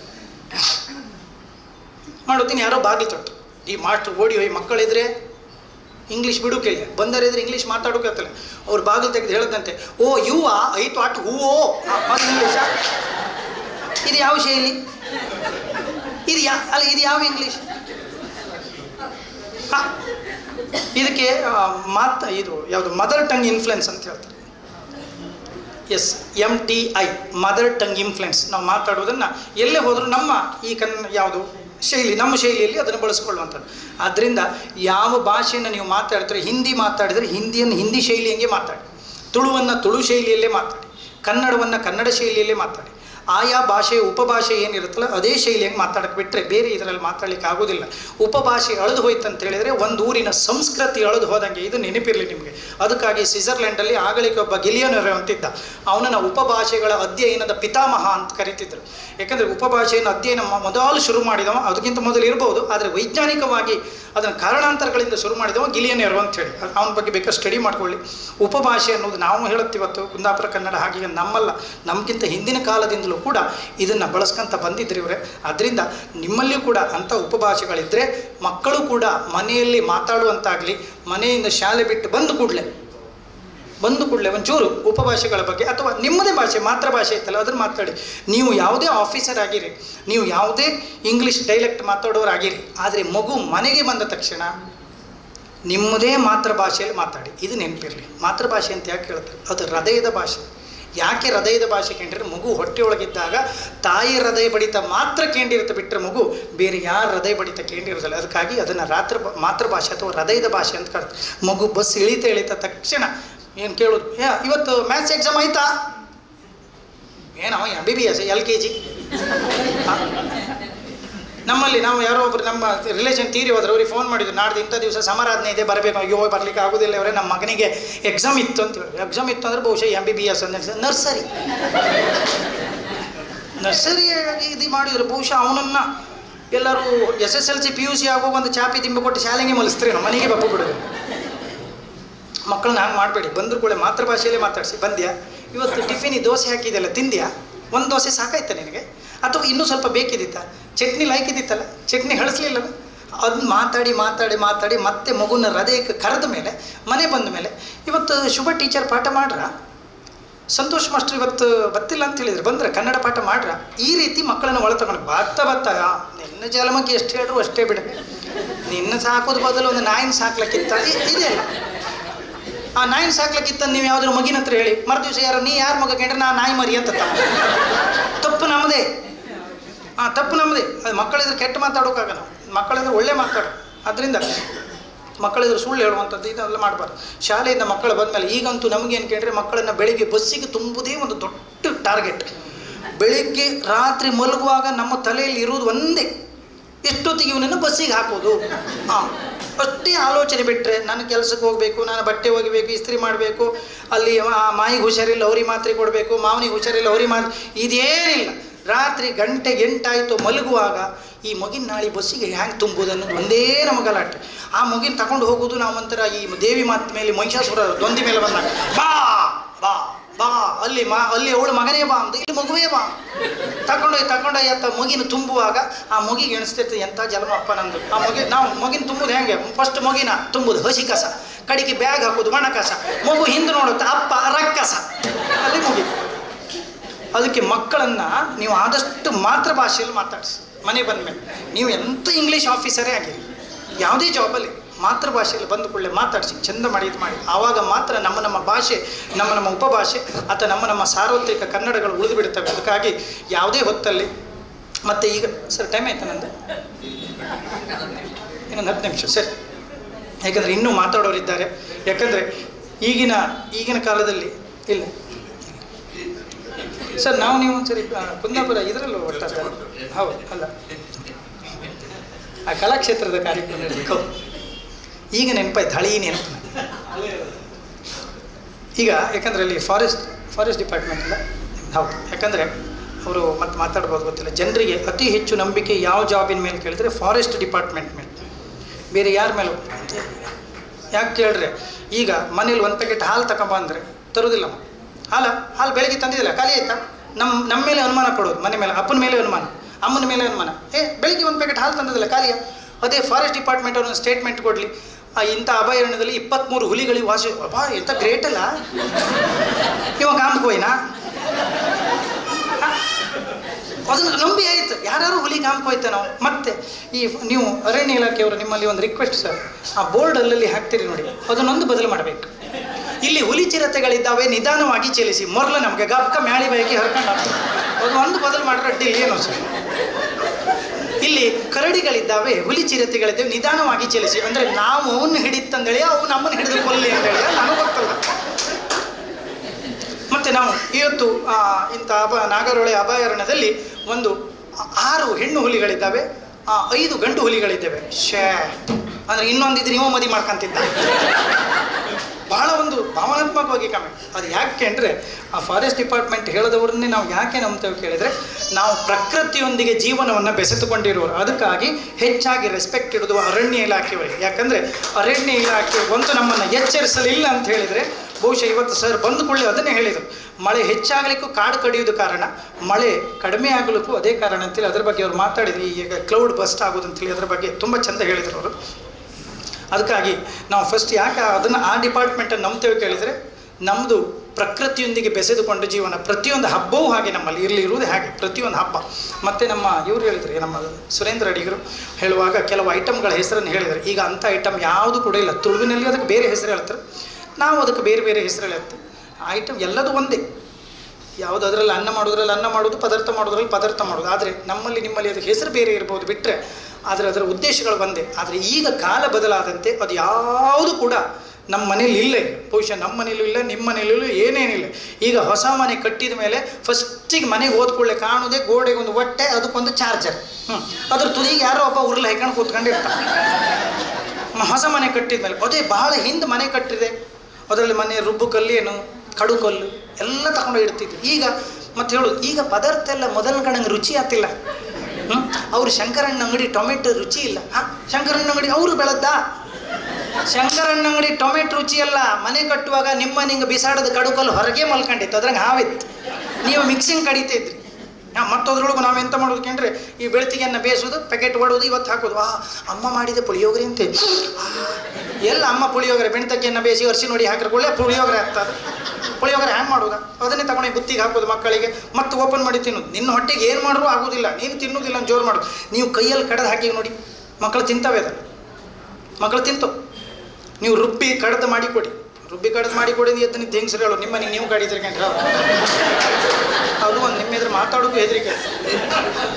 ಮಾಡೋತೀನಿ ಯಾರೋ ಬಾಗಿಲು ತೊಟ್ಟು ಈ ಮಾಸ್ಟ್ರು ಓಡಿ ಹೋಗಿ ಮಕ್ಕಳಿದ್ರೆ ಇಂಗ್ಲೀಷ್ ಬಿಡೋಕಿಲ್ಲ ಬಂದರಿದ್ರೆ ಇಂಗ್ಲೀಷ್ ಮಾತಾಡೋಕತ್ತಲ್ಲ ಅವ್ರು ಬಾಗಿಲು ತೆಗೆದು ಹೇಳದಂತೆ ಓ ಯುವ ಐತು ಆಟ ಹೂವೋ ಅದು ಇಂಗ್ಲೀಷ ಇದು ಯಾವ ಶೈಲಿ ಇದು ಯಾ ಅಲ್ಲ ಇದು ಯಾವ ಇಂಗ್ಲೀಷ್ ಹಾ ಇದಕ್ಕೆ ಮಾತ್ ಇದು ಯಾವುದು ಮದರ್ ಟಂಗ್ ಇನ್ಫ್ಲುಯೆನ್ಸ್ ಅಂತ ಹೇಳ್ತಾರೆ S M T I mother tongue influence ನಾವು ಮಾತಾಡೋದನ್ನು ಎಲ್ಲೇ ಹೋದರೂ ನಮ್ಮ ಈ ಕನ್ ಯಾವುದು ಶೈಲಿ ನಮ್ಮ ಶೈಲಿಯಲ್ಲಿ ಅದನ್ನು ಬಳಸ್ಕೊಳ್ಳುವಂಥದ್ದು ಆದ್ದರಿಂದ ಯಾವ ಭಾಷೆಯನ್ನು ನೀವು ಮಾತಾಡ್ತೀರಿ ಹಿಂದಿ ಮಾತಾಡಿದರೆ ಹಿಂದಿಯನ್ನು ಹಿಂದಿ ಶೈಲಿಯಂಗೆ ಮಾತಾಡಿ ತುಳುವನ್ನು ತುಳು ಶೈಲಿಯಲ್ಲೇ ಮಾತಾಡಿ ಕನ್ನಡವನ್ನು ಕನ್ನಡ ಶೈಲಿಯಲ್ಲೇ ಮಾತಾಡಿ ಆಯಾ ಭಾಷೆಯ ಉಪಭಾಷೆ ಏನಿರುತ್ತಲ್ಲ ಅದೇ ಶೈಲಿಯಂಗೆ ಮಾತಾಡಕ್ಕೆ ಬಿಟ್ಟರೆ ಬೇರೆ ಇದರಲ್ಲಿ ಮಾತಾಡಲಿಕ್ಕೆ ಆಗೋದಿಲ್ಲ ಉಪಭಾಷೆ ಅಳೆದು ಹೋಯ್ತು ಅಂತ ಹೇಳಿದರೆ ಒಂದು ಊರಿನ ಸಂಸ್ಕೃತಿ ಅಳೆದು ಹೋದಂಗೆ ಇದು ನೆನಪಿರಲಿ ನಿಮಗೆ ಅದಕ್ಕಾಗಿ ಸ್ವಿಟ್ಜರ್ಲೆಂಡಲ್ಲಿ ಆಗಲಿಕ್ಕೆ ಒಬ್ಬ ಗಿಲಿಯನರ್ ಅಂತಿದ್ದ ಅವನನ್ನು ಉಪಭಾಷೆಗಳ ಅಧ್ಯಯನದ ಪಿತಾಮಹ ಅಂತ ಕರಿತಿದ್ರು ಯಾಕಂದರೆ ಉಪಭಾಷೆಯನ್ನು ಅಧ್ಯಯನ ಮ- ಮೊದಲು ಶುರು ಮಾಡಿದವ ಅದಕ್ಕಿಂತ ಮೊದಲು ಇರ್ಬೋದು ಆದರೆ ವೈಜ್ಞಾನಿಕವಾಗಿ ಅದನ್ನು ಕಾರಣಾಂತರಗಳಿಂದ ಶುರು ಮಾಡಿದವ ಗಿಲಿಯನರು ಅಂತ ಹೇಳಿ ಅವನ ಬಗ್ಗೆ ಬೇಕಾದ್ರೆ ಸ್ಟಡಿ ಮಾಡ್ಕೊಳ್ಳಿ ಉಪಭಾಷೆ ಅನ್ನೋದು ನಾವು ಹೇಳುತ್ತೀವತ್ತು ಕುಂದಾಪುರ ಕನ್ನಡ ಹಾಗೆ ನಮ್ಮಲ್ಲ ನಮಗಿಂತ ಹಿಂದಿನ ಕಾಲದಿಂದಲೂ ಕೂಡ ಇದನ್ನು ಬಳಸ್ಕೊಂತ ಬಂದಿದ್ರಿ ಇವರೇ ಅದರಿಂದ ನಿಮ್ಮಲ್ಲಿಯೂ ಕೂಡ ಅಂಥ ಉಪಭಾಷೆಗಳಿದ್ದರೆ ಮಕ್ಕಳು ಕೂಡ ಮನೆಯಲ್ಲಿ ಮಾತಾಡುವಂತಾಗಲಿ ಮನೆಯಿಂದ ಶಾಲೆ ಬಿಟ್ಟು ಬಂದು ಕೂಡಲೇ ಬಂದು ಕೂಡಲೇ ಒಂಚೂರು ಉಪಭಾಷೆಗಳ ಬಗ್ಗೆ ಅಥವಾ ನಿಮ್ಮದೇ ಭಾಷೆ ಮಾತೃಭಾಷೆ ಇತ್ತಲ್ಲ ಅದನ್ನು ಮಾತಾಡಿ ನೀವು ಯಾವುದೇ ಆಫೀಸರ್ ಆಗಿರಿ ನೀವು ಯಾವುದೇ ಇಂಗ್ಲೀಷ್ ಡೈಲೆಕ್ಟ್ ಮಾತಾಡೋರಾಗಿರಿ ಆದರೆ ಮಗು ಮನೆಗೆ ಬಂದ ತಕ್ಷಣ ನಿಮ್ಮದೇ ಮಾತೃಭಾಷೆಯಲ್ಲಿ ಮಾತಾಡಿ ಇದು ನೆನಪಿರಲಿ ಮಾತೃಭಾಷೆ ಅಂತ ಯಾಕೆ ಹೇಳ್ತಾರೆ ಅದು ಹೃದಯದ ಭಾಷೆ ಯಾಕೆ ಹೃದಯದ ಭಾಷೆ ಕೇಂದ್ರೆ ಮಗು ಹೊಟ್ಟೆಯೊಳಗಿದ್ದಾಗ ತಾಯಿ ಹೃದಯ ಬಡಿತ ಮಾತ್ರ ಕೇಂದ್ರಿರುತ್ತೆ ಬಿಟ್ಟರೆ ಮಗು ಬೇರೆ ಯಾರ ಹೃದಯ ಬಡಿತ ಕೇಂದ್ರಿರೋದಿಲ್ಲ ಅದಕ್ಕಾಗಿ ಅದನ್ನು ರಾತ್ರ ಮಾತೃಭಾಷೆ ಅಥವಾ ಹೃದಯದ ಭಾಷೆ ಅಂತ ಕರ್ತಾರೆ ಮಗು ಬಸ್ ಇಳಿತ ಇಳಿತ ತಕ್ಷಣ ಏನು ಕೇಳೋದು ಯಾ ಇವತ್ತು ಮ್ಯಾಥ್ಸ್ ಎಕ್ಸಾಮ್ ಆಯ್ತಾ ಏನವ M B B S L K G ನಮ್ಮಲ್ಲಿ ನಾವು ಯಾರೋ ಒಬ್ರು ನಮ್ಮ ರಿಲೇಷನ್ ತೀರಿ ಹೋದ್ರೆ ಅವ್ರಿಗೆ ಫೋನ್ ಮಾಡಿದ್ರು ನಾಡ್ದು ಇಂಥ ದಿವಸ ಸಮಾರಾಧನೆ ಇದೆ ಬರಬೇಕು ಅಯ್ಯೋ ಬರ್ಲಿಕ್ಕೆ ಆಗೋದಿಲ್ಲ ಅವರೇ ನಮ್ಮ ಮಗನಿಗೆ ಎಕ್ಸಾಮ್ ಇತ್ತು ಅಂತ ಹೇಳಿ ಎಕ್ಸಾಮ್ ಇತ್ತು ಅಂದ್ರೆ ಬಹುಶಃ ಎಮ್ ಬಿ ಬಿ ಎಸ್ ಅಂದ್ರೆ ನರ್ಸರಿ ನರ್ಸರಿ ಇದು ಮಾಡಿದ್ರು ಬಹುಶಃ ಅವನನ್ನು ಎಲ್ಲರೂ S S L C P U C ಆಗೋ ಒಂದು ಚಾಪಿ ದಿಂಬು ಕೊಟ್ಟು ಶಾಲೆಗೆ ಮಲಿಸ್ತಾರೆ ನಾವು ಮನೆಗೆ ಬಪ್ಪು ಬಿಡೋದು ಮಕ್ಕಳನ್ನ ಹಂಗೆ ಮಾಡಬೇಡಿ ಬಂದ್ರು ಕೂಡ ಮಾತೃಭಾಷೆಯಲ್ಲೇ ಮಾತಾಡಿಸಿ ಬಂದ್ಯಾ ಇವತ್ತು ಟಿಫಿನಿ ದೋಸೆ ಹಾಕಿದೆಲ್ಲ ತಿಂದ್ಯಾ ಒಂದು ದೋಸೆ ಸಾಕಾಯ್ತಾ ನಿನಗೆ ಅಥವಾ ಇನ್ನೂ ಸ್ವಲ್ಪ ಬೇಕಿದ್ದಿತ್ತ ಚಟ್ನಿ ಲೈಕಿದ್ದಿತ್ತಲ್ಲ ಚಟ್ನಿ ಹಳಿಸ್ಲಿಲ್ಲಲ್ಲ ಅದನ್ನ ಮಾತಾಡಿ ಮಾತಾಡಿ ಮಾತಾಡಿ ಮತ್ತೆ ಮಗುನ ಹೃದಯಕ್ಕೆ ಕರೆದ ಮೇಲೆ ಮನೆ ಬಂದ ಮೇಲೆ ಇವತ್ತು ಶುಭ ಟೀಚರ್ ಪಾಠ ಮಾಡ್ರ ಸಂತೋಷ್ ಮಾಸ್ಟರ್ ಇವತ್ತು ಬತ್ತಿಲ್ಲ ಅಂತ ಹೇಳಿದ್ರು ಬಂದ್ರೆ ಕನ್ನಡ ಪಾಠ ಮಾಡ್ರ ಈ ರೀತಿ ಮಕ್ಕಳನ್ನು ಒಳ ತಗೊಂಡು ಬತ್ತ ಬತ್ತ ನಿನ್ನ ಜಲಮಕ್ಕೆ ಎಷ್ಟು ಹೇಳ್ರು ಅಷ್ಟೇ ಬಿಡ ನಿನ್ನ ಸಾಕೋದು ಬದಲು ಒಂದು ನಾಯಿನ ಸಾಕ್ಲಕ್ಕಿತ್ತ ಇ- ಇದೆಯಲ್ಲ ಆ ನಾಯಿನ ಸಾಕ್ಲಕ್ಕಿತ್ತ ನೀವು ಯಾವ್ದಾದ್ರು ಮಗಿನ ಹತ್ರ ಹೇಳಿ ಮರು ದಿವಸ ಯಾರು ನೀ ಯಾರು ಮಗ ಕೇಂದ್ರ ನಾ ನಾಯಿ ಮರಿ ಅಂತ ತಮ್ಮ. ತಪ್ಪು ನಮ್ಮದೇ ಹಾಂ ತಪ್ಪು ನಮ್ಮದೇ ಅದು ಮಕ್ಕಳಿದ್ರೆ ಕೆಟ್ಟ ಮಾತಾಡೋಕ್ಕಾಗಲ್ಲ ಮಕ್ಕಳಿದ್ರೆ ಒಳ್ಳೆ ಮಾತಾಡು ಅದರಿಂದ ಮಕ್ಕಳಿದ್ರೆ ಸುಳ್ಳು ಹೇಳುವಂಥದ್ದು ಇದೆಲ್ಲ ಮಾಡಬಾರ್ದು ಶಾಲೆಯಿಂದ ಮಕ್ಕಳು ಬಂದಮೇಲೆ ಈಗಂತೂ ನಮಗೇನು ಕೇಳಿದ್ರೆ ಮಕ್ಕಳನ್ನು ಬೆಳಿಗ್ಗೆ ಬಸ್ಸಿಗೆ ತುಂಬುವುದೇ ಒಂದು ದೊಡ್ಡ ಟಾರ್ಗೆಟ್ ಬೆಳಿಗ್ಗೆ ರಾತ್ರಿ ಮಲಗುವಾಗ ನಮ್ಮ ತಲೆಯಲ್ಲಿ ಇರುವುದು ಒಂದೇ ಎಷ್ಟೊತ್ತಿಗೆ ಇವನನ್ನು ಬಸ್ಸಿಗೆ ಹಾಕೋದು ಹಾಂ ಅಷ್ಟೇ ಆಲೋಚನೆ ಬಿಟ್ಟರೆ ನಾನು ಕೆಲಸಕ್ಕೆ ಹೋಗಬೇಕು ನಾನು ಬಟ್ಟೆ ಒಗಿಬೇಕು ಇಸ್ತ್ರಿ ಮಾಡಬೇಕು ಅಲ್ಲಿ ಆ ಮಾಯಿಗೆ ಹುಷಾರಿಲ್ಲ ಅವ್ರಿಗೆ ಮಾತ್ರೆ ಕೊಡಬೇಕು ಮಾವನಿಗೆ ಹುಷಾರಿಲ್ಲ ಅವ್ರಿಗೆ ಮಾತ್ರೆ ಇದೇನಿಲ್ಲ ರಾತ್ರಿ ಗಂಟೆಗೆ ಎಂಟಾಯಿತು ಮಲಗುವಾಗ ಈ ಮಗಿನ ನಾಳೆ ಬಸ್ಸಿಗೆ ಹ್ಯಾಂಗೆ ತುಂಬುವುದು ಅನ್ನೋದು ಒಂದೇ ನಮ್ಮ ಗಲಾಟೆ ಆ ಮಗಿನ ತಗೊಂಡು ಹೋಗೋದು ನಾವು ಒಂಥರ ಈ ದೇವಿ ಮಾತು ಮೇಲೆ ಮಹಿಷಾಸುರ ದೊಂದಿ ಮೇಲೆ ಬಂದಾಗ ಬಾ ಬಾ ಬಾ ಅಲ್ಲಿ ಮಾ ಅಲ್ಲಿ ಅವಳು ಮಗನೇ ಬಾ ಅಂತ ಇಲ್ಲಿ ಮಗುವೇ ಬಾ ತಗೊಂಡೋಗಿ ತಗೊಂಡೋಗಿ ಅಂತ ಮಗಿನ ತುಂಬುವಾಗ ಆ ಮಗಿಗೆ ಎಣಿಸ್ತಿರ್ತದೆ ಎಂಥ ಜನ್ಮ ಅಪ್ಪ ನಂದು ಆ ಮಗಿ ನಾವು ಮಗಿನ ತುಂಬುದು ಹೆಂಗೆ ಫಸ್ಟ್ ಮಗಿನ ತುಂಬುದು ಹಸಿ ಕಸ ಕಡೆಗೆ ಬ್ಯಾಗ್ ಹಾಕೋದು ಒಣ ಕಸ ಮಗು ಹಿಂದೆ ನೋಡುತ್ತೆ ಅಪ್ಪ ರಕ್ಕಸ ಅಲ್ಲಿ ಮುಗಿ ಅದಕ್ಕೆ ಮಕ್ಕಳನ್ನು ನೀವು ಆದಷ್ಟು ಮಾತೃಭಾಷೆಯಲ್ಲಿ ಮಾತಾಡಿಸಿ ಮನೆ ಬಂದಮೇಲೆ ನೀವು ಎಂಥ ಇಂಗ್ಲೀಷ್ ಆಫೀಸರೇ ಆಗಿರಿ ಯಾವುದೇ ಜಾಬಲ್ಲಿ ಮಾತೃಭಾಷೆಯಲ್ಲಿ ಬಂದ ಕೂಡಲೇ ಮಾತಾಡಿಸಿ ಚಂದ ಮಾಡಿ ಇದು ಮಾಡಿ ಆವಾಗ ಮಾತ್ರ ನಮ್ಮ ನಮ್ಮ ಭಾಷೆ ನಮ್ಮ ನಮ್ಮ ಉಪಭಾಷೆ ಅಥವಾ ನಮ್ಮ ನಮ್ಮ ಸಾರ್ವತ್ರಿಕ ಕನ್ನಡಗಳು ಉಳಿದು ಬಿಡ್ತವೆ ಅದಕ್ಕಾಗಿ ಯಾವುದೇ ಹೊತ್ತಲ್ಲಿ ಮತ್ತು ಈಗ ಸರ್ ಟೈಮ್ ಆಯ್ತಾ ನಂದು ಇನ್ನೊಂದು ಹತ್ತು ನಿಮಿಷ ಸರಿ ಯಾಕಂದರೆ ಇನ್ನೂ ಮಾತಾಡೋರಿದ್ದಾರೆ ಯಾಕಂದರೆ ಈಗಿನ ಈಗಿನ ಕಾಲದಲ್ಲಿ ಇಲ್ಲ ಸರ್ ನಾವು ನೀವು ಒಂದ್ಸರಿ ಆ, ಕುಂದಾಪುರ ಇದರಲ್ಲೂ ಒಟ್ಟಾರೆ ಹೌದು ಅಲ್ಲ ಆ ಕಲಾಕ್ಷೇತ್ರದ ಕಾರ್ಯಕ್ರಮ ನಡೀಲಿಕ್ಕೆ ಹೌದು ಈಗ ನೆನಪಾಯ್ತು ಹಳಿ ನೆನಪು ಈಗ ಯಾಕಂದರೆ ಅಲ್ಲಿ ಫಾರೆಸ್ಟ್ ಫಾರೆಸ್ಟ್ ಡಿಪಾರ್ಟ್ಮೆಂಟ್ ಇಲ್ಲ ಹೌದು ಯಾಕಂದರೆ ಅವರು ಮತ್ತೆ ಮಾತಾಡ್ಬೋದು ಗೊತ್ತಿಲ್ಲ ಜನರಿಗೆ ಅತಿ ಹೆಚ್ಚು ನಂಬಿಕೆ ಯಾವ ಜಾಬಿನ ಮೇಲೆ ಕೇಳಿದ್ರೆ ಫಾರೆಸ್ಟ್ ಡಿಪಾರ್ಟ್ಮೆಂಟ್ ಮೇಲೆ ಬೇರೆ ಯಾರ ಮೇಲೆ ಯಾಕೆ ಕೇಳಿದ್ರೆ ಈಗ ಮನೇಲಿ ಒಂದು ಪ್ಯಾಕೆಟ್ ಹಾಲು ತಗೊಂಬಂದ್ರೆ ತರೋದಿಲ್ಲ ಅವ. ಹಾಲ ಹಾಲು ಬೆಳಗ್ಗೆ ತಂದಿದ್ದಿಲ್ಲ ಖಾಲಿ ಆಯ್ತಾ ನಮ್ಮ ನಮ್ಮ ಮೇಲೆ ಅನುಮಾನ ಪಡೋದು ಮನೆ ಮೇಲೆ ಅಪ್ಪನ ಮೇಲೆ ಅನುಮಾನ ಅಮ್ಮನ ಮೇಲೆ ಅನುಮಾನ ಏ ಬೆಳಿಗ್ಗೆ ಒಂದು ಪ್ಯಾಕೆಟ್ ಹಾಲು ತಂದಿದ್ದಿಲ್ಲ ಖಾಲಿಯ ಅದೇ ಫಾರೆಸ್ಟ್ ಡಿಪಾರ್ಟ್ಮೆಂಟ್ ಅವ್ರನ್ನ ಸ್ಟೇಟ್ಮೆಂಟ್ ಕೊಡಲಿ ಆ ಇಂಥ ಅಭಯಾರಣ್ಯದಲ್ಲಿ ಇಪ್ಪತ್ತ್ಮೂರು ಹುಲಿಗಳಿಗೆ ವಾಸಿ ಅಬ್ಬಾ ಎಂಥ ಗ್ರೇಟ್ ಅಲ್ಲ ಇವ ಕಾಮ್ಗೆ ಹೋಯ್ನಾ ಅದನ್ನು ನಂಬಿ ಆಯ್ತು ಯಾರು ಹುಲಿ ಕಾಮ್ಗೆ ಹೋಯ್ತ ನಾವು ಮತ್ತೆ ಈ ನೀವು ಅರಣ್ಯ ಇಲಾಖೆಯವರು ನಿಮ್ಮಲ್ಲಿ ಒಂದು ರಿಕ್ವೆಸ್ಟ್ ಸರ್ ಆ ಬೋರ್ಡ್ ಅಲ್ಲಲ್ಲಿ ಹಾಕ್ತೀರಿ ನೋಡಿ ಅದನ್ನೊಂದು ಬದಲು ಮಾಡಬೇಕು ಇಲ್ಲಿ ಹುಲಿ ಚಿರತೆಗಳಿದ್ದಾವೆ ನಿಧಾನವಾಗಿ ಚಲಿಸಿ ಮೊದಲು ನಮಗೆ ಗಪ್ಕ ಮ್ಯಾಳಿ ಬಯಕೆ ಹರ್ಕೊಂಡು ಆಗ್ತದೆ ಅದು ಒಂದು ಬದಲು ಮಾಡಿದ್ರೆ ಅಡ್ಡಿ ಏನು ಸರ್ ಇಲ್ಲಿ ಕರಡಿಗಳಿದ್ದಾವೆ ಹುಲಿ ಚಿರತೆಗಳಿದ್ದಾವೆ ನಿಧಾನವಾಗಿ ಚಲಿಸಿ ಅಂದರೆ ನಾವು ಅವನ್ನ ಹಿಡಿತಂದೇಳಿ ಅವು ನಮ್ಮನ್ನು ಹಿಡಿದು ಕೊಲ್ಲಿ ಅಂತೇಳಿ ನನಗೆ ಗೊತ್ತಲ್ಲ ಮತ್ತು ನಾವು ಇವತ್ತು ಆ, ಇಂಥ ಅಭ ನಾಗರಹೊಳೆ ಅಭಯಾರಣ್ಯದಲ್ಲಿ ಒಂದು ಆ- ಆರು ಹೆಣ್ಣು ಹುಲಿಗಳಿದ್ದಾವೆ ಆ, ಐದು ಗಂಡು ಹುಲಿಗಳಿದ್ದಾವೆ ಶೇ ಅಂದರೆ ಇನ್ನೊಂದಿದ್ರೆ ಇವ ಮದಿ ಮಾಡ್ಕೊಂತಿದ್ದ ಬಹಳ ಒಂದು ಭಾವನಾತ್ಮಕವಾಗಿ ಕಮೆಂಟ್ ಅದು ಯಾಕೆ ಅಂದರೆ ಆ ಫಾರೆಸ್ಟ್ ಡಿಪಾರ್ಟ್ಮೆಂಟ್ ಹೇಳದವ್ರನ್ನೇ ನಾವು ಯಾಕೆ ನಂಬ್ತೇವೆ ಕೇಳಿದರೆ ನಾವು ಪ್ರಕೃತಿಯೊಂದಿಗೆ ಜೀವನವನ್ನು ಬೆಸೆದುಕೊಂಡಿರೋರು ಅದಕ್ಕಾಗಿ ಹೆಚ್ಚಾಗಿ ರೆಸ್ಪೆಕ್ಟ್ ಇಡೋದು ಅರಣ್ಯ ಇಲಾಖೆಯವರಿಗೆ ಯಾಕಂದರೆ ಅರಣ್ಯ ಇಲಾಖೆ ಒಂದು ನಮ್ಮನ್ನು ಎಚ್ಚರಿಸಲಿಲ್ಲ ಅಂತ ಹೇಳಿದರೆ ಬಹುಶಃ ಇವತ್ತು ಸರ್ ಬಂದ ಕೂಡಲೇ ಅದನ್ನೇ ಹೇಳಿದರು ಮಳೆ ಹೆಚ್ಚಾಗಲಿಕ್ಕೂ ಕಾಡು ಕಡಿಯೋದು ಕಾರಣ ಮಳೆ ಕಡಿಮೆ ಆಗಲಿಕ್ಕೂ ಅದೇ ಕಾರಣ ಅಂತೇಳಿ ಅದ್ರ ಬಗ್ಗೆ ಅವ್ರು ಮಾತಾಡಿದ್ರು ಈಗ ಕ್ಲೌಡ್ ಬಸ್ಟ್ ಆಗೋದು ಅಂತೇಳಿ ಅದ್ರ ಬಗ್ಗೆ ತುಂಬ ಚಂದ ಹೇಳಿದರು ಅವರು ಅದಕ್ಕಾಗಿ ನಾವು ಫಸ್ಟ್ ಯಾಕೆ ಅದನ್ನು ಆ ಡಿಪಾರ್ಟ್ಮೆಂಟನ್ನು ನಂಬ್ತೇವೆ ಕೇಳಿದರೆ ನಮ್ಮದು ಪ್ರಕೃತಿಯೊಂದಿಗೆ ಬೆಸೆದುಕೊಂಡು ಜೀವನ ಪ್ರತಿಯೊಂದು ಹಬ್ಬವೂ ಹಾಗೆ ನಮ್ಮಲ್ಲಿ ಇರಲಿ ಇರುವುದು ಹಾಗೆ ಪ್ರತಿಯೊಂದು ಹಬ್ಬ ಮತ್ತು ನಮ್ಮ ಇವರು ಹೇಳಿದ್ರು ನಮ್ಮ ಸುರೇಂದ್ರ ಅಡಿಗರು ಹೇಳುವಾಗ ಕೆಲವು ಐಟಮ್ಗಳ ಹೆಸರನ್ನು ಹೇಳಿದರು ಈಗ ಅಂಥ ಐಟಮ್ ಯಾವುದು ಕೂಡ ಇಲ್ಲ ತುಳುವಿನಲ್ಲಿ ಅದಕ್ಕೆ ಬೇರೆ ಹೆಸರು ಹೇಳ್ತಾರೆ ನಾವು ಅದಕ್ಕೆ ಬೇರೆ ಬೇರೆ ಹೆಸರು ಹೇಳ್ತೇವೆ ಆ ಐಟಮ್ ಎಲ್ಲದೂ ಒಂದೇ ಯಾವುದು ಅದರಲ್ಲಿ ಅನ್ನ ಮಾಡೋದ್ರಲ್ಲಿ ಅನ್ನ ಮಾಡೋದು ಪದಾರ್ಥ ಮಾಡೋದ್ರಲ್ಲಿ ಪದಾರ್ಥ ಮಾಡೋದು ಆದರೆ ನಮ್ಮಲ್ಲಿ ನಿಮ್ಮಲ್ಲಿ ಅದಕ್ಕೆ ಹೆಸರು ಬೇರೆ ಇರ್ಬೋದು ಬಿಟ್ಟರೆ ಆದರೆ ಅದರ ಉದ್ದೇಶಗಳು ಒಂದೇ ಆದರೆ ಈಗ ಕಾಲ ಬದಲಾದಂತೆ ಅದು ಯಾವುದು ಕೂಡ ನಮ್ಮ ಮನೇಲಿ ಇಲ್ಲ ಈಗ. ಬಹುಶಃ ನಮ್ಮ ಮನೇಲೂ ಇಲ್ಲ ನಿಮ್ಮ ಮನೇಲೂ ಏನೇನಿಲ್ಲ ಈಗ ಹೊಸ ಮನೆ ಕಟ್ಟಿದ ಮೇಲೆ ಫಸ್ಟಿಗೆ ಮನೆಗೆ ಹೋದ ಕೂಡಲೇ ಕಾಣೋದೇ ಗೋಡೆಗೆ ಒಂದು ಹೊಟ್ಟೆ ಅದಕ್ಕೊಂದು ಚಾರ್ಜರ್ ಹ್ಞೂ ಅದ್ರ ತುದಿಗೆ ಯಾರೋ ಒಬ್ಬ ಉರುಳು ಹಾಕೊಂಡು ಕೂತ್ಕೊಂಡಿರ್ತಾರೆ ಮ- ಹೊಸ ಮನೆ ಕಟ್ಟಿದ ಮೇಲೆ ಅದೇ ಬಹಳ ಹಿಂದೆ ಮನೆ ಕಟ್ಟಿದೆ ಅದರಲ್ಲಿ ಮನೆ ರುಬ್ಬು ಕಲ್ಲೇನು ಕಡು ಕಲ್ಲು ಎಲ್ಲ ತಗೊಂಡು ಇಡ್ತಿದ್ವಿ ಈಗ ಮತ್ತೆ ಹೇಳೋದು ಈಗ ಪದಾರ್ಥ ಎಲ್ಲ ಮೊದಲ ಕಣಂಗೆ ರುಚಿ ಆತಿಲ್ಲ ಹ್ಞೂ ಅವ್ರು ಶಂಕರಣ್ಣ ಅಂಗಡಿ ಟೊಮೆಟೊ ರುಚಿ ಇಲ್ಲ ಹಾಂ ಶಂಕರಣ್ಣ ಅಂಗಡಿ ಅವರು ಬೆಳೆದ ಶಂಕರಣ್ಣ ಅಂಗಡಿ ಟೊಮೆಟೊ ರುಚಿ ಅಲ್ಲ ಮನೆ ಕಟ್ಟುವಾಗ ನಿಮ್ಮ ನಿಂಗೆ ಬಿಸಾಡದ ಕಡುಕಲ್ಲು ಹೊರಗೆ ಮಲ್ಕೊಂಡಿತ್ತು ಅದ್ರಂಗೆ ಹಾವಿತ್ತು ನೀವು ಮಿಕ್ಸಿಂಗ್ ಕಡಿತಿದ್ರಿ ಹಾಂ ಮತ್ತದ್ರೊಳಗೆ ನಾವು ಎಂತ ಮಾಡೋದು ಕೇಂದ್ರೆ ಈ ಬೆಳ್ತಿಗೆಯನ್ನು ಬೇಯಿಸೋದು ಪ್ಯಾಕೆಟ್ ಹೊಡೋದು ಇವತ್ತು ಹಾಕೋದು ಆ ಅಮ್ಮ ಮಾಡಿದ ಪುಳಿಯೋಗರೆ ಅಂತೆ ಆ, ಎಲ್ಲ ಅಮ್ಮ ಪುಳಿಯೋಗರೆ ಬೆಣ್ತಕ್ಕಿಯನ್ನು ಬೇಯಿಸಿ ಅರ್ಸಿ ನೋಡಿ ಹಾಕಿದ್ರೆ ಒಳ್ಳೆ ಪುಳಿಯೋಗರೆ ಆಗ್ತದೆ ಪುಳಿಯೋಗರೆ ಹ್ಯಾಂಗೆ ಮಾಡೋದ ಅದನ್ನೇ ತಗೊಂಡು ಬುತ್ತಿಗೆ ಹಾಕೋದು ಮಕ್ಕಳಿಗೆ ಮತ್ತೆ ಓಪನ್ ಮಾಡಿ ತಿನ್ನೋದು ನಿನ್ನ ಹೊಟ್ಟೆಗೆ ಏನು ಮಾಡಿದ್ರು ಆಗೋದಿಲ್ಲ ನೀನು ತಿನ್ನೋದಿಲ್ಲ ಅಂತ ಜೋರು ಮಾಡೋದು ನೀವು ಕೈಯಲ್ಲಿ ಕಡ್ದು ಹಾಕಿ ನೋಡಿ ಮಕ್ಕಳು ತಿಂತವೆ ಅದು ಮಕ್ಕಳು ತಿಂತು ನೀವು ರುಬ್ಬಿ ಕಡ್ದು ಮಾಡಿ ಕೊಡಿ ರುಬ್ಬಿ ಕಡ್ದು ಮಾಡಿ ಕೊಡಿ ಎತ್ತ ನಿಂತು ಹೆಂಗಸರು ಹೇಳು ನಿಮ್ಮ ಮನೆಗೆ ನೀವು ಗಾಡಿ ತಿರ್ಕೊಂಡ್ರೆ ಅದು ಒಂದು ನಿಮ್ಮ ಎದುರು ಮಾತಾಡೋದು ಹೆದರಿಕೆ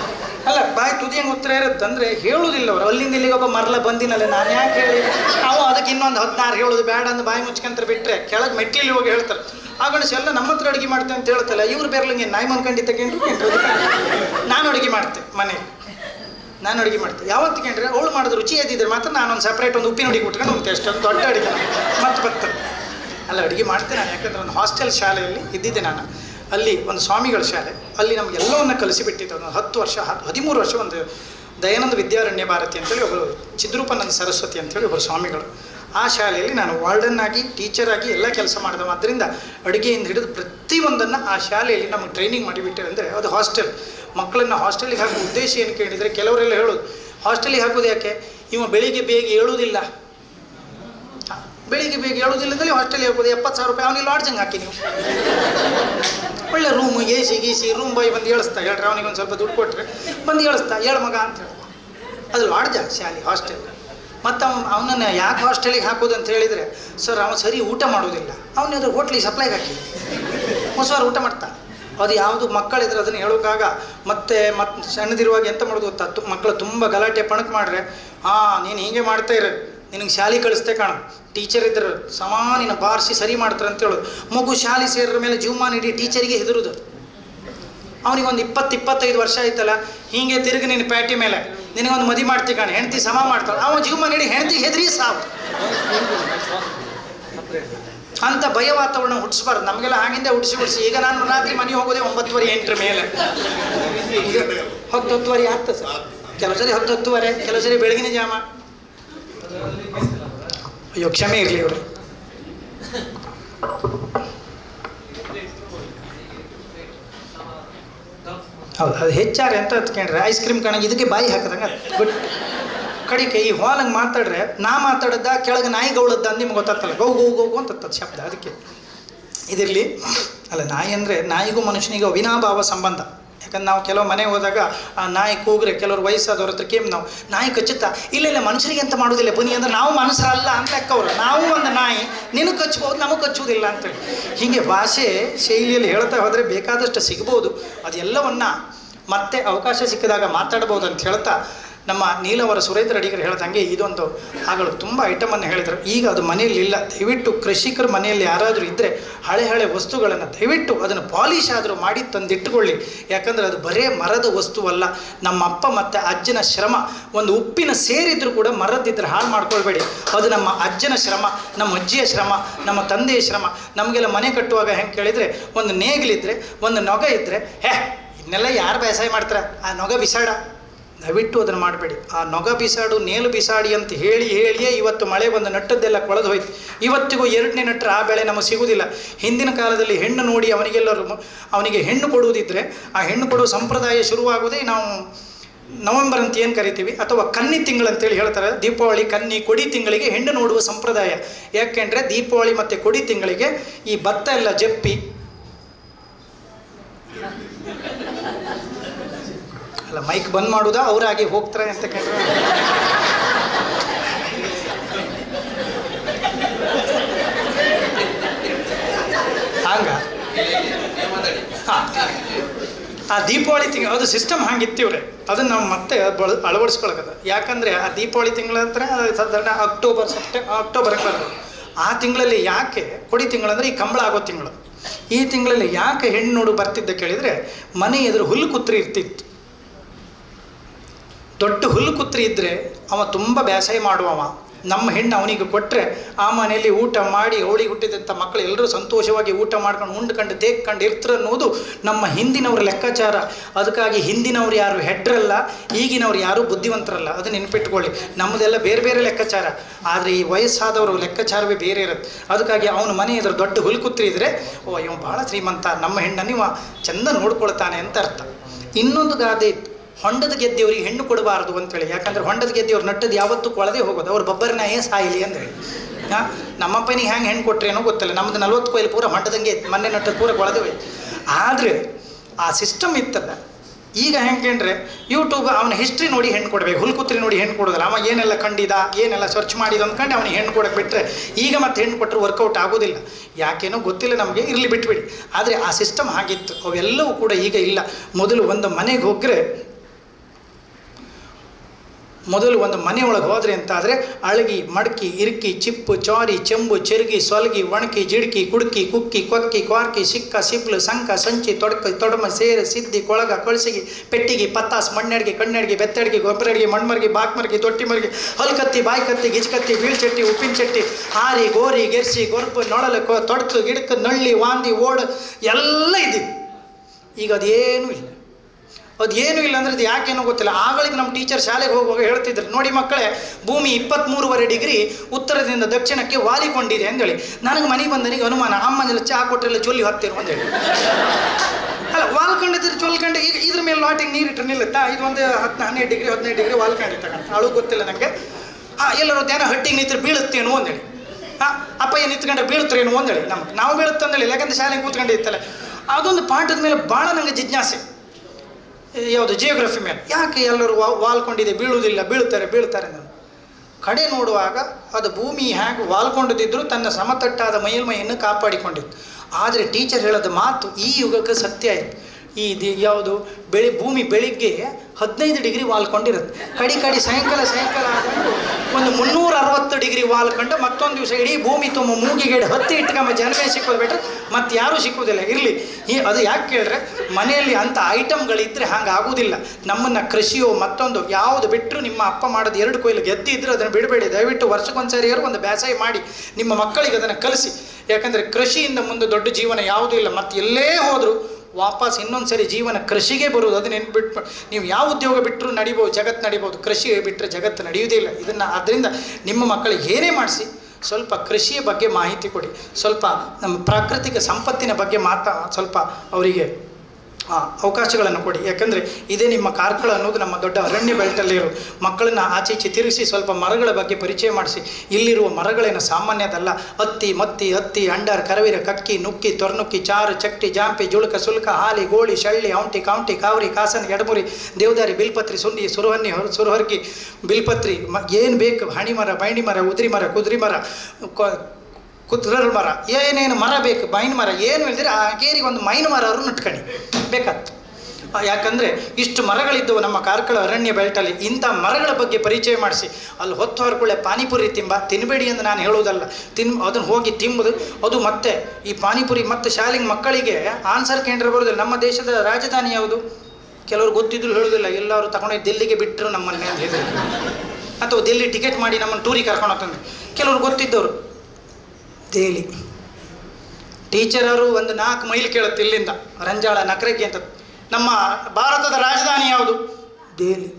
ಅಲ್ಲ ಬಾಯಿ ತುದಿಯಂಗೆ ಉತ್ತರ ಇರುತ್ತೆ ಅಂದರೆ ಹೇಳುವುದಿಲ್ಲ ಅವರು ಅಲ್ಲಿಂದ ಇಲ್ಲಿಗೆ ಒಬ್ಬ ಮರಲ ಬಂದಿನಲ್ಲ ನಾನು ಯಾಕೆ ಹೇಳಿ ಅವು ಅದಕ್ಕೆ ಇನ್ನೊಂದು ಹದಿನಾರು ಹೇಳೋದು ಬೇಡ ಅಂತ ಬಾಯಿ ಮುಚ್ಕೊಂತ ಬಿಟ್ಟರೆ ಕೆಳಗೆ ಮೆಟ್ಟಿಲಿ ಹೋಗಿ ಹೇಳ್ತಾರೆ ಆ ಗಣೇಶ ಎಲ್ಲ ನಮ್ಮ ಹತ್ರ ಅಡುಗೆ ಮಾಡ್ತೇವೆ ಅಂತ ಹೇಳ್ತಲ್ಲ ಇವ್ರು ಬೇರ್ಲಂಗೆ ನಾಯಿ ಮನ್ಕಂಡಿ ತಗೊಂಡು ನಾನು ಅಡುಗೆ ಮಾಡ್ತೆ ಮನೇಲಿ ನಾನು ಅಡುಗೆ ಮಾಡ್ತೆ ಯಾವತ್ತು ಕೇಂದ್ರೆ ಅವಳು ಮಾಡೋದು ರುಚಿ ಎದ್ದಿದ್ರೆ ಮಾತ್ರ ನಾನು ಒಂದು ಸಪ್ರೇಟ್ ಒಂದು ಉಪ್ಪಿನ ಅಡುಗೆ ಉಟ್ಕೊಂಡು ಒಂದು ಅಷ್ಟೊಂದು ದೊಡ್ಡ ಅಡುಗೆ ಮತ್ತೆ ಬರ್ತದೆ ಅಲ್ಲ ಅಡುಗೆ ಮಾಡ್ತೇನೆ ನಾನು ಯಾಕಂದ್ರೆ ಒಂದು ಹಾಸ್ಟೆಲ್ ಶಾಲೆಯಲ್ಲಿ ಇದ್ದಿದ್ದೆ ನಾನು ಅಲ್ಲಿ ಒಂದು ಸ್ವಾಮಿಗಳ ಶಾಲೆ ಅಲ್ಲಿ ನಮಗೆಲ್ಲವನ್ನ ಕಲಿಸಿಬಿಟ್ಟಿದ್ದು ಒಂದು ಹತ್ತು ವರ್ಷ ಹ- ಹದಿಮೂರು ವರ್ಷ ಒಂದು ದಯಾನಂದ ವಿದ್ಯಾರಣ್ಯ ಭಾರತಿ ಅಂತೇಳಿ ಒಬ್ಬರು ಚಿದ್ರೂಪಾನಂದ ಸರಸ್ವತಿ ಅಂತೇಳಿ ಒಬ್ಬರು ಸ್ವಾಮಿಗಳು ಆ ಶಾಲೆಯಲ್ಲಿ ನಾನು ವಾರ್ಡನ್ ಆಗಿ ಟೀಚರ್ ಆಗಿ ಎಲ್ಲ ಕೆಲಸ ಮಾಡಿದವ ಅದರಿಂದ ಅಡುಗೆಯಿಂದ ಹಿಡಿದು ಪ್ರತಿಯೊಂದನ್ನು ಆ ಶಾಲೆಯಲ್ಲಿ ನಮಗೆ ಟ್ರೈನಿಂಗ್ ಮಾಡಿಬಿಟ್ಟಿದೆ ಅಂದರೆ ಅದು ಹಾಸ್ಟೆಲ್ ಮಕ್ಕಳನ್ನು ಹಾಸ್ಟೆಲಿಗೆ ಹಾಕುವ ಉದ್ದೇಶ ಏನು ಕೇಳಿದರೆ ಕೆಲವರೆಲ್ಲ ಹೇಳೋದು ಹಾಸ್ಟೆಲಿಗೆ ಹಾಕೋದು ಯಾಕೆ ಇವ ಬೆಳಿಗ್ಗೆ ಬೇಗ ಏಳುವುದಿಲ್ಲ ಬೆಳಿಗ್ಗೆ ಬೇಗ ಹೇಳೋದಿಲ್ಲದಲ್ಲಿ ಹಾಸ್ಟೆಲಿಗೆ ಹಾಕೋದು ಎಪ್ಪತ್ತು ಸಾವಿರ ರೂಪಾಯಿ ಅವನಿಗೆ ಲಾಡ್ಜಂಗೆ ಹಾಕಿ ನೀವು ಒಳ್ಳೆ ರೂಮು ಎ ಸಿ ಗೀಸಿ ರೂಮ್ ಬಾಯ್ ಬಂದು ಹೇಳಿಸ್ತಾ ಹೇಳ್ರಿ ಅವನಿಗೆ ಒಂದು ಸ್ವಲ್ಪ ದುಡ್ಡು ಕೊಟ್ಟರೆ ಬಂದು ಹೇಳಿಸ್ತಾ ಹೇಳು ಮಗ ಅಂತ ಹೇಳಿ ಅದು ಲಾಡ್ಜ ಶಾಲೆ ಹಾಸ್ಟೆಲ್ ಮತ್ತು ಅವ್ನು ಅವನನ್ನು ಯಾಕೆ ಹಾಸ್ಟೆಲಿಗೆ ಹಾಕೋದು ಅಂತ ಹೇಳಿದರೆ ಸರ್ ಅವನು ಸರಿ ಊಟ ಮಾಡೋದಿಲ್ಲ ಅವನ ಅದು ಹೋಟ್ಲಿಗೆ ಸಪ್ಲೈಗೆ ಹಾಕಿ ಹೊಸವಾರ ಊಟ ಮಾಡ್ತಾ ಅದು ಯಾವುದು ಮಕ್ಕಳಿದ್ರೆ ಅದನ್ನು ಹೇಳೋಕ್ಕಾಗ ಮತ್ತೆ ಮತ್ತೆ ಸಣ್ಣದಿರುವಾಗ ಎಂತ ಮಾಡೋದು ಗೊತ್ತಾ ತು ಮಕ್ಕಳು ತುಂಬ ಗಲಾಟೆ ಪಣಕ್ ಮಾಡ್ರೆ ಹಾಂ ನೀನು ಹೀಗೆ ಮಾಡ್ತಾ ಇರ ನಿನಗೆ ಶಾಲೆ ಕಳಿಸ್ತೆ ಕಾಣ ಟೀಚರ್ ಇದ್ರು ಸಮಾನಿನ ಬಾರಿಸಿ ಸರಿ ಮಾಡ್ತಾರೆ ಅಂತ ಹೇಳೋದು ಮಗು ಶಾಲೆ ಸೇರಿದ ಮೇಲೆ ಜೀವಮಾನ ಇಡೀ ಟೀಚರಿಗೆ ಹೆದರುದು ಅವನಿಗೆ ಒಂದು ಇಪ್ಪತ್ತು ಇಪ್ಪತ್ತೈದು ವರ್ಷ ಆಯ್ತಲ್ಲ ಹೀಗೆ ತಿರುಗಿ ನಿನ್ನ ಪ್ಯಾಟಿ ಮೇಲೆ ನಿನಗೊಂದು ಮದಿ ಮಾಡ್ತಿ ಕಾಣ ಹೆಂಡತಿ ಸಮ ಮಾಡ್ತಾಳೆ ಅವ ಜೀವಮಾನ ಇಡೀ ಹೆಂಡತಿ ಹೆದರಿ ಸಾವು ಅಂತ ಭಯ ವಾತಾವರಣ ಹುಟ್ಟಿಸ್ಬಾರ್ದು ನಮಗೆಲ್ಲ ಹಾಗಿಂದ ಹುಟ್ಟಿಸಿ ಹುಟ್ಟಿಸಿ ಈಗ ನಾನು ರಾತ್ರಿ ಮನೆ ಹೋಗೋದೇ ಒಂಬತ್ತುವರೆ ಎಂಟರ ಮೇಲೆ ಹತ್ತು ಹತ್ತುವರೆ ಆಗ್ತದೆ ಸರ್ ಕೆಲವು ಸರಿ ಹತ್ತು ಹತ್ತುವರೆ ಕೆಲವು ಸರಿ ಬೆಳಗಿನ ಜಾಮ ಅಯ್ಯೋ ಕ್ಷಮೆ ಇರಲಿ ಇವರು ಹೌದು ಅದು ಹೆಚ್ಚಾರೆ ಅಂತ ಹತ್ಕೊಂಡ್ರೆ ಐಸ್ ಕ್ರೀಮ್ ಕಣಗೆ ಇದಕ್ಕೆ ಬಾಯಿ ಹಾಕದಂಗೆ ಬಟ್ ಕಡಿಕೆ ಈ ಹಾಲಂಗೆ ಮಾತಾಡ್ರೆ ನಾ ಮಾತಾಡದ್ದ ಕೆಳಗೆ ನಾಯಿ ಗೌಳದ್ದ ಅಂತ ನಿಮ್ಗೆ ಗೊತ್ತಾಗ್ತಲ್ಲ ಗೌ ಗೌ ಗೌ ಅಂತ ಶಬ್ದ ಅದಕ್ಕೆ ಇದಿರಲಿ ಅಲ್ಲ ನಾಯಿ ಅಂದರೆ ನಾಯಿಗೂ ಮನುಷ್ಯನಿಗೂ ಅವಿನಾಭಾವ ಸಂಬಂಧ ಯಾಕಂದ್ರೆ ನಾವು ಕೆಲವು ಮನೆ ಹೋದಾಗ ಆ ನಾಯಿ ಕೂಗ್ರೆ ಕೆಲವರು ವಯಸ್ಸಾದವ್ರ ಹತ್ರ ಕೇಮ್ ನಾವು ನಾಯಿ ಕಚ್ಚುತ್ತಾ ಇಲ್ಲ ಇಲ್ಲ ಮನುಷ್ಯರಿಗೆ ಅಂತ ಮಾಡೋದಿಲ್ಲ ಬನ್ನಿ ಅಂದ್ರೆ ನಾವು ಮನುಷ್ಯರಲ್ಲ ಅಂತ ಲೆಕ್ಕವ್ರು ನಾವು ಒಂದು ನಾಯಿ ನಿನಗೆ ಕಚ್ಬೋದು ನಮಗೆ ಕಚ್ಚುವುದಿಲ್ಲ ಅಂತೇಳಿ ಹೀಗೆ ಭಾಷೆ ಶೈಲಿಯಲ್ಲಿ ಹೇಳ್ತಾ ಹೋದರೆ ಬೇಕಾದಷ್ಟು ಸಿಗ್ಬೋದು ಅದೆಲ್ಲವನ್ನ ಮತ್ತೆ ಅವಕಾಶ ಸಿಕ್ಕಿದಾಗ ಮಾತಾಡ್ಬೋದು ಅಂತ ಹೇಳ್ತಾ ನಮ್ಮ ನೀಲವರ ಸುರೇಂದ್ರ ಅಡಿಗರು ಹೇಳ್ದಂಗೆ ಇದೊಂದು ಆಗಲು ತುಂಬ ಐಟಮನ್ನು ಹೇಳಿದರು ಈಗ ಅದು ಮನೆಯಲ್ಲಿ ಇಲ್ಲ ದಯವಿಟ್ಟು ಕೃಷಿಕರ ಮನೆಯಲ್ಲಿ ಯಾರಾದರೂ ಇದ್ದರೆ ಹಳೆ ಹಳೆ ವಸ್ತುಗಳನ್ನು ದಯವಿಟ್ಟು ಅದನ್ನು ಪಾಲಿಶ್ ಆದರೂ ಮಾಡಿ ತಂದಿಟ್ಟುಕೊಳ್ಳಿ ಯಾಕಂದರೆ ಅದು ಬರೇ ಮರದ ವಸ್ತುವಲ್ಲ ನಮ್ಮ ಅಪ್ಪ ಮತ್ತು ಅಜ್ಜನ ಶ್ರಮ ಒಂದು ಉಪ್ಪಿನ ಸೇರಿದ್ರು ಕೂಡ ಮರದಿದ್ದರೆ ಹಾಳು ಮಾಡ್ಕೊಳ್ಬೇಡಿ ಅದು ನಮ್ಮ ಅಜ್ಜನ ಶ್ರಮ ನಮ್ಮ ಅಜ್ಜಿಯ ಶ್ರಮ ನಮ್ಮ ತಂದೆಯ ಶ್ರಮ ನಮಗೆಲ್ಲ ಮನೆ ಕಟ್ಟುವಾಗ ಹೆಂಗೆ ಕೇಳಿದರೆ ಒಂದು ನೇಗಿಲಿದ್ರೆ ಒಂದು ನೊಗ ಇದ್ದರೆ ಹೇ ಇನ್ನೆಲ್ಲ ಯಾರು ಬೇಸಾಯ ಮಾಡ್ತಾರೆ ಆ ನೊಗ ಬಿಸಾಡ ದಯವಿಟ್ಟು ಅದನ್ನು ಮಾಡಬೇಡಿ ಆ ನೊಗ ಬಿಸಾಡು ನೇಲು ಬಿಸಾಡಿ ಅಂತ ಹೇಳಿ ಹೇಳಿಯೇ ಇವತ್ತು ಮಳೆ ಬಂದು ನಟ್ಟದ್ದೆಲ್ಲ ಕೊಳೆದು ಹೋಯ್ತು ಇವತ್ತಿಗೂ ಎರಡನೇ ನಟ್ಟರೆ ಆ ಬೆಳೆ ನಮಗೆ ಸಿಗುವುದಿಲ್ಲ ಹಿಂದಿನ ಕಾಲದಲ್ಲಿ ಹೆಣ್ಣು ನೋಡಿ ಅವನಿಗೆಲ್ಲರೂ ಮ- ಅವನಿಗೆ ಹೆಣ್ಣು ಕೊಡುವುದಿದ್ದರೆ ಆ ಹೆಣ್ಣು ಕೊಡುವ ಸಂಪ್ರದಾಯ ಶುರುವಾಗುವುದೇ ನಾವು ನವೆಂಬರ್ ಅಂತ ಏನು ಕರಿತೀವಿ ಅಥವಾ ಕನ್ನಿ ತಿಂಗಳು ಅಂತೇಳಿ ಹೇಳ್ತಾರೆ ದೀಪಾವಳಿ ಕನ್ನಿ ಕೊಡಿ ತಿಂಗಳಿಗೆ ಹೆಣ್ಣು ನೋಡುವ ಸಂಪ್ರದಾಯ ಯಾಕೆಂದರೆ ದೀಪಾವಳಿ ಮತ್ತು ಕೊಡಿ ತಿಂಗಳಿಗೆ ಈ ಭತ್ತ ಎಲ್ಲ ಜಪ್ಪಿ ಅಲ್ಲ ಮೈಕ್ ಬಂದ್ ಮಾಡುದಾ ಅವರಾಗಿ ಹೋಗ್ತಾರೆ ಅಂತ ಕೇಳಿದ್ರೆ ಹಂಗ ಹಾ. ಆ ದೀಪಾವಳಿ ತಿಂಗಳು ಅದು ಸಿಸ್ಟಮ್ ಹಂಗಿತ್ತೀವ್ರೆ ಅದನ್ನು ನಾವು ಮತ್ತೆ ಬಳ ಅಳವಡಿಸ್ಕೊಳಕದ ಯಾಕಂದರೆ ಆ ದೀಪಾವಳಿ ತಿಂಗಳ ಹತ್ರ ಸಾಧಾರಣ ಅಕ್ಟೋಬರ್ ಸೆಪ್ಟೆ ಅಕ್ಟೋಬರ್ಗೆ ಬರೋದು ಆ ತಿಂಗಳಲ್ಲಿ ಯಾಕೆ ಕೊಡಿ ತಿಂಗಳಂದ್ರೆ ಈ ಕಂಬಳ ಆಗೋ ತಿಂಗಳು ಈ ತಿಂಗಳಲ್ಲಿ ಯಾಕೆ ಹೆಣ್ಣು ನೋಡು ಬರ್ತಿದ್ದ ಕೇಳಿದರೆ ಮನೆ ಎದುರು ಹುಲ್ಲು ಕುತ್ರಿ ಇರ್ತಿತ್ತು ದೊಡ್ಡ ಹುಲ್ಲು ಕುತ್ರಿ ಇದ್ದರೆ ಅವ ತುಂಬ ಬೇಸಾಯ ಮಾಡುವವ ನಮ್ಮ ಹೆಣ್ಣು ಅವನಿಗೆ ಕೊಟ್ಟರೆ ಆ ಮನೆಯಲ್ಲಿ ಊಟ ಮಾಡಿ ಅವಳಿಗೆ ಹುಟ್ಟಿದಂಥ ಮಕ್ಕಳು ಎಲ್ಲರೂ ಸಂತೋಷವಾಗಿ ಊಟ ಮಾಡ್ಕೊಂಡು ಉಂಡ್ಕೊಂಡು ತೇಗ್ಕೊಂಡು ಇರ್ತಾರೆ ಅನ್ನೋದು ನಮ್ಮ ಹಿಂದಿನವರ ಲೆಕ್ಕಾಚಾರ ಅದಕ್ಕಾಗಿ ಹಿಂದಿನವ್ರು ಯಾರು ಹೆಡ್ರಲ್ಲ ಈಗಿನವ್ರು ಯಾರು ಬುದ್ಧಿವಂತರಲ್ಲ ಅದನ್ನ ನೆನ್ಪಿಟ್ಕೊಳ್ಳಿ ನಮ್ಮದೆಲ್ಲ ಬೇರೆ ಬೇರೆ ಲೆಕ್ಕಾಚಾರ ಆದರೆ ಈ ವಯಸ್ಸಾದವರು ಲೆಕ್ಕಾಚಾರವೇ ಬೇರೆ ಇರುತ್ತೆ ಅದಕ್ಕಾಗಿ ಅವನ ಮನೆ ಎದುರು ದೊಡ್ಡ ಹುಲ್ಕುತ್ರಿ ಇದ್ದರೆ ಓ ಇವ ಭಾಳ ಶ್ರೀಮಂತ ನಮ್ಮ ಹೆಣ್ಣನ್ನು ಇವ ಚಂದ ನೋಡ್ಕೊಳ್ತಾನೆ ಅಂತ ಅರ್ಥ ಇನ್ನೊಂದು ಗಾದೆ ಇತ್ತು ಹೊಂಡದ ಗೆದ್ದೆಯವ್ರಿಗೆ ಹೆಣ್ಣು ಕೊಡಬಾರದು ಅಂತೇಳಿ ಯಾಕಂದ್ರೆ ಹೊಂಡದ ಗೆದ್ದೆಯವ್ರು ನಟ್ಟದ್ದು ಯಾವತ್ತೂ ಕೊಳದೆ ಹೋಗೋದು ಅವ್ರು ಬಬ್ಬರ್ನಾಯೇ ಸಾಯಿಲಿ ಅಂತೇಳಿ ಹಾಂ ನಮ್ಮಪ್ಪನಿಗೆ ಹೆಂಗೆ ಹೆಣ್ಣು ಕೊಟ್ರೇನೋ ಗೊತ್ತಿಲ್ಲ ನಮ್ದು ನಲ್ವತ್ತು ಕೊಯ್ಲು ಪೂರ ಹೊಂಡದಂಗೆ ಇತ್ತು ಮೊನ್ನೆ ನಟ್ಟದ ಪೂರ ಕೊಳದೆ ಹೋಯ್ತು ಆದರೆ ಆ ಸಿಸ್ಟಮ್ ಇತ್ತಲ್ಲ ಈಗ ಹೆಂಗೆ ಯೂಟ್ಯೂಬ್ ಅವನ ಹಿಸ್ಟ್ರಿ ನೋಡಿ ಹೆಣ್ಣು ಕೊಡಬೇಕು ಹುಲ್ಕುತ್ರಿ ನೋಡಿ ಹೆಣ್ಣು ಕೊಡೋದಿಲ್ಲ ಅವ ಏನೆಲ್ಲ ಕಂಡಿದ ಏನೆಲ್ಲ ಸರ್ಚ್ ಮಾಡಿದ ಅಂದ್ಕೊಂಡು ಅವನಿಗೆ ಹೆಣ್ಣು ಕೊಡಕ್ಕೆ ಬಿಟ್ಟರೆ ಈಗ ಮತ್ತೆ ಹೆಣ್ಣು ಕೊಟ್ಟರೆ ವರ್ಕೌಟ್ ಆಗೋದಿಲ್ಲ ಯಾಕೇನೋ ಗೊತ್ತಿಲ್ಲ ನಮಗೆ ಇರಲಿ ಬಿಟ್ಬಿಡಿ ಆದರೆ ಆ ಸಿಸ್ಟಮ್ ಹಾಗಿತ್ತು ಅವೆಲ್ಲವೂ ಕೂಡ ಈಗ ಇಲ್ಲ ಮೊದಲು ಒಂದು ಮನೆಗೆ ಹೋಗ್ರೆ ಮೊದಲು ಒಂದು ಮನೆಯೊಳಗೆ ಹೋದ್ರೆ ಅಂತಾದರೆ ಅಳಗಿ ಮಡಕಿ ಇರ್ಕಿ ಚಿಪ್ಪು ಚೋರಿ ಚೆಂಬು ಚೆರುಗಿ ಸೊಲಗಿ ಒಣಕಿ ಜಿಡ್ಕಿ ಕುಡ್ಕಿ ಕುಕ್ಕಿ ಕೊಕ್ಕಿ ಕ್ವಾರ್ಕಿ ಸಿಕ್ಕ ಸಿಪ್ಲು ಸಂಕ ಸಂಚಿ ತೊಡಕ ತೊಡಮ ಸೇರು ಸಿದ್ದಿ ಕೊಳಗ ಕೊಳಸಿಗಿ ಪೆಟ್ಟಿಗೆ ಪತ್ತಾಸ್ ಮಣ್ಣೆಡ್ಗೆ ಕಣ್ಣೆಡ್ಗೆ ಬೆತ್ತಡ್ಗೆ ಗೊಬ್ಬರಡ್ಗೆ ಮಣ್ಮರ್ಗಿ ಬಾಕ್ಮರ್ಗಿ ತೊಟ್ಟಿ ಮರ್ಗಿ ಹಲ್ಕತ್ತಿ ಬಾಯಿ ಕತ್ತಿ ಗಿಜ್ಕತ್ತಿ ಬೀಳ್ಚಟ್ಟಿ ಉಪ್ಪಿನ ಚಟ್ಟಿ ಹಾರಿ ಗೋರಿ ಗೆರ್ಸಿ ಗೊರ್ಪು ನೊಳಲು ಕೊ ತೊಡಕು ಗಿಡಕು ನಳ್ಳಿ ವಾಂದಿ ಓಡು ಎಲ್ಲ ಇದ್ದಿದ್ದು ಈಗ ಅದೇನೂ ಇಲ್ಲ ಅದೇನೂ ಇಲ್ಲ ಅಂದ್ರೆ ಅದು ಯಾಕೇನೋ ಗೊತ್ತಿಲ್ಲ ಆಗಳಿಗೆ ನಮ್ಮ ಟೀಚರ್ ಶಾಲೆಗೆ ಹೋಗುವಾಗ ಹೇಳ್ತಿದ್ರು ನೋಡಿ ಮಕ್ಕಳೇ ಭೂಮಿ ಇಪ್ಪತ್ತ್ಮೂರುವರೆ ಡಿಗ್ರಿ ಉತ್ತರದಿಂದ ದಕ್ಷಿಣಕ್ಕೆ ವಾಲಿಕೊಂಡಿದೆ ಅಂದೇಳಿ ನನಗೆ ಮನೆಗೆ ಬಂದನಿಗೆ ಅನುಮಾನ ಅಮ್ಮನೆಲ್ಲ ಚಹಾ ಕೊಟ್ಟರೆಲ್ಲ ಚೊಲ್ಲಿ ಹೊತ್ತಿರು ಅಂದೇಳಿ ಅಲ್ಲ ವಾಲ್ಕೊಂಡಿದ್ರೆ ಚೊಲ್ಕೊಂಡು ಈಗ ಇದ್ರ ಮೇಲೆ ಲಾಟಿಗೆ ನೀರಿಟ್ರೆ ನಿಲ್ಲುತ್ತಾ ಇದು ಒಂದು ಹತ್ತು ಹನ್ನೆರಡು ಡಿಗ್ರಿ ಹದಿನೈದು ಡಿಗ್ರಿ ವಾಲ್ಕೊಂಡಿರ್ತಕ್ಕಂಥ ಅಳು ಗೊತ್ತಿಲ್ಲ ನನಗೆ ಹಾಂ ಎಲ್ಲರೂ ಧ್ಯಾನ ಹಟ್ಟಿಗೆ ನಿಂತ್ರೆ ಬೀಳುತ್ತೇನೋ ಅಂದೇಳಿ ಹಾಂ ಅಪ್ಪ ಏನು ನಿಂತ್ಕೊಂಡ್ರೆ ಬೀಳ್ತ್ರೇನು ಅಂದೇಳಿ ನಮ್ಗೆ ನಾವು ಬೀಳುತ್ತಂದೇಳಿ ಯಾಕಂದ್ರೆ ಶಾಲೆಗೆ ಕೂತ್ಕೊಂಡಿತ್ತಲ್ಲ ಅದೊಂದು ಪಾಠದ ಮೇಲೆ ಭಾಳ ನನಗೆ ಜಿಜ್ಞಾಸೆ ಯಾವುದು ಜಿಯೋಗ್ರಫಿ ಮೇಲೆ ಯಾಕೆ ಎಲ್ಲರೂ ವಾ ವಾಲ್ಕೊಂಡಿದೆ ಬೀಳುವುದಿಲ್ಲ ಬೀಳ್ತಾರೆ ಬೀಳ್ತಾರೆ ನಾನು ಕಡೆ ನೋಡುವಾಗ ಅದು ಭೂಮಿ ಹೇಗೆ ವಾಲ್ಕೊಂಡಿದ್ದರೂ ತನ್ನ ಸಮತಟ್ಟಾದ ಮೇಲ್ಮೈಯನ್ನು ಕಾಪಾಡಿಕೊಂಡಿತ್ತು ಆದರೆ ಟೀಚರ್ ಹೇಳೋದು ಮಾತು ಈ ಯುಗಕ್ಕೆ ಸತ್ಯ ಆಯಿತು ಈ ದಿ ಯಾವುದು ಬೆಳಿ ಭೂಮಿ ಬೆಳಿಗ್ಗೆ ಹದಿನೈದು ಡಿಗ್ರಿ ವಾಲ್ಕೊಂಡಿರುತ್ತೆ ಕಡಿ ಕಡಿ ಸಾಯಂಕಾಲ ಸಾಯಂಕಾಲ ಆದ್ಮೇಲೆ ಒಂದು ಮುನ್ನೂರ ಅರವತ್ತು ಡಿಗ್ರಿ ವಾಲ್ಕೊಂಡು ಮತ್ತೊಂದು ದಿವಸ ಇಡೀ ಭೂಮಿ ತುಂಬ ಮೂಗಿಗೆಡೆ ಹತ್ತಿ ಇಟ್ಕೊಂಬ ಜನಮೇ ಸಿಕ್ಕೋದು ಬಿಟ್ಟರೆ ಮತ್ತೆ ಯಾರೂ ಸಿಕ್ಕುವುದಿಲ್ಲ ಇರಲಿ ಈ ಅದು ಯಾಕೆ ಕೇಳಿದ್ರೆ ಮನೆಯಲ್ಲಿ ಅಂಥ ಐಟಮ್ಗಳಿದ್ದರೆ ಹಂಗೆ ಆಗೋದಿಲ್ಲ ನಮ್ಮನ್ನು ಕೃಷಿಯೋ ಮತ್ತೊಂದು ಯಾವುದು ಬಿಟ್ಟರು ನಿಮ್ಮ ಅಪ್ಪ ಮಾಡೋದು ಎರಡು ಕೊಯ್ಲು ಗೆದ್ದಿ ಇದ್ದರೆ ಅದನ್ನು ಬಿಡಬೇಡಿ ದಯವಿಟ್ಟು ವರ್ಷಕ್ಕೊಂದ್ಸರಿಯಾರು ಒಂದು ಬೇಸಾಯ ಮಾಡಿ ನಿಮ್ಮ ಮಕ್ಕಳಿಗೆ ಅದನ್ನು ಕಲಿಸಿ ಯಾಕಂದರೆ ಕೃಷಿಯಿಂದ ಮುಂದೆ ದೊಡ್ಡ ಜೀವನ ಯಾವುದೂ ಇಲ್ಲ ಮತ್ತು ಎಲ್ಲೇ ಹೋದರೂ ವಾಪಸ್ ಇನ್ನೊಂದು ಸರಿ ಜೀವನ ಕೃಷಿಗೆ ಬರುವುದು ಅದನ್ನ ನೆನ್ಬಿಟ್ಟು ನೀವು ಯಾವ ಉದ್ಯೋಗ ಬಿಟ್ಟರು ನಡಿಬೋದು ಜಗತ್ತು ನಡಿಬೋದು ಕೃಷಿ ಬಿಟ್ಟರೆ ಜಗತ್ತು ನಡೆಯುವುದೇ ಇಲ್ಲ ಇದನ್ನು ಆದ್ದರಿಂದ ನಿಮ್ಮ ಮಕ್ಕಳಿಗೆ ಏನೇ ಮಾಡಿಸಿ ಸ್ವಲ್ಪ ಕೃಷಿಯ ಬಗ್ಗೆ ಮಾಹಿತಿ ಕೊಡಿ ಸ್ವಲ್ಪ ನಮ್ಮ ಪ್ರಾಕೃತಿಕ ಸಂಪತ್ತಿನ ಬಗ್ಗೆ ಮಾತಾ ಸ್ವಲ್ಪ ಅವರಿಗೆ ಆ, ಅವಕಾಶಗಳನ್ನು ಕೊಡಿ ಯಾಕಂದರೆ ಇದೇ ನಿಮ್ಮ ಕಾರ್ಕಳ ಅನ್ನೋದು ನಮ್ಮ ದೊಡ್ಡ ಅರಣ್ಯ ಬೆಲ್ಟಲ್ಲಿ ಇರೋ ಮಕ್ಕಳನ್ನ ಆಚೆ ಈಚೆ ತಿರುಗಿಸಿ ಸ್ವಲ್ಪ ಮರಗಳ ಬಗ್ಗೆ ಪರಿಚಯ ಮಾಡಿಸಿ ಇಲ್ಲಿರುವ ಮರಗಳೇನು ಸಾಮಾನ್ಯದಲ್ಲ ಹತ್ತಿ ಮತ್ತಿ ಹತ್ತಿ ಅಂಡರ್ ಕರವೀರ ಕಕ್ಕಿ ನುಕ್ಕಿ ತೊರ್ನುಕ್ಕಿ ಚಾರು ಚಕ್ಟಿ ಜಾಂಪಿ ಜುಳುಕ ಸುಲ್ಕ ಹಾಲಿ ಗೋಳಿ ಶಳ್ಳಿ ಔಂಟಿ ಕೌಂಟಿ ಕಾವರಿ ಕಾಸನ್ ಎಡಮುರಿ ದೇವದಾರಿ ಬಿಲ್ಪತ್ರಿ ಸುಂಡಿ ಸುರಹನ್ನಿ ಹೊರ ಸುರಹರ್ಗಿ ಬಿಲ್ಪತ್ರಿ ಮ ಏನು ಬೇಕು ಹಣಿ ಮರ ಬೈಂಡಿ ಮರ ಉದ್ರಿ ಮರ ಕುದುರಿ ಮರ ಕೊ- ಕುದ್ರಲ್ ಮರ ಏನೇನು ಮರ ಬೇಕು ಮೈನ್ ಮರ ಏನು ಹೇಳಿದ್ರೆ ಆ ಕೇರಿಗೆ ಒಂದು ಮೈನ್ ಮರ ಅವರು ನಟ್ಕಣಿ ಬೇಕಾತ್ತು ಆ, ಯಾಕಂದ್ರೆ ಇಷ್ಟು ಮರಗಳಿದ್ದವು ನಮ್ಮ ಕಾರ್ಕಳ ಅರಣ್ಯ ಬೆಲ್ಟಲ್ಲಿ ಇಂಥ ಮರಗಳ ಬಗ್ಗೆ ಪರಿಚಯ ಮಾಡಿಸಿ ಅಲ್ಲಿ ಹೊತ್ತು ಹೊರಕೊಳ್ಳೆ ಪಾನಿಪುರಿ ತಿಂಬ ತಿನ್ನಬೇಡಿ ಎಂದು ನಾನು ಹೇಳುವುದಲ್ಲ ತಿನ್ ಅದನ್ನು ಹೋಗಿ ತಿಂಬುದು ಅದು ಮತ್ತೆ ಈ ಪಾನಿಪುರಿ ಮತ್ತೆ ಶಾಲೆಗೆ ಮಕ್ಕಳಿಗೆ ಆನ್ಸರ್ ಕೇಂದ್ರ ಬರೋದಿಲ್ಲ ನಮ್ಮ ದೇಶದ ರಾಜಧಾನಿ ಯಾವುದು ಕೆಲವರು ಗೊತ್ತಿದ್ರು ಹೇಳೋದಿಲ್ಲ ಎಲ್ಲರೂ ತಗೊಂಡೋಗಿ ದಿಲ್ಲಿಗೆ ಬಿಟ್ಟರು ನಮ್ಮನ್ನೇ ಅಂತ ಹೇಳಿದ್ರು ಅಥವಾ ದಿಲ್ಲಿ ಟಿಕೆಟ್ ಮಾಡಿ ನಮ್ಮನ್ನು ಟೂರಿಗೆ ಕರ್ಕೊಂಡು ಹೋಗ್ತಂದ್ರೆ ಕೆಲವರು ಗೊತ್ತಿದ್ದವರು ದೆಹಲಿ ಟೀಚರರು ಒಂದು ನಾಲ್ಕು ಮೈಲ್ ಕೇಳುತ್ತೆ ಇಲ್ಲಿಂದ ರಂಜಾಳ ನಕರೆಗೆ ಅಂತ ನಮ್ಮ ಭಾರತದ ರಾಜಧಾನಿ ಯಾವುದು ದೆಹಲಿ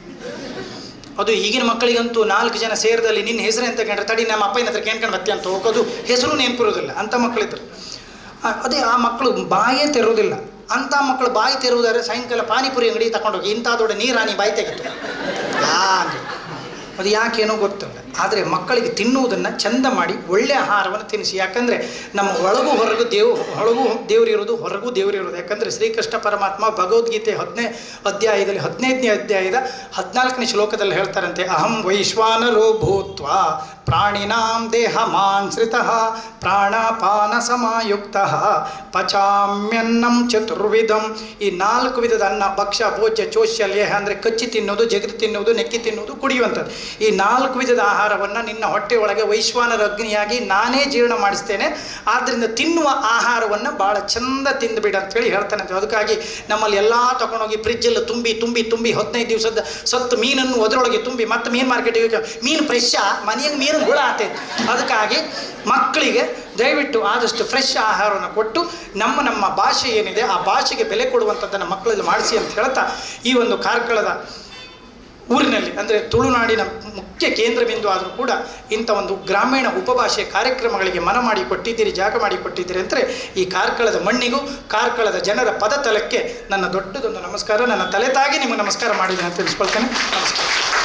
ಅದು ಈಗಿನ ಮಕ್ಕಳಿಗಂತೂ ನಾಲ್ಕು ಜನ ಸೇರಿದಲ್ಲಿ ನಿನ್ನ ಹೆಸರು ಅಂತ ಕಂಡ್ರೆ ತಡಿ ನಮ್ಮ ಅಪ್ಪನ ಹತ್ರ ಕೇಳ್ಕೊಂಡು ಬತ್ತೆ ಅಂತ ಹೋಗೋದು ಹೆಸರು ನೆನಪಿರೋದಿಲ್ಲ ಅಂಥ ಮಕ್ಕಳಿದ್ರು ಆ, ಅದೇ ಆ ಮಕ್ಕಳು ಬಾಯೇ ತೆರೋದಿಲ್ಲ ಅಂಥ ಮಕ್ಕಳು ಬಾಯಿ ತೆರುವುದಾದ್ರೆ ಸಾಯಂಕಾಲ ಪಾನಿಪುರಿ ಅಂಗಡಿ ತಗೊಂಡೋಗಿ ಇಂಥ ದೊಡ್ಡ ನೀರಾನಿ ಬಾಯಿ ತೆಗಿತು ಹಾಗೆ ಅದು ಯಾಕೇನೋ ಗೊತ್ತಿಲ್ಲ ಆದರೆ ಮಕ್ಕಳಿಗೆ ತಿನ್ನುವುದನ್ನು ಚಂದ ಮಾಡಿ ಒಳ್ಳೆಯ ಆಹಾರವನ್ನು ತಿನ್ನಿಸಿ ಯಾಕಂದರೆ ನಮ್ಮ ಒಳಗೂ ಹೊರಗೂ ದೇವ್ ಒಳಗೂ ದೇವರಿರೋದು ಹೊರಗೂ ದೇವರಿರೋದು ಯಾಕಂದರೆ ಶ್ರೀಕೃಷ್ಣ ಪರಮಾತ್ಮ ಭಗವದ್ಗೀತೆ ಹದಿನೇ ಅಧ್ಯಾಯದಲ್ಲಿ ಹದಿನೈದನೇ ಅಧ್ಯಾಯದ ಹದಿನಾಲ್ಕನೇ ಶ್ಲೋಕದಲ್ಲಿ ಹೇಳ್ತಾರಂತೆ ಅಹಂ ವೈಶ್ವಾನರೋ ಭೂತ್ವ ಪ್ರಾಣಿನಾಂ ದೇಹ ಮಾನ್ಸೃತಃ ಪ್ರಾಣಾಪಾನ ಸಮಾಯುಕ್ತ ಪಚಾಮ್ಯನ್ನಂ ಚತುರ್ವಿಧಂ ಈ ನಾಲ್ಕು ವಿಧದ ಅನ್ನ ಭಕ್ಷ್ಯ ಭೋಜ್ಯ ಚೋಷ್ಯ ಲೇಹ ಅಂದರೆ ಕಚ್ಚಿ ತಿನ್ನೋದು ಜಗದು ತಿನ್ನುವುದು ನೆಕ್ಕಿ ತಿನ್ನುವುದು ಕುಡಿಯುವಂಥದ್ದು ಈ ನಾಲ್ಕು ವಿಧದ ಆಹಾರವನ್ನು ನಿನ್ನ ಹೊಟ್ಟೆ ಒಳಗೆ ವೈಶ್ವಾನರ ಅಗ್ನಿಯಾಗಿ ನಾನೇ ಜೀರ್ಣ ಮಾಡಿಸ್ತೇನೆ ಆದ್ದರಿಂದ ತಿನ್ನುವ ಆಹಾರವನ್ನು ಭಾಳ ಚಂದ ತಿಂದುಬಿಡ ಅಂತೇಳಿ ಹೇಳ್ತಾನೆ ಅದಕ್ಕಾಗಿ ನಮ್ಮಲ್ಲಿ ಎಲ್ಲ ತಗೊಂಡೋಗಿ ಫ್ರಿಜ್ಜಲ್ಲಿ ತುಂಬಿ ತುಂಬಿ ತುಂಬಿ ಹದಿನೈದು ದಿವಸದ ಸತ್ತು ಮೀನನ್ನು ಅದರೊಳಗೆ ತುಂಬಿ ಮತ್ತೆ ಮೀನು ಮಾರ್ಕೆಟಿಗೆ ಮೀನು ಫ್ರೆಶ್ ಮನೆಯಾಗ ಮೀನು ಹುಳ ಆಗ್ತೈತೆ ಅದಕ್ಕಾಗಿ ಮಕ್ಕಳಿಗೆ ದಯವಿಟ್ಟು ಆದಷ್ಟು ಫ್ರೆಶ್ ಆಹಾರವನ್ನು ಕೊಟ್ಟು ನಮ್ಮ ನಮ್ಮ ಭಾಷೆ ಏನಿದೆ ಆ ಭಾಷೆಗೆ ಬೆಲೆ ಕೊಡುವಂಥದ್ದನ್ನು ಮಕ್ಕಳಲ್ಲಿ ಮಾಡಿಸಿ ಅಂತ ಹೇಳ್ತಾ ಈ ಒಂದು ಕಾರ್ಕಳದ ಊರಿನಲ್ಲಿ ಅಂದರೆ ತುಳುನಾಡಿನ ಮುಖ್ಯ ಕೇಂದ್ರ ಬಿಂದು ಆದರೂ ಕೂಡ ಇಂಥ ಒಂದು ಗ್ರಾಮೀಣ ಉಪಭಾಷೆ ಕಾರ್ಯಕ್ರಮಗಳಿಗೆ ಮನ ಮಾಡಿ ಕೊಟ್ಟಿದ್ದೀರಿ ಜಾಗ ಮಾಡಿ ಕೊಟ್ಟಿದ್ದೀರಿ ಅಂದರೆ ಈ ಕಾರ್ಕಳದ ಮಣ್ಣಿಗೂ ಕಾರ್ಕಳದ ಜನರ ಪದತಲಕ್ಕೆ ನನ್ನ ದೊಡ್ಡದೊಂದು ನಮಸ್ಕಾರ ನನ್ನ ತಲೆ ತಾಗಿ ನಿಮಗೆ ನಮಸ್ಕಾರ ಮಾಡಿದ್ದೀನಿ ಅಂತ ತಿಳಿಸ್ಕೊಳ್ತೇನೆ ನಮಸ್ಕಾರ